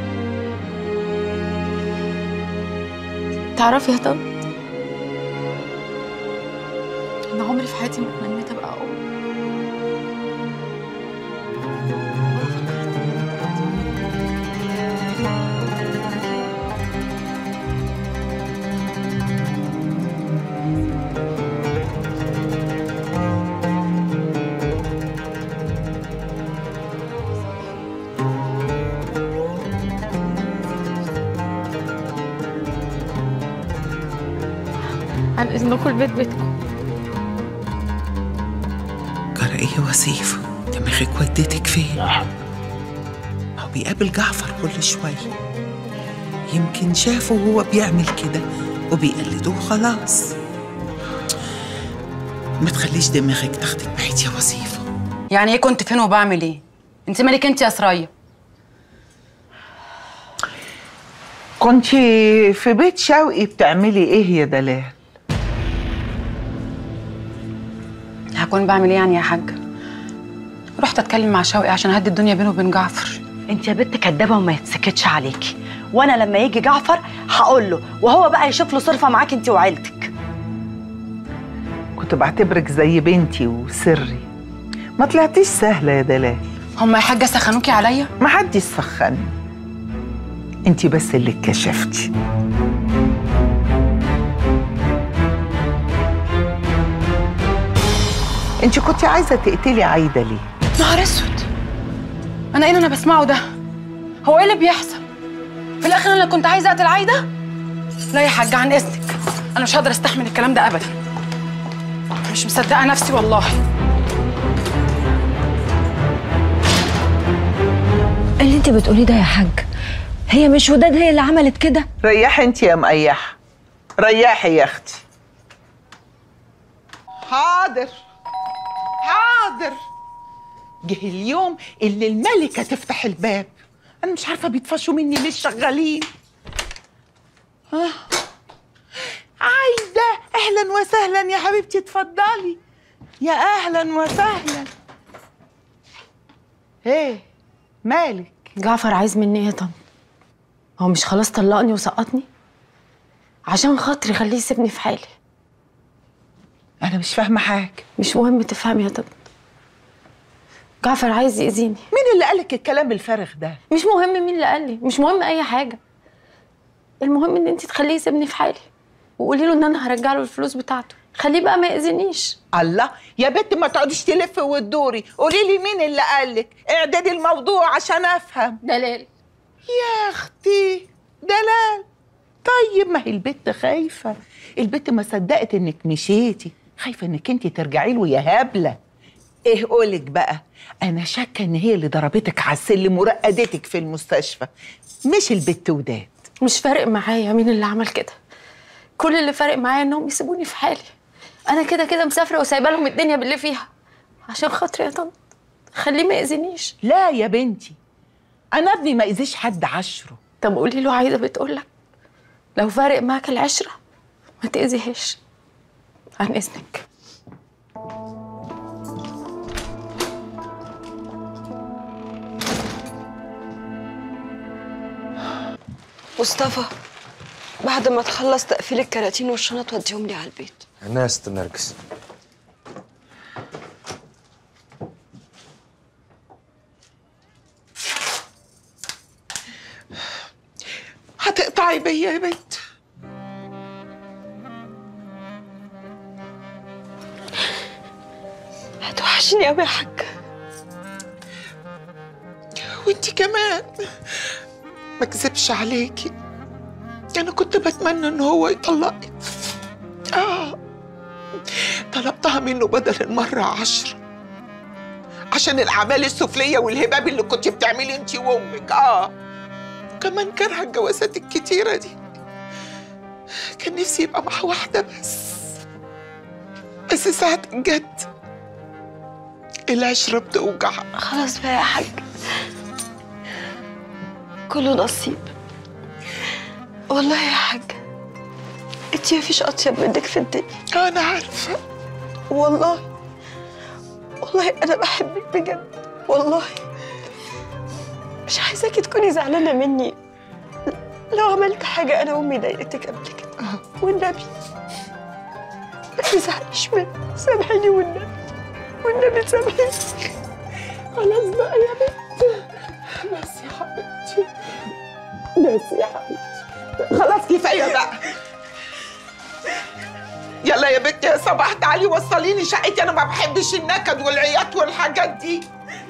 تعرفي يا طنط انا عمري في حياتي ما تمنيت ابقى ام عن اذنكم البيت بيتكم جرى ايه يا وسيفة دماغك ودتك فين هو بيقابل جعفر كل شوية يمكن شافه وهو بيعمل كده وبيقلده وخلاص ما تخليش دماغك تاخدك بعيد يا وسيفة يعني ايه كنت فين وبعمل ايه انت مالك انت يا سرايا كنت في بيت شوقي بتعملي ايه يا دلال هكون بعمل ايه يعني يا حاجه رحت اتكلم مع شوقي عشان اهدي الدنيا بينه وبين جعفر انت يا بنت كدابه وما يتسكتش عليكي وانا لما يجي جعفر هقول له وهو بقى يشوف له صرفه معاك انت وعيلتك كنت بعتبرك زي بنتي وسري ما طلعتيش سهلة يا دلال هما يا حاجه سخنوكي عليا ما حدش سخني انت بس اللي اتكشفتي انت كنت عايزه تقتلي عايده ليه نهار اسود انا ايه اللي انا بسمعه ده هو ايه اللي بيحصل في الاخر انا اللي كنت عايزه اقتل عايده لا يا حاجه عن اذنك انا مش هقدر استحمل الكلام ده ابدا مش مصدقه نفسي والله اللي انت بتقوليه ده يا حاج هي مش وداد هي اللي عملت كده ريحي انت يا مقيحه ريحي يا اختي حاضر حاضر جه اليوم اللي الملكه تفتح الباب انا مش عارفه بيطفشوا مني ليه الشغالين آه. عايده اهلا وسهلا يا حبيبتي اتفضلي يا اهلا وسهلا ايه مالك جعفر عايز مني ايه يا طنط هو مش خلاص طلقني وسقطني عشان خاطري خليه يسيبني في حالي انا مش فاهمه حاجه مش مهم تفهمي يا طنط جعفر عايز يأذيني مين اللي قالك الكلام الفارغ ده مش مهم مين اللي قال لي مش مهم اي حاجه المهم ان انت تخليه يسيبني في حالي وقولي له ان انا هرجع له الفلوس بتاعته خليه بقى ما يأذينيش الله يا بنت ما تقعديش تلفي وتدوري قولي لي مين اللي قالك اعدادي الموضوع عشان افهم دلال يا اختي دلال طيب ما هي البت خايفه البت ما صدقت انك مشيتي خايفه انك انت ترجعي له يا هبله ايه قولك بقى انا شاكه ان هي اللي ضربتك على السلم ورقدتك في المستشفى مش البت وداد مش فارق معايا مين اللي عمل كده كل اللي فارق معايا انهم يسيبوني في حالي انا كده كده مسافره وسايبه لهم الدنيا باللي فيها عشان خاطري يا طنط خليه ما يأذينيش لا يا بنتي انا ابني ما اذيش حد عشره طب قولي له عايده بتقولك لو فارق معاك العشره ما تأذيهاش عن اذنك مصطفى بعد ما تخلص تقفيل الكراتين والشنط وديهم لي على البيت انا يا ست نرجس هتقطعي بيا يا بنت هتوحشني بتوحشيني قوي يا حاج وانت كمان ما اكذبش عليكي انا كنت بتمنى ان هو يطلقك اه طلبتها منه بدل المرة عشرة عشان الأعمال السفلية والهباب اللي كنت بتعملي انت وأمك اه كمان كره الجوازات الكتيرة دي كان نفسي يبقى مع واحدة بس بس ساعة الجد العشرة بتوجع خلاص بقى يا حاج كله نصيب والله يا حاج انت مفيش اطيب منك في الدنيا انا عارفه والله والله انا بحبك بجد والله مش عايزاكي تكوني زعلانه مني لو عملت حاجه انا وامي ضايقتك قبل كده والنبي ما تزعليش مني سامحيني والنبي والنبي سامحيني خلاص بقى يا بنت بس يا حبيبتي بس يا حبيبتي خلاص كفايه بقى يلا يا بنت يا صباح تعالي وصليني شقتي انا ما بحبش النكد والعياط والحاجات دي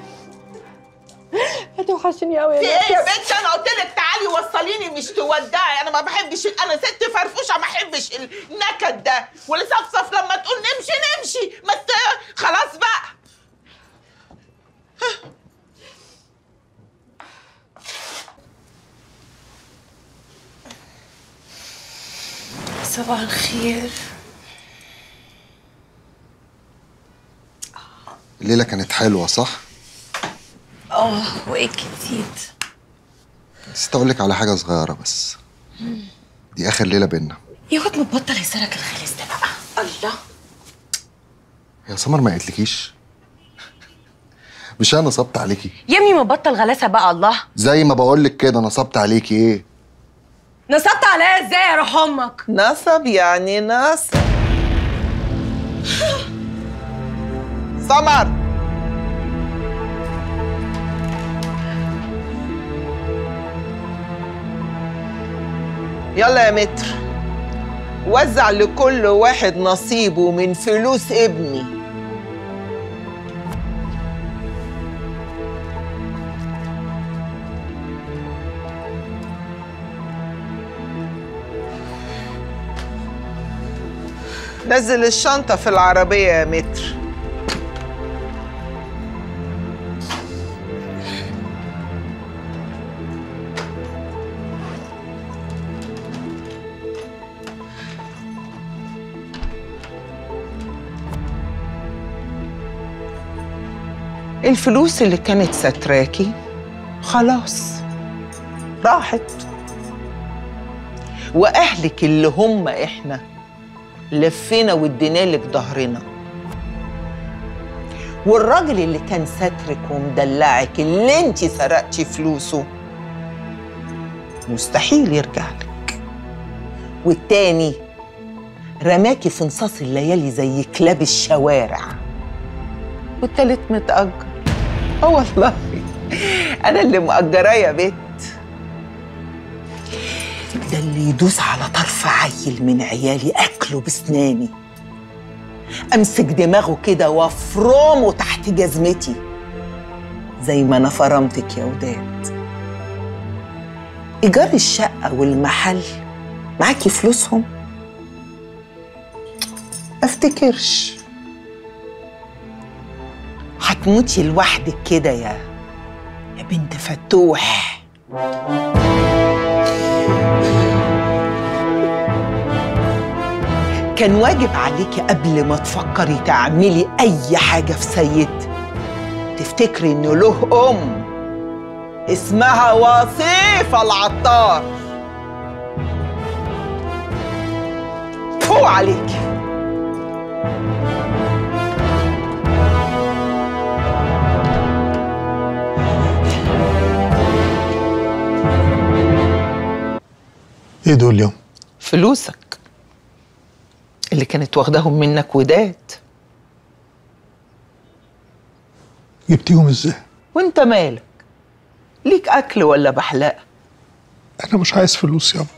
هتوحشني قوي في ايه يا بنت انا قلت لك تعالي وصليني مش تودعي انا ما بحبش انا ست فرفوشه ما بحبش النكد ده ولصفصف لما تقول نمشي نمشي ما ت- خلاص بقى صباح الخير الليلة كانت حلوة صح؟ اه وايه جديد نسيت أقول لك على حاجة صغيرة بس دي آخر ليلة بينا يا واد متبطل يسرك الخالص ده بقى الله يا سمر ما قالتلكيش مش أنا نصبت عليكي يا ابني مبطل غلاسه بقى الله زي ما بقول لك كده نصبت عليكي إيه؟ نصبت عليا ازاي يا روح امك نصب يعني نصب سمر يلا يا متر وزع لكل واحد نصيبه من فلوس ابني نزل الشنطة في العربية يا متر الفلوس اللي كانت ستراكي خلاص راحت واهلك اللي هم احنا لفينا وادينا لك ظهرنا والراجل اللي كان سترك ومدلعك اللي انت سرقتي فلوسه مستحيل يرجع لك والتاني رماكي في نصاص الليالي زي كلاب الشوارع والتالت متأجر اه والله انا اللي مأجراه يا بت ده اللي يدوس على طرف عيل من عيالي اكله بسناني امسك دماغه كده وافرمه تحت جزمتي زي ما انا فرمتك يا وداد ايجار الشقه والمحل معاكي فلوسهم افتكرش هتموتي لوحدك كده يا يا بنت فتوح كان واجب عليكي قبل ما تفكري تعملي اي حاجه في سيد تفتكري انه له ام اسمها وصيفه العطار فوق عليكي ايه دول يوم فلوسك اللي كانت واخداهم منك وداد جبتيهم ازاي وانت مالك ليك اكل ولا بحلاقه انا مش عايز فلوس يابا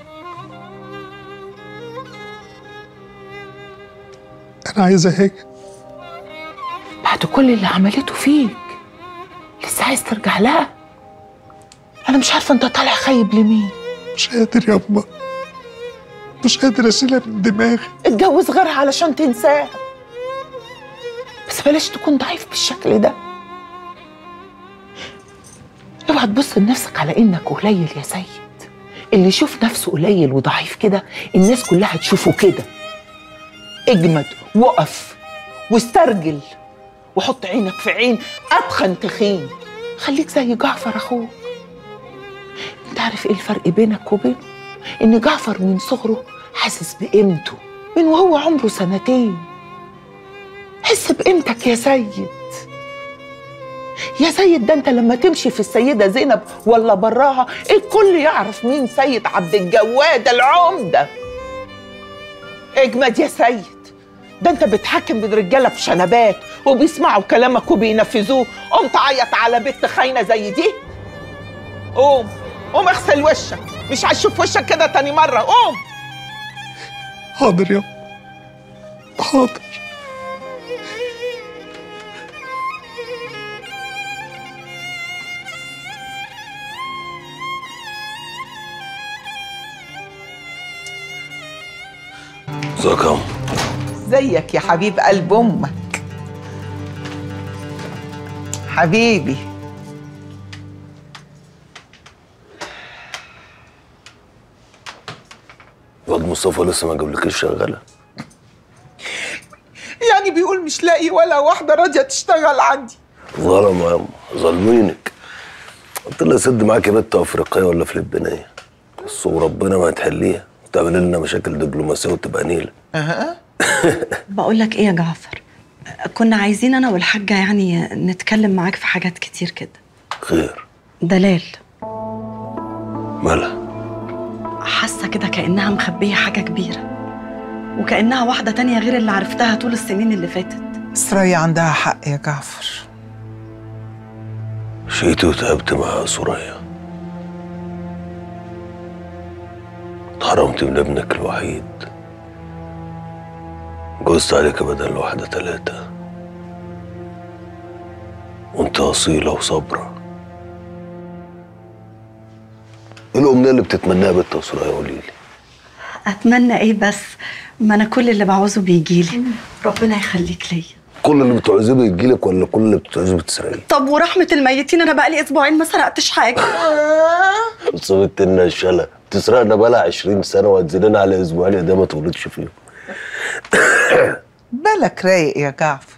انا عايزها هي بعد بعد كل اللي عملته فيك لسه عايز ترجع لها انا مش عارفه انت طالع خايب لمين مش قادر يا أما مش قادر أشيلها من دماغي اتجوز غيرها علشان تنساها بس بلاش تكون ضعيف بالشكل ده اوعى تبص لنفسك على انك قليل يا سيد اللي يشوف نفسه قليل وضعيف كده الناس كلها تشوفه كده اجمد وقف واسترجل وحط عينك في عين اتخن تخين خليك زي جعفر اخوك انت عارف ايه الفرق بينك وبينه ان جعفر من صغره حاسس بقيمته من وهو عمره سنتين حس بقيمتك يا سيد يا سيد ده انت لما تمشي في السيده زينب ولا براها الكل يعرف مين سيد عبد الجواد العمده اجمد يا سيد ده انت بتحكم بين رجاله في شنبات وبيسمعوا كلامك وبينفذوه قوم تعيط على بنت خاينه زي دي قوم قوم اغسل وشك مش هشوف وشك كده تاني مره قوم حاضر يا حاضر ازيك يا أم؟ زيك يا حبيب قلب امك حبيبي الواد مصطفى لسه ما جابلكيش شغاله يعني بيقول مش لاقي ولا واحده راضيه تشتغل عندي ظلم يا أم، ظالمينك قلت لها سد معاكي بنت افريقيه ولا فلبينيه بس وربنا ما هتحليها وتعمل لنا مشاكل دبلوماسيه وتبقى نيله أه. بقول لك ايه يا جعفر كنا عايزين انا والحاجه يعني نتكلم معاك في حاجات كتير كده خير دلال مالها حاسه كده كانها مخبيه حاجه كبيره وكانها واحده تانية غير اللي عرفتها طول السنين اللي فاتت سرايا عندها حق يا جعفر شيت وتعبت مع سوريا اتحرمت من ابنك الوحيد جوزت عليك بدل واحدة تلاتة وانت أصيلة وصبرة ايه الأمنية اللي بتتمناها بنت يا سوريا قوليلي اتمنى ايه بس ما انا كل اللي بعوزه بيجيلي ربنا يخليك ليا كل اللي بتعوزيه بيجيلك ولا كل اللي بتعوزيه بتسرقيه طب ورحمه الميتين انا بقالي اسبوعين ما سرقتش حاجه صوت لنا الشلا تسرقنا بقالها 20 سنة وهتزيدنا على أسبوعين يا ده ما تولدش فيهم بالك رايق يا جعفر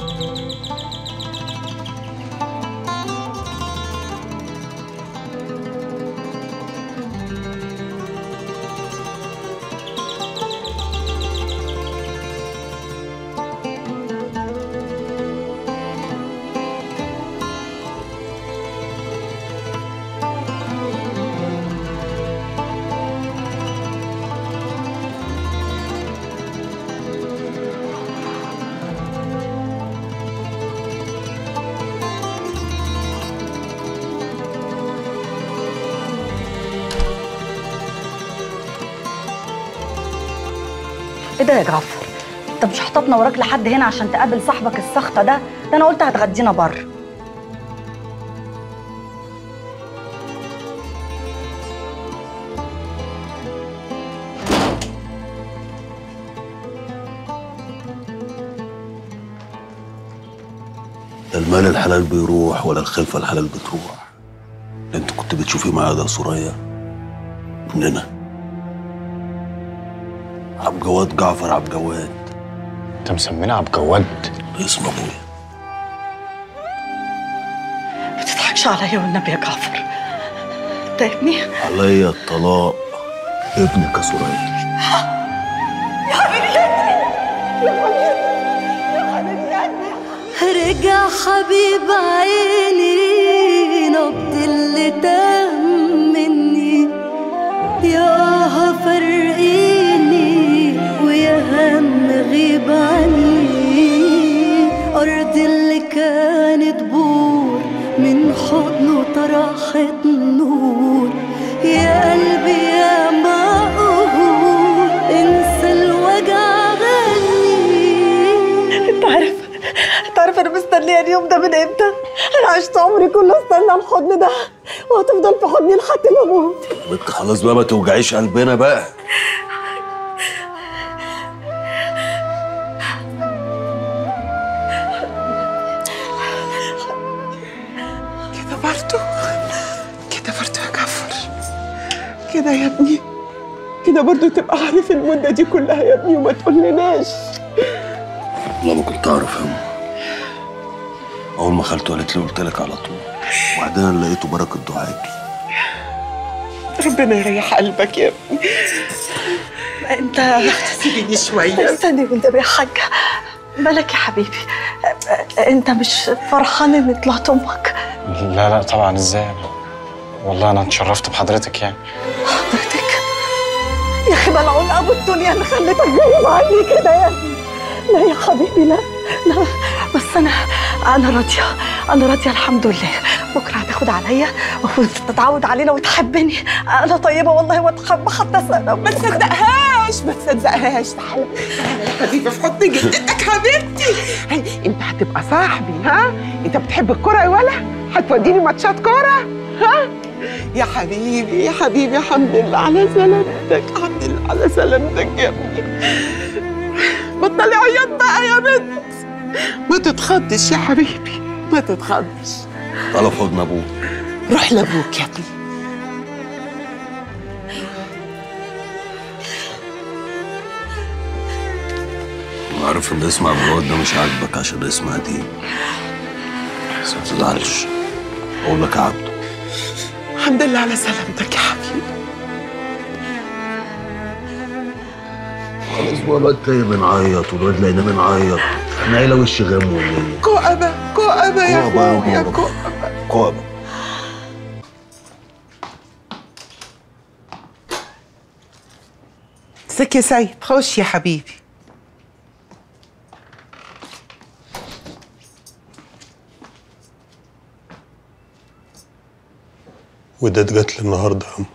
ايه ده يا جعفر انت مش حاططنا وراك لحد هنا عشان تقابل صاحبك السخطه ده ده انا قلت هتغدينا بره لا المال الحلال بيروح ولا الخلفة الحلال بتروح اللي انت كنت بتشوفيه معايا ده سوريا ابننا عبد جواد جعفر عبد جواد انت مسمينا عبد جواد اسم ابويا ما تضحكش عليا والنبي يا جعفر انت ابني عليا الطلاق ابنك يا سوريا يا حبيبي يا رجع حبيب عيني نبض اللي تاه مني يا فرقيني ويا هم غيب عني أرض اللي كانت بور من حضنه طرحت نور يا قلبي يا مقهور انسى الوجع غني انت عارف انت عارف عارفه انا مستنيه اليوم ده من امتى انا عشت عمري كله استنى الحضن ده وهتفضل في حضني لحد ما اموت انت خلاص بقى ما توجعيش قلبنا بقى كده برضه كده برضه يا جعفر كده يا ابني كده برضه تبقى عارف المدة دي كلها يا ابني وما تقولناش والله ما كنت اعرف يا أم. اول ما خالته قالت لي قلت لك على طول وبعدين أنا لقيته بركه دعائك ربنا يريح قلبك يا ابني انت سيبيني شوية استني والنبي يا حاجه مالك يا حبيبي انت مش فرحان اني طلعت امك لا لا طبعا ازاي والله انا اتشرفت بحضرتك يعني حضرتك يا اخي ملعون ابو الدنيا اللي خلتك غريب عني كده يا ابني لا يا حبيبي لا لا بس انا انا راضيه انا راضيه الحمد لله بكره هتاخد عليا وتتعود علينا وتحبني انا طيبه والله واتحب حتى سنه ما تصدقهاش ما تصدقهاش تعالى تعالى يا حبيبي في حضن جدتك حبيبتي هي انت هتبقى صاحبي ها انت بتحب الكوره يا ولا هتوديني ماتشات كوره ها يا حبيبي يا حبيبي الحمد لله على سلامتك الحمد لله على سلامتك يا ابني بطلي عياط بقى يا بنت ما تتخضش يا حبيبي ما تتخضش تعالى في حضن ابوك روح لابوك يا ابني انا عارف ان اسم عبد الوهاب ده مش عاجبك عشان اسم قديم بس ما تزعلش اقول لك يا عبده الحمد لله على سلامتك يا حبيبي خلاص بقى الواد تايه بنعيط والواد لقيناه بنعيط احنا عيله وش غم ولا كؤبة كؤبة يا كؤبة يا اخويا بابا. كؤبة كوابه ازيك يا سيد خش يا حبيبي وداد جات لي النهارده يا أم.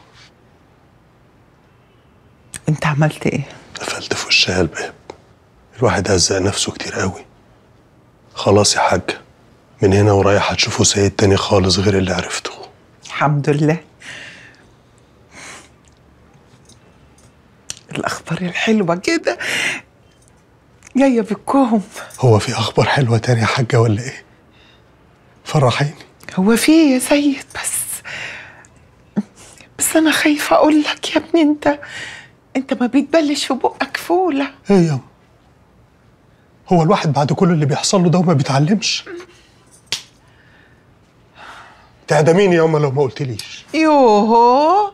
انت عملت ايه؟ قفلت في وشها الباب الواحد هزق نفسه كتير قوي خلاص يا حاج من هنا ورايح هتشوفوا سيد تاني خالص غير اللي عرفته الحمد لله الاخبار الحلوه كده جايه بالكوم هو في اخبار حلوه تاني يا حاجه ولا ايه فرحيني هو في إيه يا سيد بس بس انا خايفه اقول لك يا ابني انت انت ما بيتبلش في بقك فوله ايه يا أم؟ هو الواحد بعد كل اللي بيحصل له ده وما بيتعلمش تعدميني يا أما لو ما قلتليش يوهو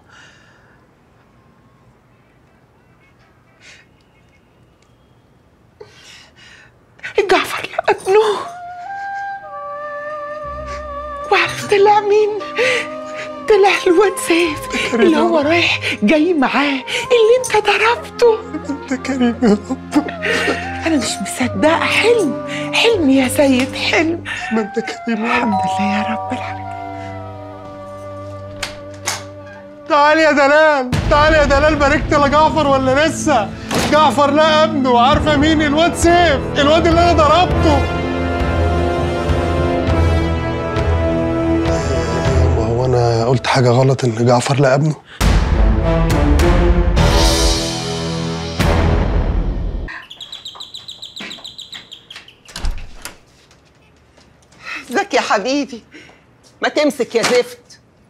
جعفر لقى ابنه وعرف طلع مين طلع الواد سيف اللي هو رايح جاي معاه اللي انت ضربته انت كريم يا رب انا مش مصدقه حلم حلم يا سيد حلم ما انت كريم الحمد لله يا رب العالمين تعال يا دلال تعال يا دلال باركت لجعفر ولا لسه جعفر لقى ابنه عارفه مين الواد سيف الواد اللي انا ضربته وهو انا قلت حاجه غلط ان جعفر لقى ابنه ازيك يا حبيبي ما تمسك يا زفت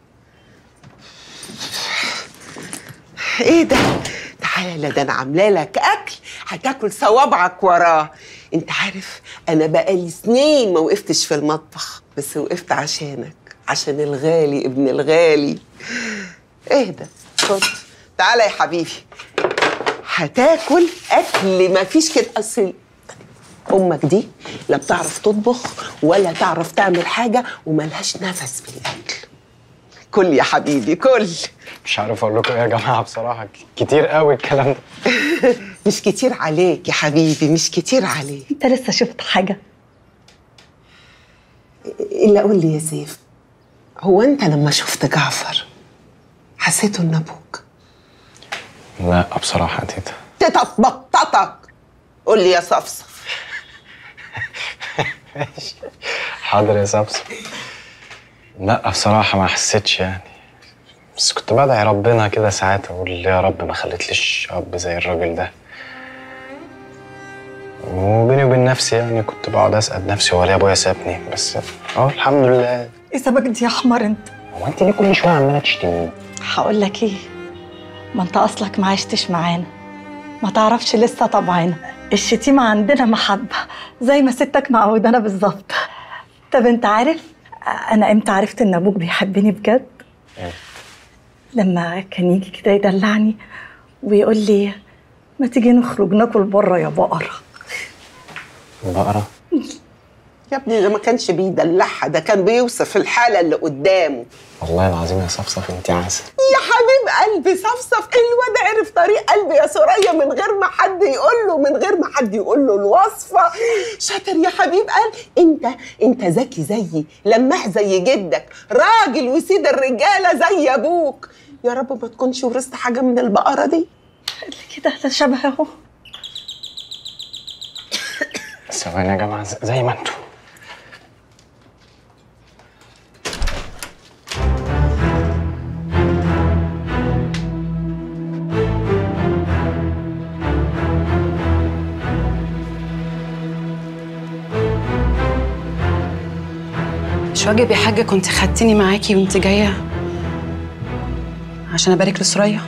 ايه ده تعالى ده انا عامله لك اكل هتاكل صوابعك وراه انت عارف انا بقالي سنين ما وقفتش في المطبخ بس وقفت عشانك عشان الغالي ابن الغالي ايه ده خد تعالى يا حبيبي هتاكل اكل ما فيش كده اصل امك دي لا بتعرف تطبخ ولا تعرف تعمل حاجه وملهاش نفس في الاكل كل يا حبيبي كل مش عارف اقول لكم ايه يا جماعه بصراحه ك- كتير قوي الكلام ده مش كتير عليك يا حبيبي مش كتير عليك انت لسه شفت حاجه الا قول لي يا سيف هو انت لما شفت جعفر حسيته ان ابوك لا بصراحه يا تيتا تتبططك قول لي يا صفصف حاضر يا صبصب لا بصراحة ما حسيتش يعني بس كنت بدعي ربنا كده ساعات اقول يا رب ما خليتليش اب زي الراجل ده وبيني وبين نفسي يعني كنت بقعد اسال نفسي هو ليه ابويا سابني بس اه الحمد لله ايه سبك دي يا حمار انت هو انت ليه كل شويه عماله تشتميني هقول لك ايه ما انت اصلك ما عشتش معانا ما تعرفش لسه طبعنا الشتيمة عندنا محبة زي ما ستك معودانا بالظبط طب انت عارف انا امتى عرفت ان ابوك بيحبني بجد لما كان يجي كده يدلعني ويقول لي ما تيجي نخرج ناكل بره يا بقرة بقرة يا ابني ده ما كانش بيدلعها ده كان بيوصف الحالة اللي قدامه والله العظيم يا صفصف انت عسل يا حبيب قلبي صفصف الواد عرف طريق قلبي يا سوريا من غير ما حد يقول له من غير ما حد يقول له الوصفه شاطر يا حبيب قلبي انت انت ذكي زيي لماح زي جدك راجل وسيد الرجاله زي ابوك يا رب ما تكونش ورثت حاجه من البقره دي كده ده شبه اهو ثواني يا جماعة ز- زي ما انتوا مش واجب يا حاجة كنت خدتني معاكي وانت جاية عشان أبارك لسوريا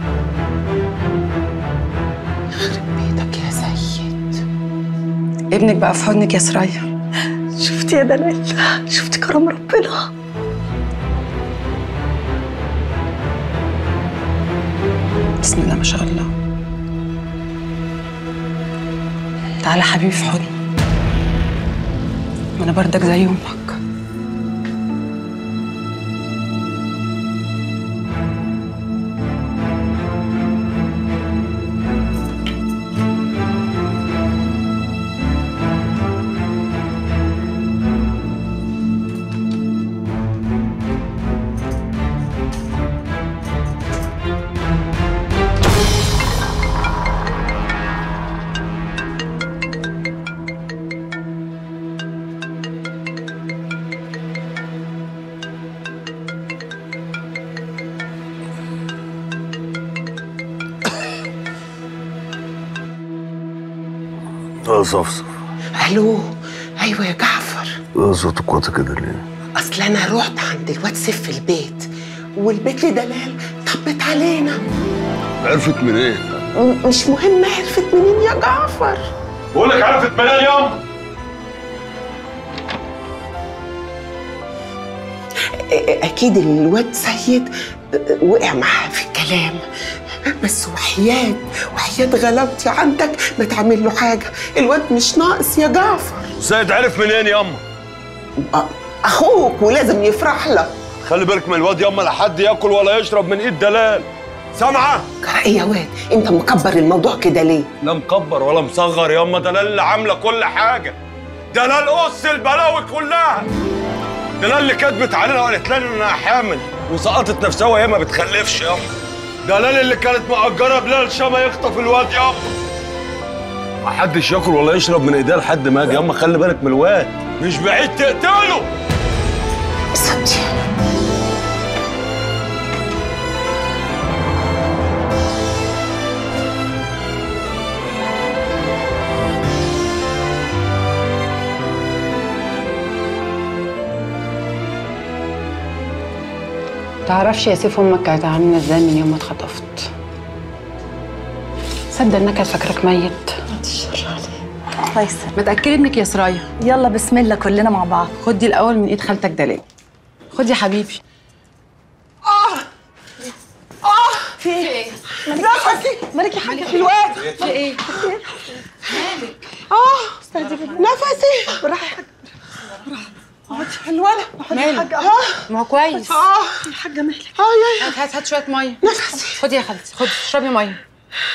بيتك يا سيد ابنك بقى في حضنك يا سوريا شفتي يا دلال شفتي كرم ربنا بسم الله ما شاء الله تعالى حبيبي في حضني ما انا بردك زي امك يا صفصف الو ايوه يا جعفر يا صوتك واطي كده ليه؟ اصل انا رحت عند الواد سيف في البيت والبيت دلال طبت علينا عرفت منين؟ م- مش مهم عرفت منين يا جعفر بقول لك عرفت منين ياما اكيد الواد سيد وقع معاها في الكلام بس وحياة وحياة غلاوتي عندك ما تعمل له حاجة الواد مش ناقص يا جعفر زايد عرف منين ياما أخوك ولازم يفرح لك خلي بالك من الواد ياما لا حد ياكل ولا يشرب من ايد دلال سامعه ايه يا واد انت مكبر الموضوع كده ليه لا مكبر ولا مصغر ياما دلال اللي عامله كل حاجه دلال قص البلاوي كلها دلال اللي كدبت علينا وقالت لنا انها حامل وسقطت نفسها وهي ما بتخلفش ياما دلال اللي كانت مأجره بلال شما يخطف الواد ياما ما حدش ياكل ولا يشرب من ايديها لحد ما اجي ياما خلي بالك من الواد مش بعيد تقتله صدق تعرفش يا سيف امك كانت عامله ازاي من يوم ما اتخطفت صدق انها كانت فاكراك ميت الله يسلمك ما تاكلي ابنك يا سرايا يلا بسم الله كلنا مع بعض خدي الاول من ايد خالتك دلال خدي يا حبيبي اه اه في ايه؟ نفسي مالك يا حاجة في الواد في ايه؟ اه نفسي براحة يا حاجة الولد مالك؟ اه ما هو كويس اه يا حاجة مالك اه هات هات هات شويه ميه نفسي خدي يا خالتي خدي اشربي ميه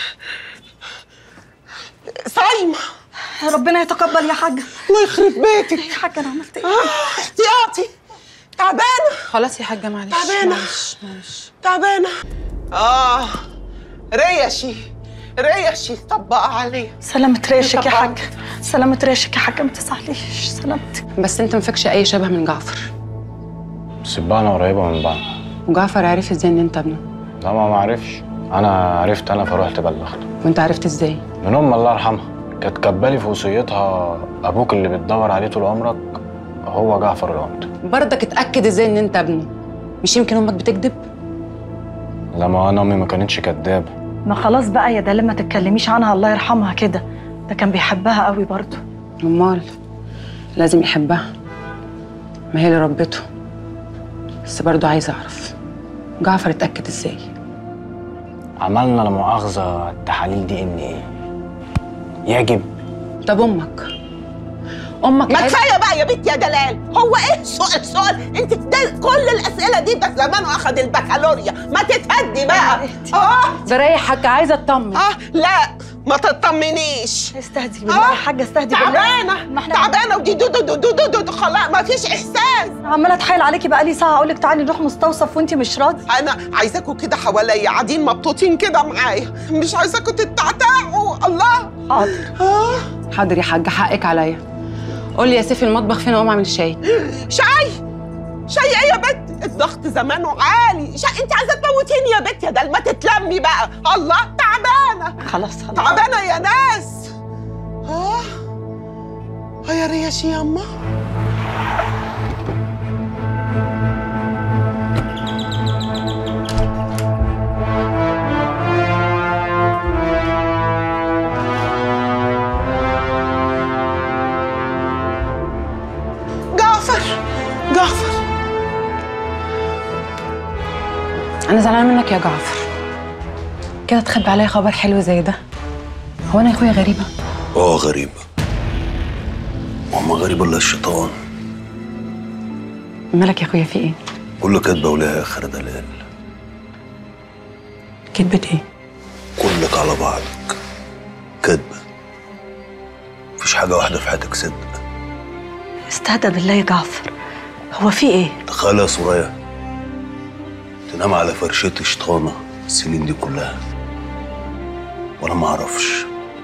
صايمة ربنا يتقبل يا حاجة الله يخرب بيتك يا حاجة أنا عملت إيه؟ آه، احتياطي تعبانة خلاص يا حاجه معلش تعبانة معلش معلش تعبانة اه ريشي ريش يطبقها عليه سلامة ريشك يا يطبقها. حاج سلامة ريشك يا حاج ما تزعليش سلامتك بس انت مفكش اي شبه من جعفر سبانا قريبة من بعض وجعفر عرف ازاي ان انت ابنه لا ما ما عرفش انا عرفت انا فروحت بلغت وانت عرفت ازاي من ام الله يرحمها كانت كاتبالي في وصيتها ابوك اللي بتدور عليه طول عمرك هو جعفر العمده برضك اتاكد ازاي ان انت ابنه مش يمكن امك بتكذب لما انا امي ما كانتش كدابه ما خلاص بقى يا دلال ما تتكلميش عنها الله يرحمها كده ده كان بيحبها قوي برضه امال لازم يحبها ما هي اللي ربته بس برضه عايزه اعرف جعفر اتاكد ازاي عملنا لا مؤاخذه تحاليل دي ان ايه يعجب طب امك امك ما عرفت- كفايه بقى يا بنت يا دلال هو ايه سؤال سؤال انت ده كل الاسئله دي ده زمانه اخد البكالوريا ما تتهدي بقى اه بريح حاجه عايزه اطمن اه لا ما تطمنيش استهدي بالله يا حاجه استهدي بالله تعبانه تعبانه ودي دو دو دو دو دو دو دو خلاص ما فيش احساس عماله اتحايل عليكي بقى لي ساعه اقول لك تعالي نروح مستوصف وانت مش راضي انا عايزاكم كده حواليا قاعدين مبسوطين كده معايا مش عايزاكم تتعتعوا الله حاضر حاضر يا حاجه حقك عليا قول لي يا سيف المطبخ فين اقوم اعمل شاي شاي شاي ايه يا بت الضغط زمانه عالي شا... انت عايزه تموتيني يا بت يا دل ما تتلمي بقى الله تعبانه خلاص خلاص تعبانه يا ناس اه اه يا ريش ياما جعفر جعفر انا زعلانه منك يا جعفر كده تخبي عليا خبر حلو زي ده هو انا يا اخويا غريبه اه غريبة وما غريب الا الشيطان مالك يا اخويا في ايه كل كدبة ولها اخر دلال كدبة ايه كلك على بعضك كدبة مفيش حاجة واحدة في حياتك صدق استهدى بالله يا جعفر هو في ايه تخيل يا سوريا تنام على فرشة شيطانة السنين دي كلها وانا ما اعرفش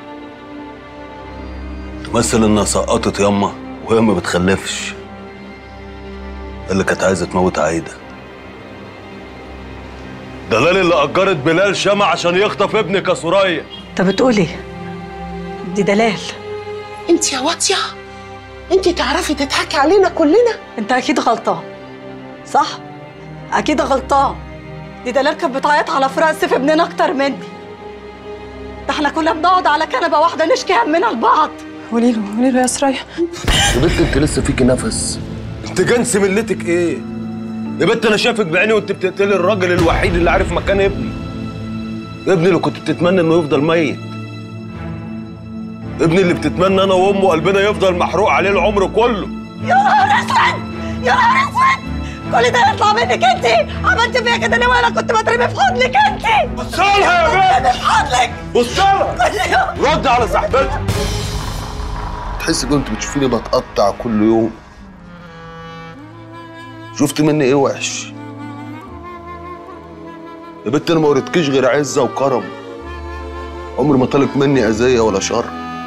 تمثل انها سقطت ياما وهي ما بتخلفش اللي كانت عايزه تموت عايده دلال اللي اجرت بلال شمع عشان يخطف ابنك يا سوريا انت بتقول ايه دي دلال انت يا واطيه انت تعرفي تضحكي علينا كلنا انت اكيد غلطان صح اكيد غلطان دي دلال كانت بتعيط على فراق سيف ابننا اكتر مني ده احنا كنا بنقعد على كنبه واحده نشكي همنا لبعض قولي له قولي له يا سرايا يا بنت انت لسه فيكي نفس انت جنس ملتك ايه يا بنت انا شايفك بعيني وانت بتقتلي الراجل الوحيد اللي عارف مكان ابني ابني اللي كنت بتتمنى انه يفضل ميت ابني اللي بتتمنى انا وامه قلبنا يفضل محروق عليه العمر كله يا نهار اسود يا نهار اسود كل ده يطلع منك انت عملت فيا كده ليه وانا كنت بترمي في حضنك انت بصلها يا بنت في حضنك بصلها كل يوم رد على صاحبتك تحس كنت بتشوفيني بتقطع كل يوم شفت مني ايه وحش يا بنت انا ما وريتكيش غير عزه وكرم عمري ما طلب مني اذيه ولا شر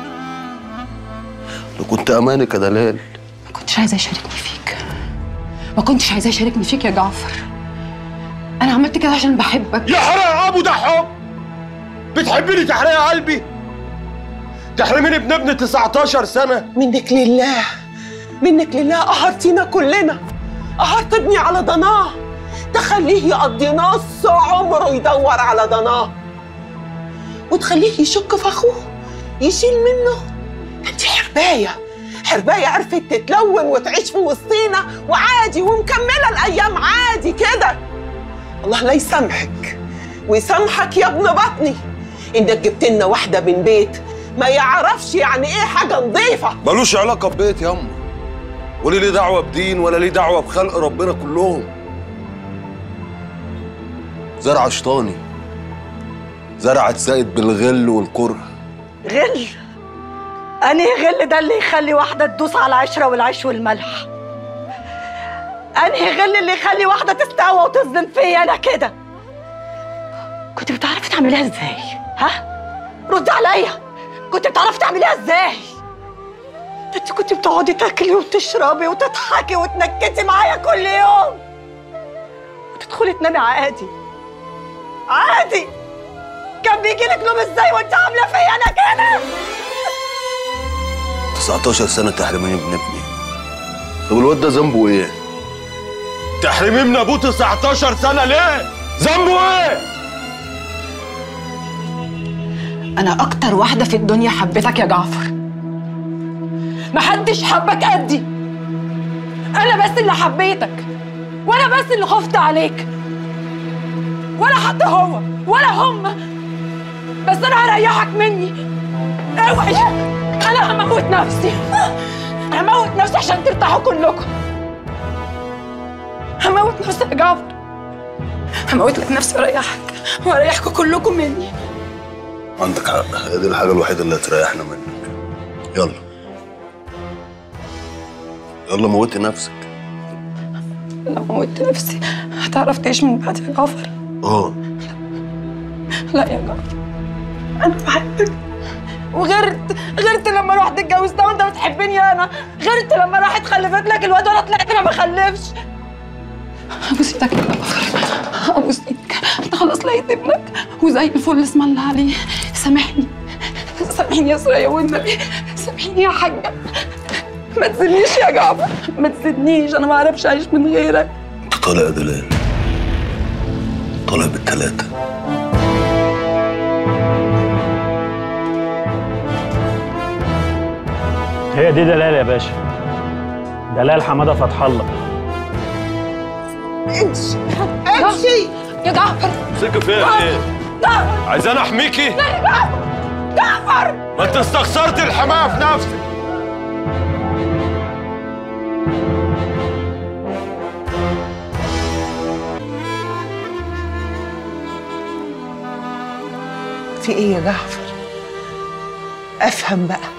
لو كنت امانك يا دلال ما كنتش عايزه يشاركني فيك ما كنتش عايزاه يشاركني فيك يا جعفر انا عملت كده عشان بحبك يا حرام ابو ده حب بتحبني تحرقي قلبي تحرميني من ابن 19 سنه منك لله منك لله قهرتينا كلنا قهرت ابني على ضناه تخليه يقضي نص عمره يدور على ضناه وتخليه يشك في اخوه يشيل منه ده انت حربايه حربايه عرفت تتلون وتعيش في وسطينا وعادي ومكمله الايام عادي كده الله لا يسامحك ويسامحك يا ابن بطني انك جبت لنا واحده من بيت ما يعرفش يعني ايه حاجه نظيفه ملوش علاقه ببيت ياما ولا ليه دعوه بدين ولا ليه دعوه بخلق ربنا كلهم زرع شيطاني زرعت زائد بالغل والكره غل انهي غل ده اللي يخلي واحده تدوس على العشره والعيش والملح انهي غل اللي يخلي واحده تستقوى وتظلم فيا انا كده كنت بتعرفي تعمليها ازاي ها ردي عليا كنت بتعرفي تعمليها ازاي ده انت كنت بتقعدي تاكلي وتشربي وتضحكي وتنكتي معايا كل يوم وتدخلي تنامي عادي عادي كان بيجي لك نوم ازاي وانت عامله فيا انا كده 19 سنة تحرميني من ابني طب الواد ده ذنبه ايه؟ تحرميه من ابوه 19 سنه ليه؟ ذنبه ايه؟ انا اكتر واحده في الدنيا حبيتك يا جعفر محدش حبك قدي انا بس اللي حبيتك وانا بس اللي خفت عليك ولا حتى هو ولا هم بس انا هريحك مني اوعي انا هموت نفسي هموت نفسي عشان ترتاحوا كلكم هموت نفسي يا جعفر هموت لك نفسي واريحك واريحكم كلكم مني عندك حق هي دي الحاجة الوحيدة اللي هتريحنا منك يلا يلا موتي نفسك لو موتت نفسي هتعرف تعيش من بعد يا جعفر اه لا يا جعفر انا بحبك وغيرت غيرت لما رحت اتجوزتها وانت بتحبني انا غيرت لما راحت خلفت لك الواد وانا طلعت انا ما خلفش ابوس ايدك يا جعفر ابوس ايدك انت خلاص لقيت ابنك وزي الفل اسم الله عليه سامحني سامحني يا سوريا والنبي سامحني يا حاجه ما تسيبنيش يا جعفر ما تسيبنيش انا ما اعرفش اعيش من غيرك انت طالع يا دلال طالع بالتلاتة هي دي دلال يا باشا دلال حماده فتح الله امشي امشي يا جعفر سكة فيها ايه؟ عايزاني احميكي؟ جعفر ما انت استخسرت الحماية في نفسك في ايه يا جعفر افهم بقى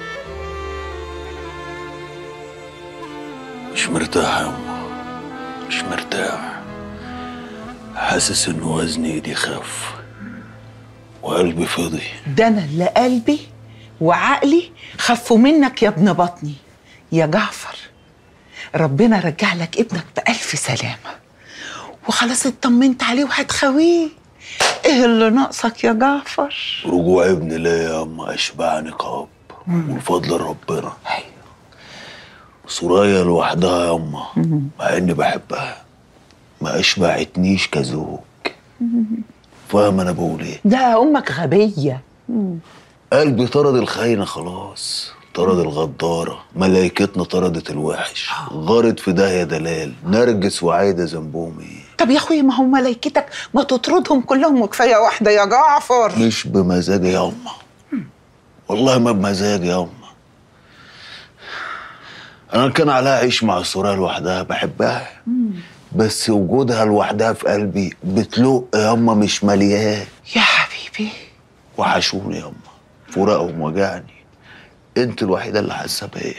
مش مرتاح يا أمه مش مرتاح حاسس إن وزن إيدي خف وقلبي فضي ده انا اللي قلبي وعقلي خفوا منك يا ابن بطني يا جعفر ربنا رجع لك ابنك بألف سلامة وخلاص اطمنت عليه وهتخويه ايه اللي ناقصك يا جعفر رجوع ابني ليا يا أما أشبعني كأب والفضل ربنا سوريا لوحدها يا أما مع إني بحبها ما أشبعتنيش كزوج فاهم أنا بقول إيه ده امك غبية قلبي طرد الخاينة خلاص طرد الغدارة ملايكتنا طردت الوحش غارت في داهية دلال نرجس وعايدة ذنبهم ايه طب يا اخويا ما هم ملايكتك ما تطردهم كلهم وكفايه واحده يا جعفر مش بمزاجي يا أمه والله ما بمزاجي يا أمه أنا كان عليها أعيش مع سوريا لوحدها بحبها بس وجودها لوحدها في قلبي بتلق يا أمه مش مليان يا حبيبي وحشوني يا أمه فراقهم وجعني أنت الوحيدة اللي حاسة بيا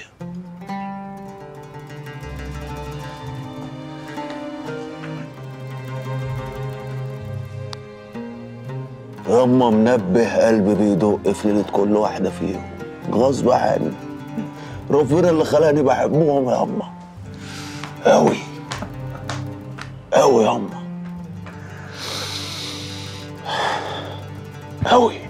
ياما منبه قلبي بيدق في ليلة كل واحدة فيهم غصب عني ربنا اللي خلاني بحبهم ياما أوي أوي ياما أوي